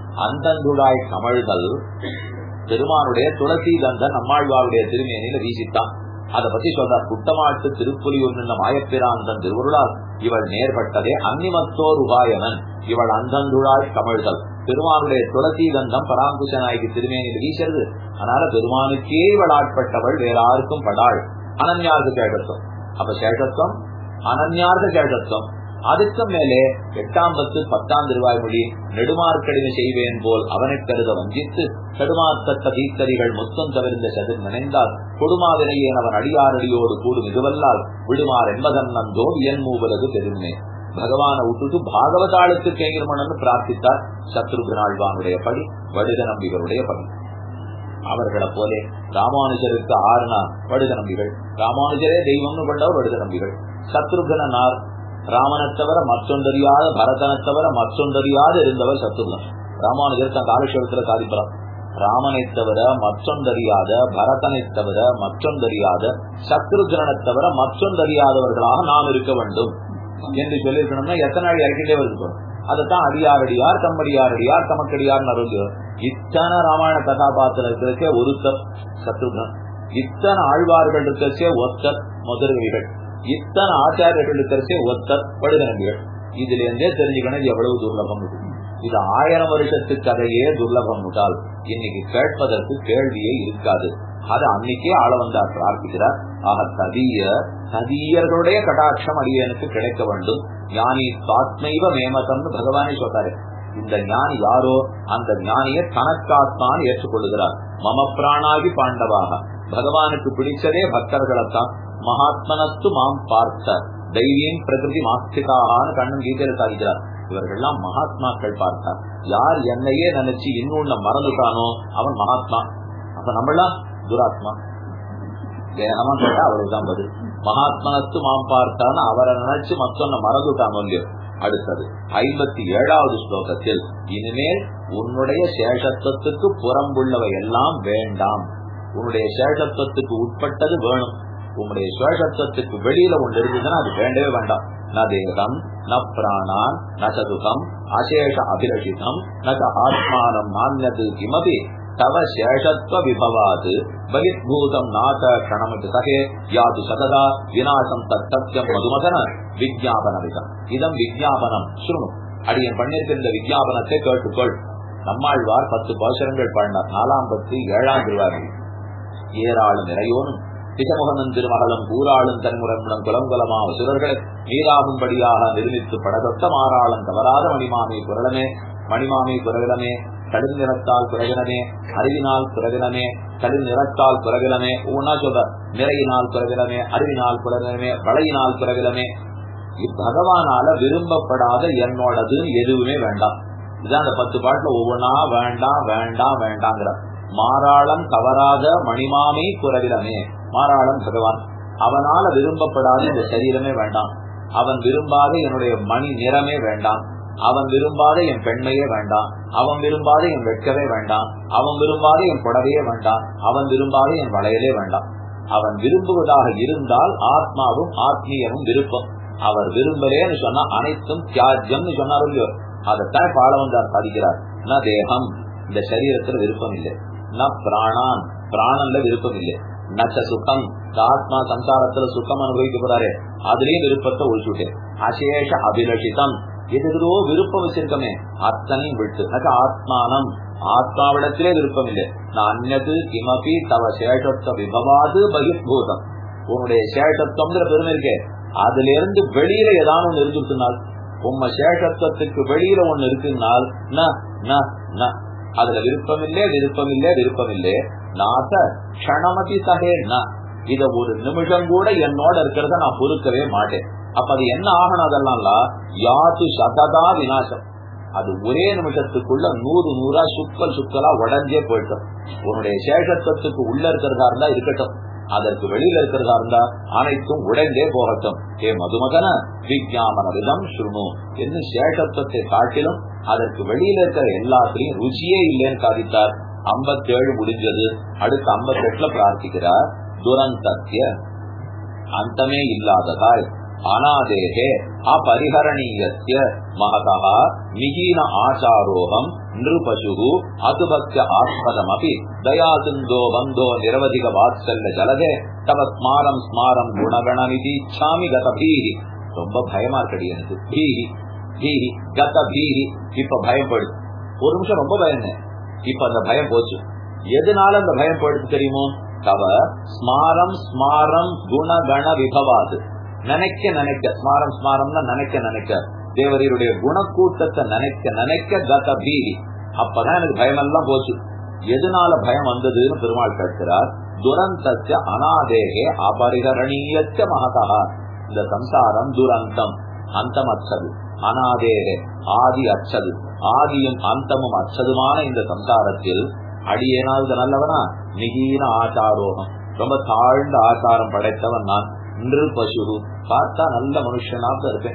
அந்தந்துடாய் கமழ்தல் பெருமானுடைய துளசி கந்தன் நம்மாழ்வாருடைய திருமேனியில வீசித்தான் அதை பத்தி சொல்றார் குட்டமாட்டு திருப்புலியூர் நின்ற மாயப்பிராந்தன் திருவுருளால் இவள் நேர்பட்டதே அன்னிமத்தோர் உபாயனன் இவள் அந்தந்துழாய் கமழ்தல் பெருமானுடைய துளசி கந்தம் பராங்குஷ நாய்க்கு திருமேனியில் வீசுறது அதனால பெருமானுக்கே இவள் ஆட்பட்டவள் வேற யாருக்கும் படாள் அனன்யார்க்கு கேட்டத்துவம் அப்ப சேஷத்துவம் அனன்யார்க்கு கேட்டத்துவம் அதுக்கு மேலே எட்டாம் பத்து பத்தாம் திருவாய்மொழி நெடுமார்க்கடிமை செய்வேன் போல் அவனை கருத வஞ்சித்து கடுமார்த்தத்த தீத்தறிகள் மொத்தம் தவிர்ந்த சதிர் நினைந்தால் கொடுமாவினையேன் அவன் அடியாரடியோடு கூடும் இதுவல்லால் விடுமார் என்பதன் நந்தோ என் மூவலது பெருமை பகவான விட்டுட்டு பாகவதாளுக்கு கேங்கிரமணன் பிரார்த்தித்தார் சத்ருகுணாழ்வானுடைய படி வடுக நம்பிகளுடைய படி அவர்களை போலே ராமானுஜருக்கு ஆறுனா வடுக நம்பிகள் ராமானுஜரே தெய்வம்னு கொண்டவர் வடுக நம்பிகள் சத்ருகனார் ராமனை தவிர மற்றொன்றறியாத பரதனை தவிர மற்றொன்றறியாத இருந்தவர் சத்ருகன் ராமானுஜர் தன் காலட்சேபத்துல சாதிப்பார் ராமனை தவிர மற்றொன்றறியாத பரதனை தவிர மற்றொன்றறியாத சத்ருகனை தவிர மற்றொன்றறியாதவர்களாக நாம் இருக்க வேண்டும் என்று சொல்லியிருக்கணும்னா எத்தனை நாள் இறக்கிட்டே வருது அதைத்தான் அடியாரடியார் தம்மடியாரடியார் தமக்கடியார் அருள் இத்தனை ராமாயண கதாபாத்திரம் இருக்கிறச்சே ஒருத்தர் சத்ருகன் இத்தனை ஆழ்வார்கள் இருக்கிறச்சே ஒத்தர் முதல்விகள் இத்தனை ஆச்சாரியர்கள் இருக்கிறச்சே ஒத்தர் படுகநம்பிகள் இதுல இருந்தே தெரிஞ்சுக்கணும் இது எவ்வளவு துர்லபம் இது ஆயிரம் வருஷத்து கதையே துர்லபம் விட்டால் இன்னைக்கு கேட்பதற்கு கேள்வியே இருக்காது அது அன்னைக்கே ஆள வந்தார் பிரார்த்திக்கிறார் ஆக ததிய ததியர்களுடைய கடாட்சம் அடியனுக்கு கிடைக்க வேண்டும் ஞானி சாத்மைவ மேமதம்னு பகவானே சொல்றாரு இந்த ஞானி யாரோ அந்த ஞானியை தனக்காத்தான் ஏற்றுக்கொள்ளுகிறார் மம பிராணாகி பாண்டவாக பகவானுக்கு பிடிச்சதே பக்தர்களைத்தான் மகாத்மனஸ்து மாம் பார்த்த தைரியம் பிரகிருதி மாஸ்திகான்னு கண்ணன் கீதையில சாதிக்கிறார் இவர்கள்லாம் மகாத்மாக்கள் பார்த்தார் யார் என்னையே நினைச்சு இன்னொன்னு மறந்துட்டானோ அவன் மகாத்மா அப்ப நம்மளாம் துராத்மா வேகமா கேட்டா அவருதான் பதில் மகாத்மனஸ்து மாம் பார்த்தான்னு அவரை நினைச்சு மத்தொன்ன மறந்துட்டானோ இல்லையோ அடுத்தது ஐம்பத்தி ஏழாவது ஸ்லோகத்தில் இனிமேல் உன்னுடைய சேஷத்துவத்துக்கு புறம்புள்ளவை எல்லாம் வேண்டாம் உன்னுடைய சேஷத்துவத்துக்கு உட்பட்டது வேணும் உன்னுடைய சேஷத்துவத்துக்கு வெளியில ஒன்று இருந்ததுன்னா அது வேண்டவே வேண்டாம் ந தேகம் ந பிராணான் ந சதுகம் அசேஷ அபிலஷிதம் ந ஆத்மானம் நானியது கிமபி தவ சேஷத்வ விபவாது பகிர்பூதம் நாச கணமது சகே யாது சததா விநாசம் தத்தம் மதுமதன விஜாபனவிதம் இதம் விஜாபனம் சுருணு அடியன் பண்ணிருக்கிற இந்த விஜாபனத்தை கேட்டுக்கொள் நம்மாழ்வார் பத்து பாசரங்கள் பாடினார் நாலாம் பத்து ஏழாம் திருவாரி ஏராளம் நிறையோனும் திகமுகனும் திருமகளும் கூறாளும் தன்முரங்குளம் குலங்குலமா அசுரர்களை நீராகும்படியாக நிர்மித்து படதொட்ட மாறாளம் தவறாத மணிமாமி குரலமே மணிமாமி குரவிலமே கடும் நிறத்தால் குரவிலமே அறிவினால் குரவிலமே கடும் நிறத்தால் குரவிலமே ஒவ்வொன்னா சொல்ற நிறையினால் குரவிலமே அறிவினால் குரவிலமே வளையினால் குரவிலமே பகவானால விரும்பப்படாத என்னோடது எதுவுமே வேண்டாம் இதான் அந்த பத்து பாட்டுல ஒவ்வொன்னா வேண்டாம் வேண்டாம் வேண்டாங்கிற மாறாளம் தவறாத மணிமாமி குரவிலமே மாறாளம் பகவான் அவனால விரும்பப்படாத இந்த சரீரமே வேண்டாம் அவன் விரும்பாத என்னுடைய மணி நிறமே வேண்டாம் அவன் விரும்பாத என் பெண்மையே வேண்டாம் அவன் விரும்பாத என் வெட்கவே வேண்டாம் அவன் விரும்பாத என் புடவையே வேண்டாம் அவன் விரும்பாத என் வளையலே வேண்டாம் அவன் விரும்புவதாக இருந்தால் ஆத்மாவும் ஆத்மீயமும் விருப்பம் அவர் விரும்பலேன்னு சொன்னா அனைத்தும் தியாஜ்யம்னு சொன்னார் இல்லையோ அதைத்தான் பாட வந்தார் சாதிக்கிறார் ந தேகம் இந்த சரீரத்துல விருப்பம் இல்லை ந பிராணான் பிராணன்ல விருப்பம் இல்லை நச்ச சுகம் ஆத்மா சம்சாரத்துல சுகம் அனுபவிக்க போறாரு அதுலயும் விருப்பத்தை ஒழிச்சுட்டேன் அசேஷ அபிலஷிதம் எதுதோ விருப்பம் வச்சிருக்கமே அத்தனையும் விட்டு நச்ச ஆத்மானம் ஆத்மாவிடத்திலே விருப்பம் இல்லை நான் அந்நது கிமபி தவ சேஷத்துவ விபவாது பகிர்பூதம் உன்னுடைய சேஷத்துவங்கிற பெருமை இருக்கே அதுல இருந்து வெளியில ஏதாவது ஒண்ணு இருக்குனால் உம்ம சேஷத்துவத்துக்கு வெளியில ஒண்ணு இருக்குனால் அதுல விருப்பம் இல்லே விருப்பம் இல்லே விருப்பம் இல்லே நாச கணமதி சகே ந இத ஒரு நிமிஷம் கூட என்னோட இருக்கிறத நான் பொறுக்கவே மாட்டேன் அப்ப அது என்ன ஆகணும் அதெல்லாம் யாது சததா விநாசம் அது ஒரே நிமிஷத்துக்குள்ள நூறு நூறா சுக்கல் சுக்கலா உடஞ்சே போயிட்டோம் உன்னுடைய சேஷத்துவத்துக்கு உள்ள இருக்கிறதா இருந்தா இருக்கட்டும் அதற்கு வெளியில இருக்கிறதா இருந்தா அனைத்தும் உடைந்தே போகட்டும் ஏ மதுமகன விஜயாமன விதம் சுருணு என்று சேஷத்துவத்தை காட்டிலும் அதற்கு வெளியில இருக்கிற எல்லாத்திலையும் ருச்சியே இல்லைன்னு சாதித்தார் ஐம்பத்தி ஏழு முடிஞ்சது அடுத்த ஐம்பத்தி எட்டுல பிரார்த்திக்கிறார் துரந்தத்திய அந்தமே இல்லாததாய் அநாதேகே அபரிஹரணீயஸ்ய மகதா மிகீன ஆச்சாரோகம் நிருபசு அதுபக்ய ஆஸ்பதமபி தயாசிந்தோ வந்தோ நிரவதிக வாத்சல்ய ஜலதே தவ ஸ்மாரம் ஸ்மாரம் குணகணநிதி இச்சாமி கதபீஹி ரொம்ப பயமா இருக்கடி எனக்கு பீஹி பீஹி கத பீஹி இப்ப பயப்படுது ஒரு நிமிஷம் ரொம்ப பயந்தேன் இப்ப அந்த பயம் போச்சு எதனால அந்த பயம் போயிடுது தெரியுமோ தவ ஸ்மாரம் ஸ்மாரம் குணகண விபவாது நினைக்க நினைக்க ஸ்மாரம் ஸ்மாரம்னா நினைக்க நினைக்க தேவரையுடைய குணக்கூட்டத்தை நினைக்க நினைக்க கத பீதி அப்பதான் எனக்கு பயம் எல்லாம் போச்சு எதனால பயம் வந்ததுன்னு பெருமாள் கேட்கிறார் துரந்தச்ச அனாதேகே அபரிகரணீயச்ச மகதா இந்த சம்சாரம் துரந்தம் அந்தம் அச்சது அனாதேகே ஆதி அச்சது ஆதியும் அந்தமும் அச்சதுமான இந்த சம்சாரத்தில் அடியேனாவது நல்லவனா மிகீன ஆச்சாரோகம் ரொம்ப தாழ்ந்த ஆச்சாரம் படைத்தவன் நான் நிருபசு பார்த்தா நல்ல மனுஷனாக இருப்பேன்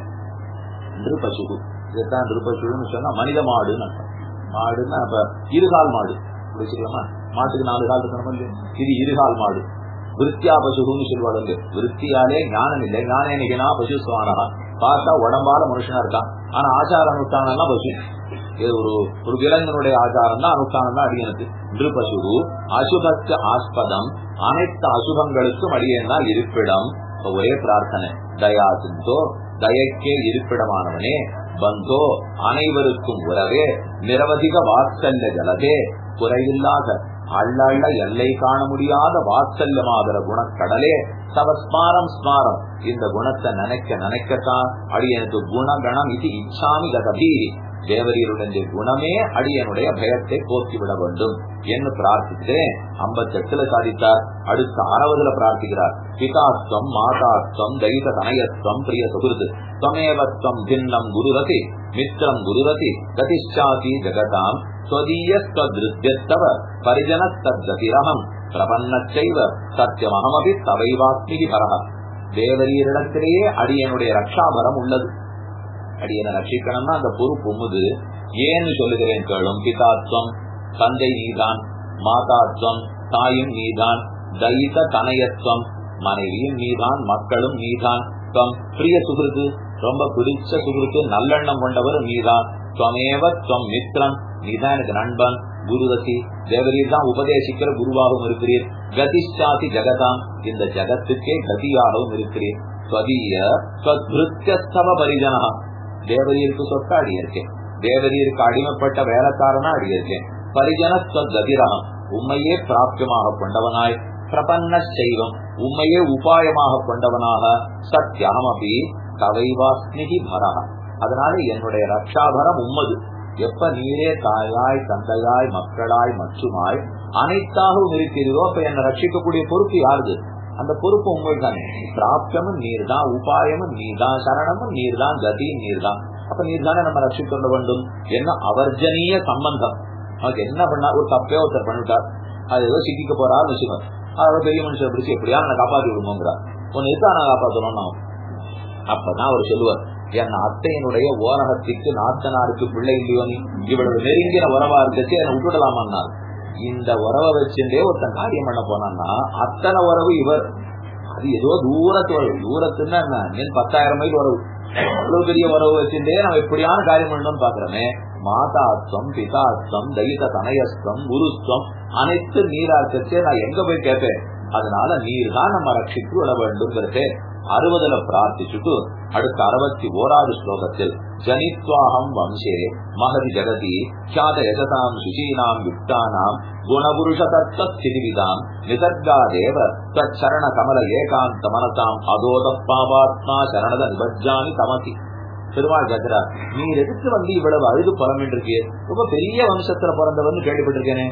நிருபசு இதுதான் நிருபசுன்னு சொன்னா மனித மாடுன்னு அர்த்தம் மாடுன்னா இப்ப இருகால் மாடு வச்சுக்கலாமா மாட்டுக்கு நாலு கால் இருக்கணும் இல்லையா இது இருகால் மாடு விருத்தியா பசுன்னு சொல்லுவாங்க விருத்தியாலே ஞானம் இல்லை ஞானேனிகனா பசு சுவானா பார்த்தா உடம்பால மனுஷனா இருக்கான் ஆனா ஆச்சார அனுஷ்டானம் எல்லாம் பசு இது ஒரு ஒரு விலங்கினுடைய ஆச்சாரம் தான் அனுஷ்டானம் தான் அடியனுக்கு நிருபசு அசுபத்து ஆஸ்பதம் அனைத்து அசுபங்களுக்கும் அடியனால் இருப்பிடம் ஒரே பிரார்த்தனை தயா சிந்தோ தயக்கே இருப்பிடமானவனே பந்தோ அனைவருக்கும் உறவே நிரவதிக வாத்சல்ய ஜலதே குறையில்லாத அள்ளள்ள எல்லை காண முடியாத வாத்சல்யமாகிற குணக்கடலே தவ ஸ்மாரம் ஸ்மாரம் இந்த குணத்தை நினைக்க நினைக்கத்தான் அடியனுக்கு குணகணம் இது இச்சாமி கதபீரி தேவரீருடைய குணமே அடியனுடைய பயத்தை போக்கிவிட வேண்டும் என்று பிரார்த்திக்கிறேன் ஐம்பத்தெட்டுல சாதித்தார் அடுத்த அறுபதுல பிரார்த்திக்கிறார் பிதாஸ்தம் மாதாஸ்தம் தைத தனயஸ்தம் பிரிய சுகிருது துவமேவஸ்தம் பின்னம் குருரதி மித்திரம் குருரதி கதிஷாதி ஜெகதாம் ஸ்வதீயஸ்வத்ருத்யஸ்தவ பரிஜனஸ்தத்திரகம் பிரபன்னச்சைவ சத்தியமகமபி தவைவாஸ்மிகி பரக தேவரீரிடத்திலேயே அடியனுடைய ரக்ஷாபரம் உள்ளது அடியனை ரட்சிக்கணும்னா அந்த பொறுப்பு உமுது ஏன்னு சொல்லுகிறேன் கேளும் பிதாத்வம் தந்தை நீதான் மாதாத்வம் தாயும் நீதான் தைத்த தனயத்துவம் மனைவியும் நீதான் மக்களும் நீதான் துவம் பிரிய சுகிருத்து ரொம்ப பிடிச்ச சுகிருத்து நல்லெண்ணம் கொண்டவர் நீதான் துவமேவ துவம் மித்ரம் நீதான் எனக்கு நண்பன் குருவசி தேவரீர் தான் உபதேசிக்கிற குருவாகவும் இருக்கிறீர் கதிஷாதி ஜெகதாம் இந்த ஜகத்துக்கே கதியாகவும் இருக்கிறீர் ஸ்வதீய ஸ்வத்ருத்தியஸ்தவ பரிஜனா தேவரீருக்கு சொத்த அடியிருக்கேன் தேவரீருக்கு அடிமைப்பட்ட வேலைக்காரனா அடியிருக்கேன் பரிஜன ஸ்வத்கதிரகம் உண்மையே பிராப்தியமாக கொண்டவனாய் பிரபன்ன செய்வம் உண்மையே உபாயமாக கொண்டவனாக சத்தியம் அப்படி தவைவாஸ்மிகி பரக அதனால என்னுடைய ரக்ஷாபரம் உம்மது எப்ப நீரே தாயாய் தந்தையாய் மக்களாய் மற்றுமாய் அனைத்தாகவும் இருக்கிறீரோ அப்ப என்னை ரட்சிக்கக்கூடிய பொறுப்பு யாருது அந்த பொறுப்பு உங்களுக்கு தானே பிராப்தமும் நீர் தான் உபாயமும் நீர் தான் சரணமும் நீர் தான் கதியும் நீர் தான் அப்ப நீர் தானே நம்ம ரட்சிக்கொள்ள வேண்டும் என்ன அவர்ஜனீய சம்பந்தம் அவருக்கு என்ன பண்ணா ஒரு தப்பே ஒருத்தர் பண்ணிட்டார் அது ஏதோ சிக்கிக்க போறாரு வச்சுக்கோங்க அதோட பெரிய மனுஷன் பிடிச்சி எப்படியா நான் காப்பாத்தி விடுமோங்கிறார் உன்னை எதா நான் காப்பாற்றணும் நான் அப்பதான் அவர் சொல்லுவார் என் அத்தையினுடைய ஓரகத்திற்கு நாத்தனாருக்கு பிள்ளை இல்லையோ நீ இவ்வளவு நெருங்கின உறவா இருக்கச்சு என்னை விட்டுடலாமான்னார் இந்த உறவை வச்சுட்டே ஒருத்தன் காரியம் பண்ண போனான்னா அத்தனை உறவு இவர் அது ஏதோ தூரத்து உறவு தூரத்துன்னா என்ன என் பத்தாயிரம் மைல் உறவு அவ்வளவு பெரிய உறவு வச்சுட்டே நம்ம எப்படியான காரியம் பண்ணணும்னு பாக்குறோமே மாதாத்வம் பிதாத்வம் தைத தனயஸ்தம் குருஸ்துவம் அனைத்து நீராக்கச்சே நான் எங்க போய் கேட்பேன் அதனால நீர் தான் நம்ம ரட்சித்து விட வேண்டும் அறுபதுல பிரார்த்திச்சுட்டு அடுத்த அறுபத்தி ஓராவது ஸ்லோகத்தில் ஜனித்வாகம் வம்சே மகதி ஜெகதி கியாத யஜதாம் சுசீனாம் யுக்தானாம் குணபுருஷ தத்த ஸ்திதிவிதாம் நிசர்காதேவ தச்சரண கமல ஏகாந்த மனசாம் அதோத பாபாத்மா சரணத நிபஜாமி தமசி பெருமாள் கேட்கிறார் நீர் எதுக்கு வந்து இவ்வளவு அழுது புறமிட்டு இருக்கிய ரொம்ப பெரிய வம்சத்துல பிறந்தவர்னு கேள்விப்பட்டிருக்கேனே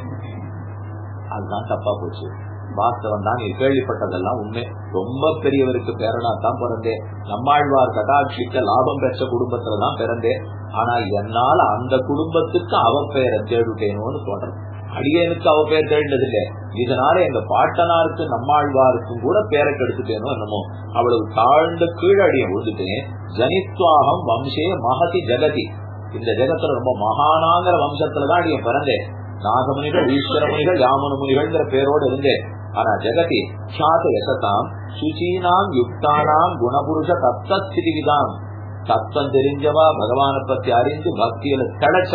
அதுதான் தப்பா போச்சு வாஸ்தவம் தான் நீ கேள்விப்பட்டதெல்லாம் உண்மை ரொம்ப பெரியவருக்கு பேரனா தான் பிறந்தேன் நம்மாழ்வார் கட்டாட்சிக்க லாபம் பெற்ற குடும்பத்துல தான் பிறந்தேன் ஆனா என்னால அந்த குடும்பத்துக்கு அவ பெயரை தேடுட்டேனோன்னு சொல்றேன் அடியனுக்கு அவ பெயர் தேடினது இல்ல இதனால எங்க பாட்டனாருக்கு நம்மாழ்வாருக்கும் கூட பேரை கெடுத்துட்டேனோ என்னமோ அவ்வளவு தாழ்ந்த கீழடியை விழுந்துட்டேன் ஜனித்வாகம் வம்சே மகதி ஜெகதி இந்த ஜெகத்துல ரொம்ப மகானாங்கிற வம்சத்துலதான் அடிய பிறந்தேன் நாகமுனிகள் ஈஸ்வர முனிகள் யாமனு முனிகள்ங்கிற பேரோடு இருந்தேன் ஆனா ஜெகதி சாத யசதாம் சுச்சீனாம் யுக்தானாம் குணபுருஷ தத்த ஸ்திதிவிதாம் தத்துவம் தெரிஞ்சவா பகவான பத்தி அறிந்து பக்தியில தடைச்சவா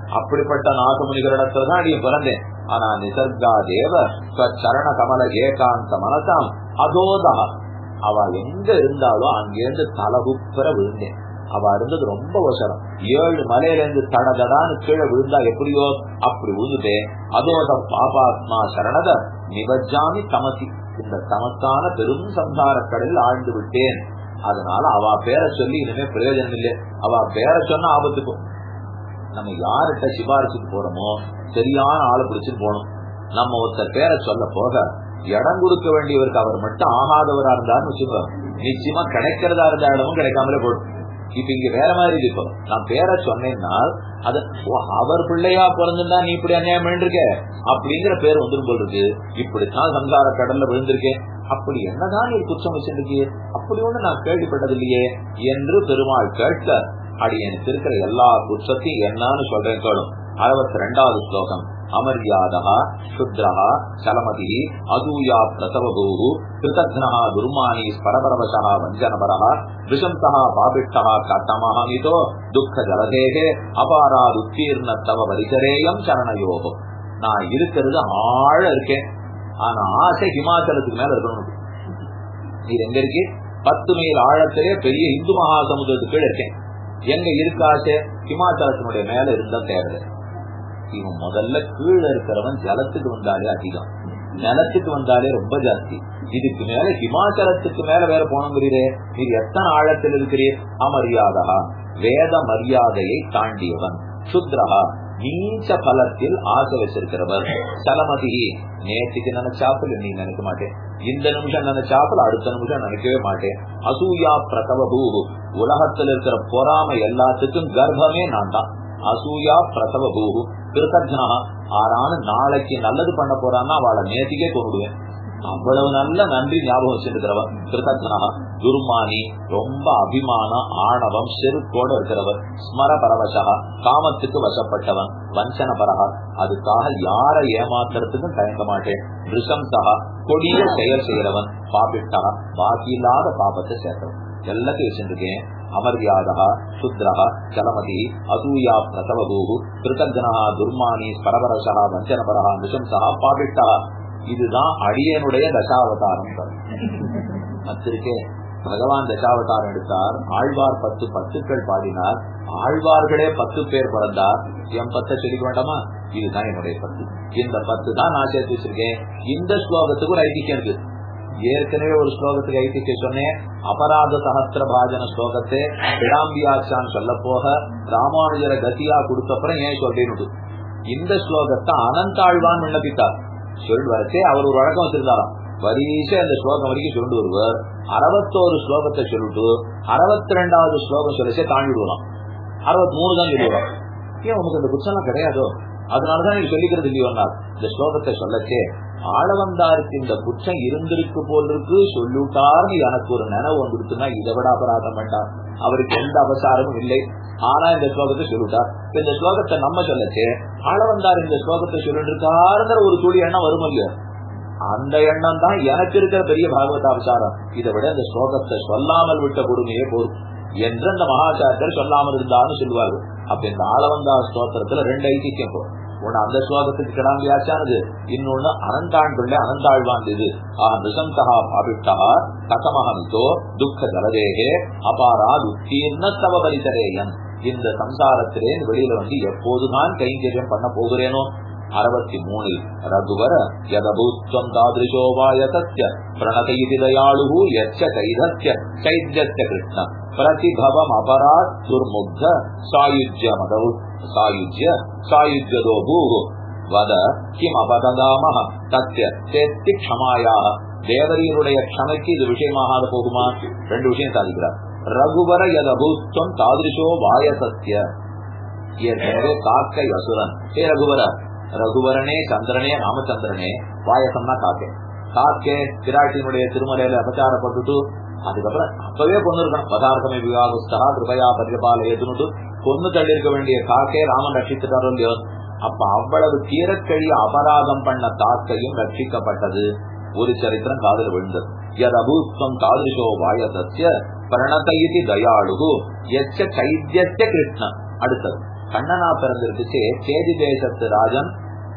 அப்படிப்பட்ட நாகமுனிகளிடத்துலதான் அடிய பிறந்தேன் ஆனா நிசர்கா தேவ சரண கமல ஏகாந்த மனசாம் அதோதா அவ எங்க இருந்தாலும் அங்கிருந்து தலகுப்புற விழுந்தேன் அவ இருந்தது ரொம்ப அவசரம் ஏழு மலையில இருந்து தடதடான்னு கீழே விழுந்தா எப்படியோ அப்படி விழுந்துட்டேன் அதோட பாபாத்மா சரணத நிபஜாமி தமசி இந்த தமக்கான பெரும் சம்சார கடலில் ஆழ்ந்து விட்டேன் அதனால அவ பேரை சொல்லி இனிமே பிரயோஜனம் இல்லை அவ பேரை சொன்னா ஆபத்துக்கும் நம்ம யார்கிட்ட சிபாரிசுக்கு போறோமோ சரியான ஆளை பிடிச்சுன்னு போகணும் நம்ம ஒருத்தர் பேரை சொல்ல போக இடம் கொடுக்க வேண்டியவருக்கு அவர் மட்டும் ஆகாதவரா இருந்தாருன்னு வச்சுக்கோ நிச்சயமா கிடைக்கிறதா இருந்த இடமும் கிடைக்காமலே போடும் இப்ப இங்க வேற மாதிரி இப்போ நான் பேரை சொன்னேன்னா அது அவர் பிள்ளையா பிறந்திருந்தா நீ இப்படி அநியாயம் பண்ணிருக்க அப்படிங்கிற பேர் வந்துடும் போல் இருக்கு இப்படித்தான் சங்கார கடல்ல விழுந்திருக்கேன் அப்படி என்னதான் நீ குற்றம் வச்சிருக்கீங்க அப்படி ஒண்ணு நான் கேள்விப்பட்டது இல்லையே என்று பெருமாள் கேட்க அடியனுக்கு இருக்கிற எல்லா குற்றத்தையும் என்னன்னு சொல்றேன் கேளும் அறுபத்தி ரெண்டாவது ஸ்லோகம் அமர்யாதா சுத்ரா சலமதி அதூயா பிரசவபூ கிருதக்னா துர்மானி பரபரவசா வஞ்சனபரா விஷந்தா பாபிட்டா கட்டமஹமிதோ துக்க ஜலதேகே அபாராத் உத்தீர்ண தவ வரிசரேயம் சரணயோகோ நான் இருக்கிறது ஆழ இருக்கேன் ஆனா ஆசை ஹிமாச்சலத்துக்கு மேல இருக்கணும் இது எங்க இருக்கு பத்து மைல் ஆழத்திலே பெரிய இந்து மகாசமுதிரத்துக்கு கீழே இருக்கேன் எங்க இருக்க ஆசை ஹிமாச்சலத்தினுடைய மேல இருந்தா தேவை இவன் முதல்ல கீழே இருக்கிறவன் ஜலத்துக்கு வந்தாலே அதிகம் நிலத்துக்கு வந்தாலே ரொம்ப ஜாஸ்தி இதுக்கு மேல ஹிமாச்சலத்துக்கு மேல வேற போனங்கிறீரே நீர் எத்தனை ஆழத்தில் இருக்கிறீர் அமரியாதா வேத மரியாதையை தாண்டியவன் சுத்ரஹா நீச்ச பலத்தில் ஆசை வச்சிருக்கிறவர் சலமதி நேற்றுக்கு நினைச்சாப்பில் நீ நினைக்க மாட்டேன் இந்த நிமிஷம் நினைச்சாப்பில் அடுத்த நிமிஷம் நினைக்கவே மாட்டேன் அசூயா பிரசவபூ உலகத்தில் இருக்கிற பொறாமை எல்லாத்துக்கும் கர்ப்பமே நான் தான் அசூயா பிரசவ பூகு கிருத்தஜனா ஆறான நாளைக்கு நல்லது பண்ண போறான்னா அவளை நேத்திக்கே கொண்டுடுவேன் அவ்வளவு நல்ல நன்றி ஞாபகம் வச்சிருக்கிறவன் கிருத்தஜனா துர்மானி ரொம்ப அபிமானம் ஆணவம் செருக்கோட இருக்கிறவர் ஸ்மர பரவசா காமத்துக்கு வசப்பட்டவன் வஞ்சன பரகா அதுக்காக யாரை ஏமாத்துறதுக்கும் தயங்க மாட்டேன் ரிசம்சகா கொடிய செயல் செய்யறவன் பாபிட்டா பாக்கி இல்லாத பாபத்தை சேர்த்தவன் எல்லாத்தையும் வச்சிருக்கேன் அமர்யாதா சுத்ரா சலமதி அசூயா பிரசவபூ கிருத்தஜனா துர்மானி பரபரசா வஞ்சனபரா நிசம்சா பாபிட்டா இதுதான் அடியனுடைய தசாவதாரம் மத்திருக்கே பகவான் தசாவதாரம் எடுத்தார் ஆழ்வார் பத்து பத்துக்கள் பாடினார் ஆழ்வார்களே பத்து பேர் பிறந்தார் என் பத்தை சொல்லிக்க வேண்டாமா இதுதான் என்னுடைய பத்து இந்த பத்து தான் நான் சேர்த்து வச்சிருக்கேன் இந்த ஸ்லோகத்துக்கு ஒரு ஐதிக்கம் இருக்கு ஏற்கனவே ஒரு ஸ்லோகத்துக்கு ஐதிக்க சொன்னேன் அபராத சகஸ்திர பாஜன ஸ்லோகத்தை பிடாம்பியாச்சான் சொல்ல போக ராமானுஜர கதியா கொடுத்தப்புறம் ஏன் சொல்றேன்னு இந்த ஸ்லோகத்தை அனந்தாழ்வான் விண்ணப்பித்தார் சொல்வாச்சே அவர் ஒரு வழக்கம் வச்சிருந்தாராம் வரிசை அந்த ஸ்லோகம் வரைக்கும் சொல்லிட்டு வருவார் அறுபத்தோரு ஸ்லோகத்தை சொல்லிட்டு அறுபத்தி ரெண்டாவது ஸ்லோகம் சொல்லிச்சே தாண்டி விடுவான் அறுபத்தி மூணு தான் சொல்லுவான் ஏன் உனக்கு அந்த குச்சம் கிடையாதோ அதனாலதான் நீங்க சொல்லிக்கிறது இல்லையோன்னா இந்த ஸ்லோகத்தை சொல்லச்சே ஆளவந்தாருக்கு இந்த குற்றம் இருந்திருக்கு போல் இருக்கு சொல்லிவிட்டார்னு எனக்கு ஒரு நினைவு வந்துருக்குன்னா இதை விட அபராதம் வேண்டாம் அவருக்கு எந்த அபசாரமும் இல்லை ஆனா இந்த ஸ்லோகத்தை சொல்லிவிட்டார் இந்த ஸ்லோகத்தை நம்ம சொல்லச்சே ஆளவந்தார் இந்த ஸ்லோகத்தை சொல்லிட்டு இருக்காருங்கிற ஒரு துளி எண்ணம் வரும் இல்லையா அந்த எண்ணம் தான் எனக்கு இருக்கிற பெரிய பாகவத அபசாரம் இதை விட இந்த ஸ்லோகத்தை சொல்லாமல் விட்ட கொடுமையே போரும் என்று அந்த மகாச்சாரியர் சொல்லாமல் இருந்தான்னு சொல்லுவார்கள் அப்ப இந்த ஆளவந்தா ஸ்தோத்திரத்துல ரெண்டு ஐதிக்கம் போகும் ஒண்ணு அந்த ஸ்லோகத்துக்கு கிடாம்பியாச்சானது இன்னொன்னு அனந்தாண்டுள்ள அனந்தாழ்வான் இது ஆஹ் நிசந்தகா பாபிட்டா கதமஹமிதோ துக்க ஜலதேகே அபாராத் உத்தீர்ண தவ பரிசரேயன் இந்த சம்சாரத்திலே வெளியில வந்து எப்போதுதான் கைங்கரியம் பண்ண போகிறேனோ அறுபத்தி மூணில் ரகுவர யதபூத்வம் தாதிருஷோவாய சத்ய பிரணதயிதி தயாளு யச்ச கைதத்ய சைத்யத்ய கிருஷ்ண பிரதிபவம் அபராத் துர்முக்த சாயுஜ்ய மதவு சாயுஜ்ய சாயுஜ்யதோ பூஹு வத கிம் அபததாம தத்ய சேத்தி க்ஷமாயாக தேவரியனுடைய க்ஷமைக்கு இது விஷயமாகாத போகுமா ரெண்டு விஷயம் சாதிக்கிறார் ரகுவர யதபூத்வம் தாதிருஷோ வாய சத்ய ஏற்கனவே காக்கை அசுரன் ஏ ரகுவர ரகுவரனே சந்திரனே ராமச்சந்திரனே வாயசம்னா காக்கை காக்கே பிராட்டியினுடைய திருமலையில அபச்சாரப்பட்டுட்டு அதுக்கப்புறம் அப்பவே கொண்டு இருக்கணும் பதார்த்தமே விவாகஸ்தா கிருபயா பரியபால ஏதுனுட்டு கொண்டு தள்ளி இருக்க வேண்டிய காக்கே ராமன் ரட்சித்துட்டாரோ இல்லையோ அப்ப அவ்வளவு தீரக்கழி அபராதம் பண்ண காக்கையும் ரட்சிக்கப்பட்டது ஒரு சரித்திரம் காதல் விழுந்தது யதபூஸ்வம் தாதிருஷோ வாயசஸ்ய பிரணதயிதி தயாளு எச்ச கைத்தியஸ்ய கிருஷ்ணன் அடுத்தது கண்ணனா பிறந்திருக்குச்சு சேதி தேசத்து ராஜன்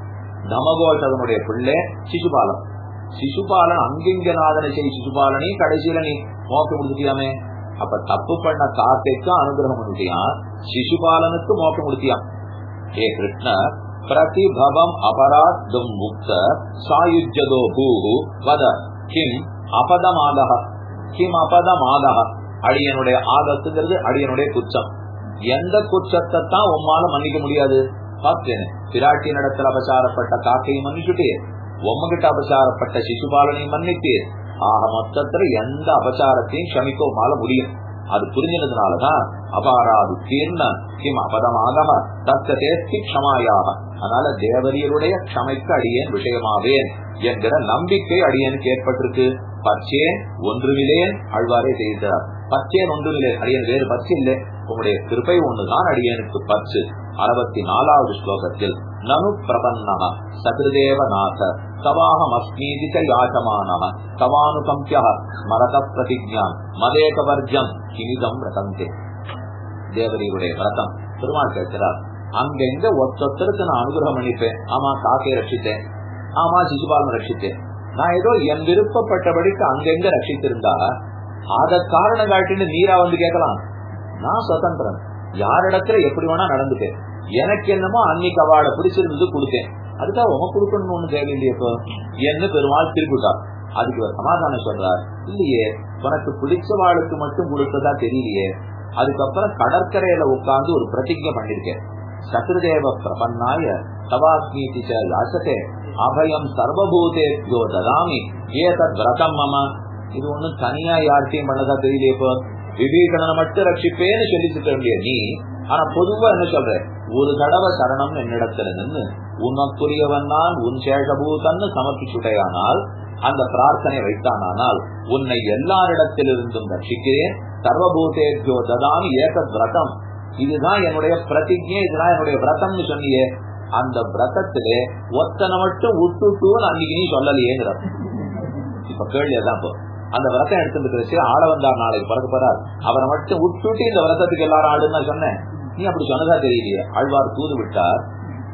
தமகோஷவனுடைய பிள்ளை சிசுபாலன் சிசுபாலன் அங்கிங்கநாதனை செய் சிசுபாலனி கடைசியில நீ மோக்க முடிச்சியாமே அப்ப தப்பு பண்ண காக்கைக்கு அனுகிரகம் பண்ணிட்டியான் சிசுபாலனுக்கு மோக்க முடித்தியான் ஏ கிருஷ்ண பிரதிபவம் அபராத்தும் முக்த சாயுஜதோ பூஹு வத கிம் அபதமாதக கிம் அபதமாதக அடியனுடைய ஆதத்துங்கிறது அடியனுடைய குற்றம் எந்த குற்றத்தை தான் உம்மால மன்னிக்க முடியாது பார்த்தேன் பிராட்டி நடத்துல அபசாரப்பட்ட காக்கையும் மன்னிச்சுட்டே உம்மகிட்ட அபசாரப்பட்ட சிசுபாலனையும் மன்னித்தீர் ஆக மொத்தத்துல எந்த அபசாரத்தையும் க்ஷமிக்க உமால முடியும் அது புரிஞ்சதுனாலதான் அபாராது தீர்ண கிம் அபதமாக தத்தேஸ்தி க்ஷமாயாக அதனால தேவரியருடைய க்ஷமைக்கு அடியேன் விஷயமாவேன் என்கிற நம்பிக்கை அடியனுக்கு ஏற்பட்டிருக்கு பச்சேன் ஒன்றுமில்லேன் ஆழ்வாரே செய்தார் பச்சேன் ஒன்றுமில்லை அடியன் வேறு பச்சு இல்லை உங்களுடைய கிருப்பை ஒண்ணுதான் அடியனுக்கு பச்சு அறுபத்தி நாலாவது ஸ்லோகத்தில் நனு பிரபன்னம சகிருதேவ நாத தவாகம் அஸ்மீதிக யாச்சமான தவானுகம்பிய ஸ்மரத பிரதிஜான் மதேகவர்ஜம் கிமிதம் ரதந்தே தேவதையுடைய விரதம் பெருமாள் கேட்கிறார் அங்கெங்க ஒத்தொத்தருக்கு நான் அனுகிரகம் பண்ணிப்பேன் ஆமா காக்கையை ரட்சித்தேன் ஆமா சிசுபாலன் ரட்சித்தேன் நான் ஏதோ என் விருப்பப்பட்டபடிக்கு அங்கெங்க ரட்சித்திருந்தா அத காரணம் காட்டின்னு நீரா வந்து கேட்கலாம் நான் சுதந்திரன் யாரிடத்துல எப்படி வேணா நடந்துட்டேன் எனக்கு என்னமோ அன்னைக்கு அவளை பிடிச்சிருந்தது கொடுத்தேன் அதுக்காக உமக்கு கொடுக்கணும்னு ஒண்ணு தேவையில்லையே இப்போ என்ன பெருமாள் திருப்பிட்டா அதுக்கு ஒரு சமாதானம் சொல்றார் இல்லையே உனக்கு பிடிச்சவாளுக்கு மட்டும் கொடுத்ததா தெரியலையே அதுக்கப்புறம் கடற்கரையில உட்கார்ந்து ஒரு பிரதிஜை பண்ணிருக்கேன் சத்ருதேவ பிரபன்னாய தவாஸ்மீதி யாசத்தே அபயம் சர்வபூதேபியோ ததாமி ஏதத் விரதம் மம இது ஒண்ணும் தனியா யார்ட்டையும் பண்ணதா தெரியலையே இப்போ விபீஷணனை மட்டும் ரட்சிப்பேன்னு சொல்லிட்டு வேண்டிய நீ ஆனா பொதுவா என்ன சொல்ற ஒரு தடவை சரணம் என்னிடத்துல நின்று உனக்குரியவன் நான் உன் சேஷபூதன்னு சமர்ப்பிச்சுடையானால் அந்த பிரார்த்தனை வைத்தானால் உன்னை எல்லாரிடத்திலிருந்தும் ரட்சிக்கிறேன் சர்வபூதேபியோ ததாமி ஏகத் விரதம் இதுதான் என்னுடைய பிரதிஜை இதுதான் என்னுடைய விரதம்னு சொன்னியே அந்த விரதத்திலே ஒத்தனை மட்டும் விட்டுட்டு அன்னைக்கு நீ சொல்லலையேங்கிற இப்ப கேள்வி அதான் இப்போ அந்த விரதம் எடுத்துட்டு ஆள வந்தார் நாளைக்கு பிறகு போறார் அவரை மட்டும் விட்டுட்டு இந்த விரதத்துக்கு எல்லாரும் ஆளுன்னு நான் சொன்னேன் நீ அப்படி சொன்னதா தெரியலையே ஆழ்வார் தூது விட்டார்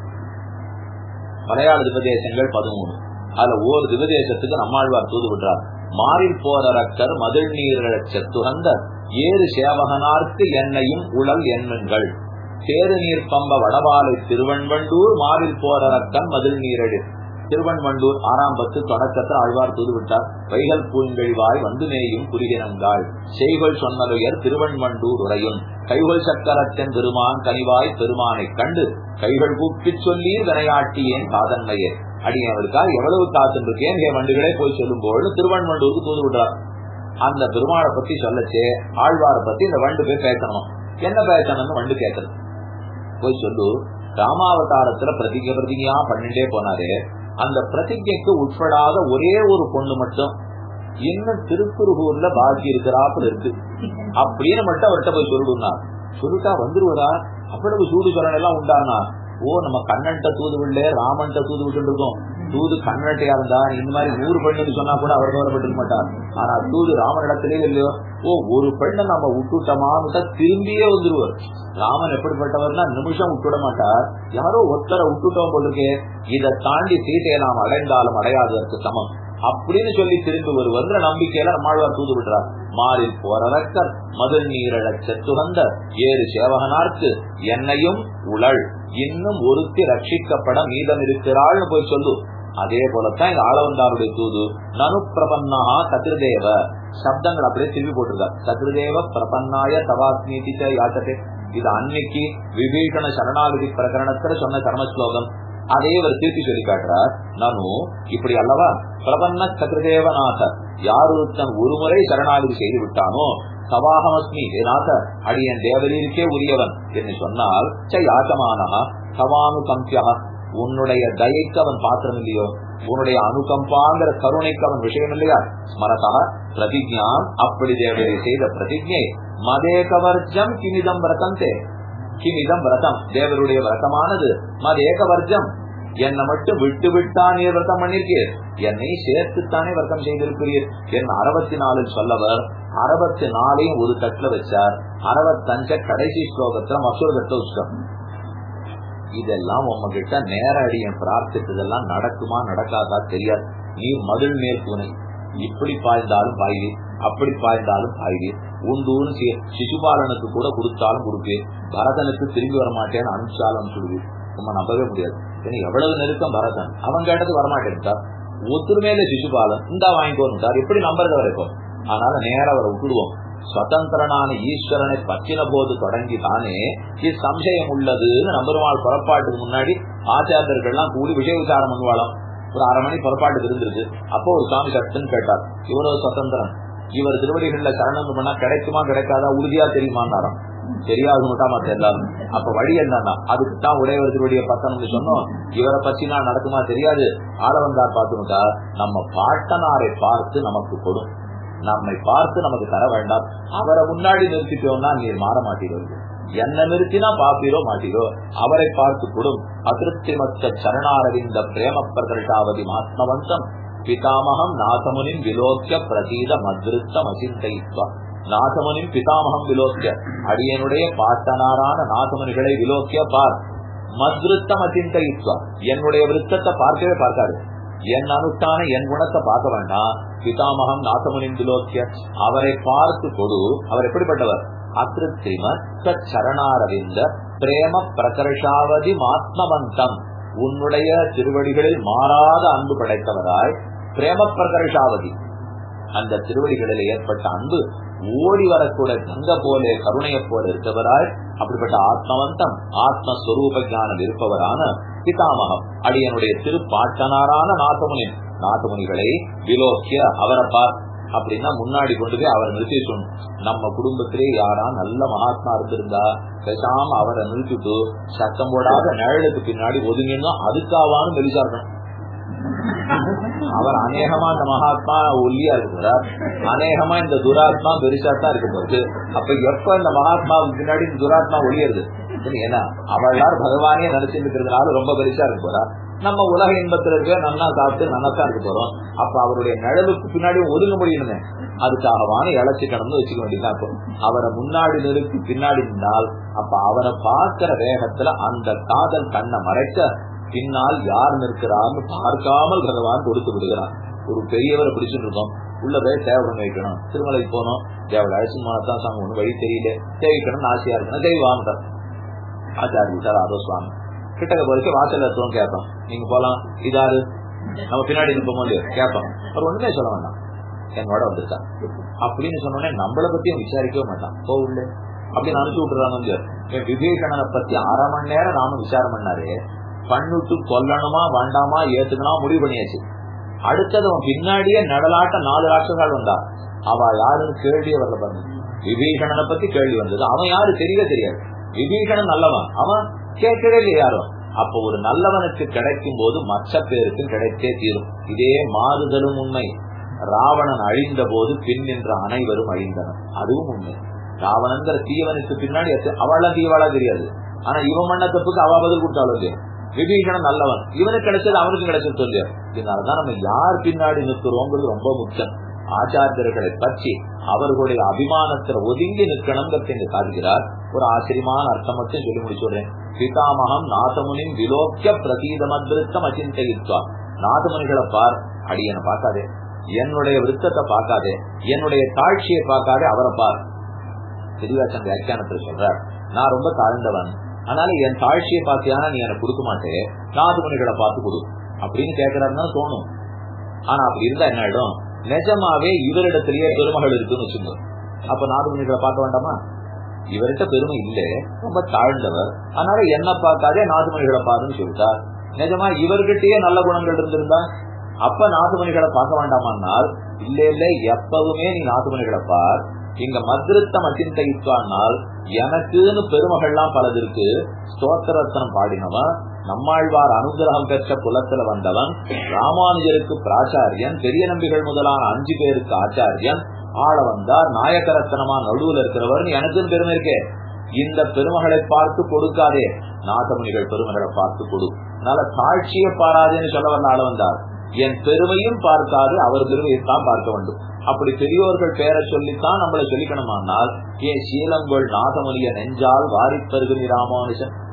மலையாள திபதேசங்கள் பதிமூணு அதுல ஒரு திபதேசத்துக்கு நம்மாழ்வார் தூது விட்டார் மாறில் போரக்கர் மதில் நீர் செத்துகந்த ஏறு சேவகனார்க்கு எண்ணையும் உழல் எண்ணுங்கள் சேரு நீர் பம்ப வடபாலை திருவண்வண்டூர் மாறில் போரக்கன் மதில் நீரடு திருவண்மண்டூர் ஆறாம் பத்து தொடக்கத்தில் ஆழ்வார் தூதுவிட்டார் வைகல் பூங்கழிவாய் வந்து மேயும் புரிகினங்காள் செய்கொள் சொன்னலுயர் திருவண்மண்டூர் உரையும் கைகொள் சக்கரத்தன் திருமான் கனிவாய் பெருமானை கண்டு கைகள் கூப்பிச் சொல்லீர் வினையாட்டியேன் சாதன்மையே அடியவருக்கா எவ்வளவு காத்துருக்கேன் ஹே வண்டுகளே போய் சொல்லும் போது திருவண்மண்டூருக்கு தூது விடுறார் அந்த பெருமாளை பத்தி சொல்லச்சே ஆழ்வாரை பத்தி இந்த வண்டு போய் பேசணும் என்ன பேசணும்னு வண்டு கேட்கறது போய் சொல்லு ராமாவதாரத்துல பிரதிஜை பிரதிஜையா பண்ணிட்டே போனாரு அந்த பிரதிஜைக்கு உட்படாத ஒரே ஒரு பொண்ணு மட்டும் இன்னும் திருக்குறுகூர்ல பாக்கி இருக்கிறாப்புல இருக்கு அப்படின்னு மட்டும் அவர்கிட்ட போய் சொல்லிடுனா சொல்லிட்டா வந்துருவதா அவ்வளவு சூடு சொல்லணும் எல்லாம் உண்டானா ஓ நம்ம கண்ணன்ட்ட தூது விடல ராமன்ட்ட தூது விட்டு இருக்கோம் தூது கண்ணட்டையா இருந்தா இந்த மாதிரி நூறு பெண்ணுன்னு சொன்னா கூட அவர் கவலைப்பட்டிருக்க மாட்டார் ஆனா தூது ராமனிடத்திலே இல்லையோ ஓ ஒரு பெண்ணை நம்ம விட்டுட்டோமான்னு திரும்பியே வந்துருவார் ராமன் எப்படிப்பட்டவர்னா நிமிஷம் விட்டுட மாட்டார் யாரோ ஒருத்தரை விட்டுட்டோம் போட்டிருக்கே இதை தாண்டி சீட்டையை நாம் அடைந்தாலும் அடையாததற்கு சமம் அப்படின்னு சொல்லி திரும்பி வருவன்ற நம்பிக்கையில நம்மாழ்வார் தூது விடுறார் மாறில் போறவக்கர் மதில் நீரழ செத்துகந்த ஏறு சேவகனார்க்கு என்னையும் உழல் இன்னும் ஒருத்தி ரட்சிக்கப்பட மீதம் இருக்கிறாள்னு போய் சொல்லு அதே போலத்தான் இந்த ஆளவந்தாருடைய தூது நனு பிரபன்னா சத்ருதேவ சப்தங்கள் அப்படியே திரும்பி போட்டிருக்கார் சத்ருதேவ பிரபன்னாய தவாஸ்மீதி யாச்சதே இது அன்னைக்கு விபீஷண சரணாகதி பிரகரணத்துல சொன்ன கர்ம ஸ்லோகம் அதே அவர் திருப்பி சொல்லி காட்டுறார் நானு இப்படி அல்லவா பிரபன்ன சத்ருதேவநாத யார் ஒருத்தன் ஒருமுறை சரணாகதி செய்து விட்டானோ சவாகமஸ்மி நாத அடியன் தேவரீருக்கே உரியவன் என்று சொன்னால் யாச்சமானஹா சவானு கம்பியா உன்னுடைய தயைக்கு அவன் பாத்திரம் இல்லையோ உன்னுடைய அனுகம்பாங்கிற கருணைக்கு அவன் விஷயம் இல்லையா ஸ்மரதா பிரதிஜாம் அப்படி தேவரை செய்த பிரதிஜை மதேகவர்ஜம் கிமிதம் விரதந்தே கிமிதம் விரதம் தேவருடைய விரதமானது மதேகவர்ஜம் என்னை மட்டும் விட்டு விட்டான் நீர் விரதம் பண்ணிருக்கீர் என்னை சேர்த்துத்தானே விரதம் செய்திருக்கிறீர் என் அறுபத்தி நாலில் சொல்லவர் அறுபத்தி நாலையும் ஒரு தட்டுல வச்சார் அறுபத்தஞ்ச கடைசி ஸ்லோகத்துல மசூர் தட்ட உச்சம் இதெல்லாம் உங்ககிட்ட நேர அடியன் பிரார்த்தித்ததெல்லாம் நடக்குமா நடக்காதா தெரியாது நீ மதில் மேல் பூனை இப்படி பாய்ந்தாலும் பாய்வி அப்படி பாய்ந்தாலும் பாய்வி உண்டூன்னு சிசுபாலனுக்கு கூட கொடுத்தாலும் கொடுப்பேன் பரதனுக்கு திரும்பி வரமாட்டேன்னு அனுப்பிச்சாலும் அனுப்பிச்சுடுவேன் நம்ம நம்பவே முடியாது ஏன்னா எவ்வளவு நெருக்கம் பரதன் அவன் கேட்டது வரமாட்டேன்ட்டார் ஒத்துரு மேல சிசுபாலன் இந்தா வாங்கிக்கோன்னுட்டார் எப்படி நம்புறது வரைக்கும் அதனால நேரம் அவரை விட்டுடுவோம் சுதந்திரனான ஈஸ்வரனை பற்றின போது தொடங்கி தானே இச்சம்சயம் உள்ளதுன்னு நம்பருமாள் புறப்பாட்டுக்கு முன்னாடி ஆச்சாரியர்கள்லாம் கூடி விஷய விசாரம் பண்ணுவாளாம் ஒரு அரை மணி புறப்பாட்டுக்கு இருந்திருக்கு அப்போ ஒரு சுவாமி சட்டுன்னு கேட்டார் இவரோ சுதந்திரன் இவர் திருவடிகள்ல சரணம் பண்ணா கிடைக்குமா கிடைக்காதா உறுதியா தெரியுமான்னாராம் தெரியாது மத்த எல்லாரும் அப்ப வழி என்னன்னா அதுக்கு தான் உடையவர் திருவடிய பத்தணும்னு சொன்னோம் இவரை பத்தி நான் நடக்குமா தெரியாது ஆள வந்தார் பார்த்துட்டா நம்ம பாட்டனாரை பார்த்து நமக்கு கொடும் நம்மை பார்த்து நமக்கு தர வேண்டாம் அவரை முன்னாடி நிறுத்திட்டோம்னா நீர் மாற மாட்டீர்கள் என்ன நிறுத்தினா பாப்பீரோ மாட்டீரோ அவரை பார்த்து கொடும் அதிருப்திமத்த சரணாரவிந்த பிரேம பிரகட்டாவதி மாத்மவந்தம் பிதாமகம் நாசமுனின் விலோக்கிய பிரதீத மதிருத்தம் அசிந்தயித்வா நாசமுனின் பிதாமகம் விலோக்கிய அடியனுடைய பாட்டனாரான நாசமுனிகளை விலோக்கிய பார் மத்ருத்தம் அசிந்தயித்வா என்னுடைய விருத்தத்தை பார்க்கவே பார்க்காது என் அனுஷ்டான என் குணத்தை பார்க்க வேண்டாம் பிதாமகம் நாசமுனின் விலோக்கிய அவரை பார்த்து கொடு அவர் எப்படிப்பட்டவர் அத்திருத்திம சரணாரவிந்த பிரேம பிரகர்ஷாவதி மாத்மவந்தம் உன்னுடைய திருவடிகளில் மாறாத அன்பு படைத்தவராய் பிரேம பிரகர்ஷாவதி அந்த திருவடிகளில் ஏற்பட்ட அன்பு ஓடி வரக்கூட கங்க போல கருணையை போல இருக்கவராய் அப்படிப்பட்ட ஆத்மவந்தம் ஆத்மஸ்வரூப ஞானம் இருப்பவரான பிதாமகம் அடியனுடைய திருப்பாட்டனாரான நாதமுனின் நாதமுனிகளை விலோக்கிய அவரை பார் அப்படின்னா முன்னாடி கொண்டு போய் அவரை நிறுத்தி சொல்லணும் நம்ம குடும்பத்திலே யாரா நல்ல மகாத்மா இருந்திருந்தா பேசாம அவரை நிறுத்திட்டு சத்தம் போடாத நிழலுக்கு பின்னாடி ஒதுங்கினா அதுக்காவான்னு வெளிச்சா இருக்கணும் அவர் அநேகமா இந்த மகாத்மா ஒல்லியா இருக்கிறார் அநேகமா இந்த துராத்மா பெருசாத்தான் இருக்க போகுது அப்ப எப்ப இந்த மகாத்மாவுக்கு பின்னாடி இந்த துராத்மா ஒளியறது ஏன்னா அவளார் பகவானே நினைச்சிட்டு இருக்கிறதுனால ரொம்ப பெருசா இருக்க போறா நம்ம உலக இன்பத்துல இருக்க நல்லா சாப்பிட்டு நல்லாத்தான் இருக்க போறோம் அப்ப அவருடைய நிழலுக்கு பின்னாடி ஒதுங்க முடியணுமே அதுக்காகவான இழைச்சிக்கணும்னு வச்சுக்க வேண்டியதான் இப்போ அவரை முன்னாடி நிறுத்தி பின்னாடி நின்றால் அப்ப அவரை பார்க்கிற வேகத்துல அந்த காதல் கண்ணை மறைக்க பின்னால் யார் நிற்கிறான்னு பார்க்காமல் பகவான் கொடுத்து விடுகிறார் ஒரு பெரியவரை பிடிச்சிட்டு இருக்கோம் உள்ள போய் சேவை பண்ணி வைக்கணும் திருமலைக்கு போனோம் தேவலை அழைச்சு போனதான் சாமி ஒண்ணு வழி தெரியல சேவிக்கணும்னு ஆசையா இருக்கணும் செய்வாங்க ஆச்சாரி சார் அதோ சுவாமி கிட்டக்க போறதுக்கு வாசல் எடுத்தோம் கேட்போம் நீங்க போலாம் இதாரு நம்ம பின்னாடி நிற்போம் இல்லையோ கேட்போம் அவர் ஒண்ணுமே சொல்ல வேண்டாம் என்னோட வந்திருக்கா அப்படின்னு சொன்னோடனே நம்மளை பத்தியும் விசாரிக்கவே மாட்டான் போ உள்ள அப்படின்னு அனுப்பிச்சு விட்டுறாங்க விவேகணனை பத்தி அரை மணி நேரம் நானும் விசாரம் பண்ணாரு பண்ணுட்டு கொல்லணுமா வேண்டாமா ஏத்துக்கணுமா முடிவு பண்ணியாச்சு அடுத்தது அவன் பின்னாடியே நடலாட்ட நாலு ராட்சசால் வந்தா அவ யாருன்னு கேள்வியே வரல பாருங்க விபீஷணனை பத்தி கேள்வி வந்தது அவன் யாரு தெரியவே தெரியாது விபீஷணன் நல்லவன் அவன் கேட்கவே இல்லை யாரும் அப்ப ஒரு நல்லவனுக்கு கிடைக்கும் போது மற்ற பேருக்கு கிடைத்தே தீரும் இதே மாறுதலும் உண்மை ராவணன் அழிந்த போது பின் நின்ற அனைவரும் அழிந்தனர் அதுவும் உண்மை ராவணங்கிற தீவனுக்கு பின்னாடி அவளா தீவாளா தெரியாது ஆனா இவன் மண்ண தப்புக்கு அவ பதில் கொடுத்தாலும் இல்லையா விபீஷணன் நல்லவன் இவனுக்கு கிடைச்சது அவனுக்கு கிடைச்சது சொல்லியா இதனாலதான் நம்ம யார் பின்னாடி நிற்கிறோங்கிறது ரொம்ப முக்கியம் ஆச்சாரியர்களை பற்றி அவர்களுடைய அபிமானத்துல ஒதுங்கி நிற்கணுங்கிறது இங்க சாதிக்கிறார் ஒரு ஆச்சரியமான அர்த்தம் மட்டும் சொல்லி முடிச்சுடுறேன் பிதாமகம் நாதமுனின் விலோக்கிய பிரதீதமத்ருத்தம் அச்சிந்தயித்வா நாதமுனிகளை பார் அடியனை பார்க்காதே என்னுடைய விருத்தத்தை பார்க்காதே என்னுடைய தாழ்ச்சியை பார்க்காதே அவரை பார் திருவாச்சன் வியாக்கியானத்தில் சொல்றார் நான் ரொம்ப தாழ்ந்தவன் அதனால என் தாழ்ச்சியை பார்த்தியானா நீ எனக்கு கொடுக்க மாட்டே நாதுமணிகளை பார்த்து கொடு அப்படின்னு கேட்கிறாருன்னா தோணும் ஆனா அப்படி இருந்தா என்ன ஆயிடும் நிஜமாவே இவரிடத்திலேயே பெருமகள் இருக்குன்னு வச்சுங்க அப்ப நாதுமணிகளை பார்க்க வேண்டாமா இவர்கிட்ட பெருமை இல்ல ரொம்ப தாழ்ந்தவர் அதனால என்ன பார்க்காதே நாதுமணிகளை பாருன்னு சொல்லிட்டார் நிஜமா இவர்கிட்டயே நல்ல குணங்கள் இருந்திருந்தா அப்ப நாதுமணிகளை பார்க்க வேண்டாமானால் இல்ல இல்ல எப்பவுமே நீ நாதுமணிகளை பார் இங்க மதுரத்தம் அச்சிந்தைத்வானால் எனக்குன்னு பெருமகள்லாம் பலது இருக்கு ஸ்தோத்திரத்தனம் பாடினவன் நம்மாழ்வார் அனுகிரகம் பெற்ற குலத்துல வந்தவன் ராமானுஜருக்கு பிராச்சாரியன் பெரிய நம்பிகள் முதலான அஞ்சு பேருக்கு ஆச்சாரியன் ஆள வந்தார் நாயக்கரத்தனமா நடுவுல இருக்கிறவர் எனக்குன்னு பெருமை இருக்கே இந்த பெருமகளை பார்த்து கொடுக்காதே நாதமுனிகள் பெருமகளை பார்த்து கொடு அதனால தாழ்ச்சியை பாராதேன்னு சொல்ல வந்த ஆள வந்தார் என் பெருமையும் பார்க்காது அவர் பெருமையைத்தான் பார்க்க வேண்டும் அப்படி பெரியோர்கள் பேரை சொல்லித்தான் நம்மளை சொல்லிக்கணுமானால் ஏன் சீலங்கொள் நாதமுனிய நெஞ்சால் வாரிப்பருகு ராமானுஜன்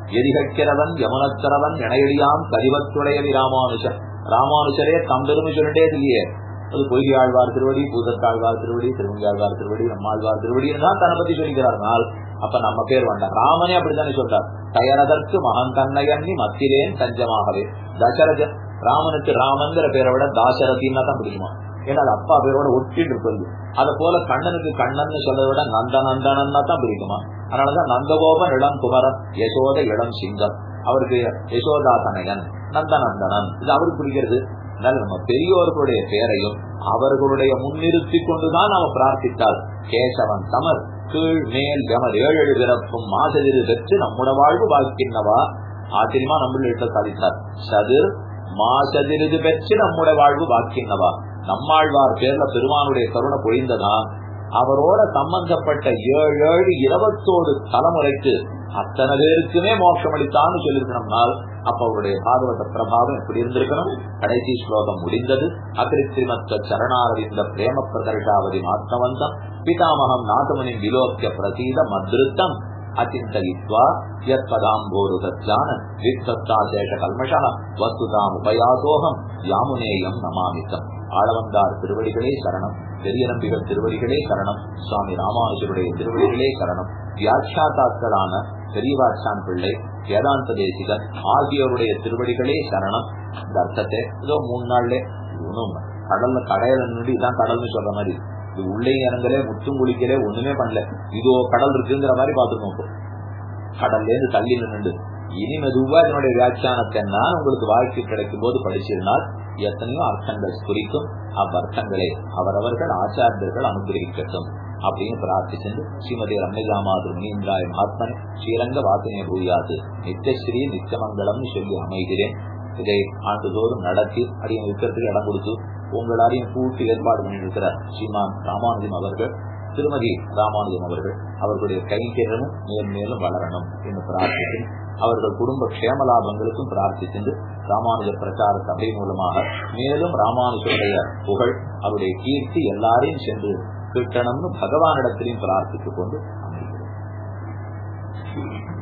எதிகக்கிறவன் யமுனச்சரவன் இணையடியாம் கதிவத்துடையவி ராமானுஷன் ராமானுஷரே தம்பெருமை சொல்லிட்டே இல்லையே அது பொய்யாழ்வார் திருவடி பூதத்தாழ்வார் திருவடி திருவங்கியாழ்வார் திருவடி நம்மாழ்வார் திருவடி தான் தன்னை பத்தி சொல்லிக்கிறார்கள் அப்ப நம்ம பேர் வேண்டாம் ராமனே அப்படித்தானே சொல்றார் தயரதற்கு மகன் தன்னையன்னி மத்திலேன் தஞ்சமாகவே தசரஜன் ராமனுக்கு ராமன்கிற பேரை விட தாசரதின்னா தான் பிடிக்குமா ஏன்னா அது அப்பா பேரோட ஒட்டிட்டு இருக்குது அத போல கண்ணனுக்கு கண்ணன் சொல்றதை விட நந்த நந்தனா தான் பிடிக்குமா அதனாலதான் நந்தகோபன் இளம் குமரன் யசோத இளம் சிங்கம் அவருக்கு யசோதாதனயன் நந்தநந்தனன் இது அவருக்கு பிடிக்கிறது அதனால நம்ம பெரியோர்களுடைய பெயரையும் அவர்களுடைய முன்னிறுத்தி கொண்டுதான் நாம பிரார்த்தித்தால் கேசவன் தமர் கீழ் மேல் எமர் ஏழு பிறப்பும் மாசதிரு பெற்று நம்முட வாழ்வு வாழ்க்கின்றவா ஆச்சரியமா நம்மளிட்ட சாதித்தார் சதிர் மாசதிருது பெற்று நம்முடைய வாழ்வு வாக்கினவா நம்மாழ்வார் பேர்ல பெருமானுடைய கருணை பொழிந்ததான் அவரோட சம்பந்தப்பட்ட ஏழு ஏழு இருபத்தோடு தலைமுறைக்கு அத்தனை பேருக்குமே மோட்சம் அளித்தான்னு சொல்லியிருக்கணும்னால் அப்ப அவருடைய பாகவத பிரபாவம் எப்படி இருந்திருக்கணும் கடைசி ஸ்லோகம் முடிந்தது அகிருத்திரிமத்த சரணாரவிந்த பிரேம பிரதர்ஷாவதி மாத்மவந்தம் பிதாமகம் நாதமுனி விலோக்கிய பிரசீத மத்ருத்தம் அச்சிந்தயித்வா யத்பதாம்போருதஜான வித்தஸ்தாசேஷ கல்மஷா வஸ்துதாம் உபயாசோகம் யாமுனேயம் நமாமித்தம் ஆளவந்தார் திருவடிகளே சரணம் பெரிய நம்பிகள் திருவடிகளே சரணம் சுவாமி ராமானுஜருடைய திருவடிகளே சரணம் வியாட்சாத்தாக்களான பெரியவாச்சான் பிள்ளை வேதாந்த தேசிகர் ஆகியோருடைய திருவடிகளே சரணம் இந்த அர்த்தத்தை ஏதோ மூணு நாள்ல ஒன்றும் கடல்ல கடையில நின்று இதான் கடல்னு சொல்ற மாதிரி இது உள்ளே இறங்கலே முத்தும் குளிக்கலே ஒண்ணுமே பண்ணல இதோ கடல் இருக்குங்கிற மாதிரி பாத்துக்கோங்க கடல்ல இருந்து தள்ளி நின்று இனி மெதுவா இதனுடைய வியாக்கியானத்தை நான் உங்களுக்கு வாழ்க்கை கிடைக்கும் போது படிச்சிருந்தால் எத்தனையோ அர்த்தங்கள் குறிக்கும் அவ்வர்த்தங்களை அவரவர்கள் ஆச்சாரியர்கள் அனுகிரகிக்கட்டும் அப்படின்னு பிரார்த்திச்சு ஸ்ரீமதி ரம்யஜாமாது முனீந்திராய மகாத்மன் ஸ்ரீரங்க வாசனைய பூயாது நித்தியஸ்ரீ நித்தியமங்கலம்னு சொல்லி அமைகிறேன் இதை ஆண்டுதோறும் நடத்தி அடியும் இருக்கிறதுக்கு இடம் கொடுத்து உங்களாரையும் கூட்டி ஏற்பாடு பண்ணியிருக்கிறார் ஸ்ரீமான் ராமானுஜன் அவர்கள் திருமதி ராமானுஜன் அவர்கள் அவர்களுடைய கைங்கரமும் மேல் மேலும் வளரணும் என்று பிரார்த்தித்து அவர்கள் குடும்ப க்ஷேமலாபங்களுக்கும் பிரார்த்தித்து ராமானுஜ பிரச்சார சபை மூலமாக மேலும் ராமானுஜருடைய புகழ் அவருடைய கீர்த்தி எல்லாரையும் சென்று கிட்டணும்னு பகவானிடத்திலையும் பிரார்த்தித்துக் கொண்டு அமைகிறேன்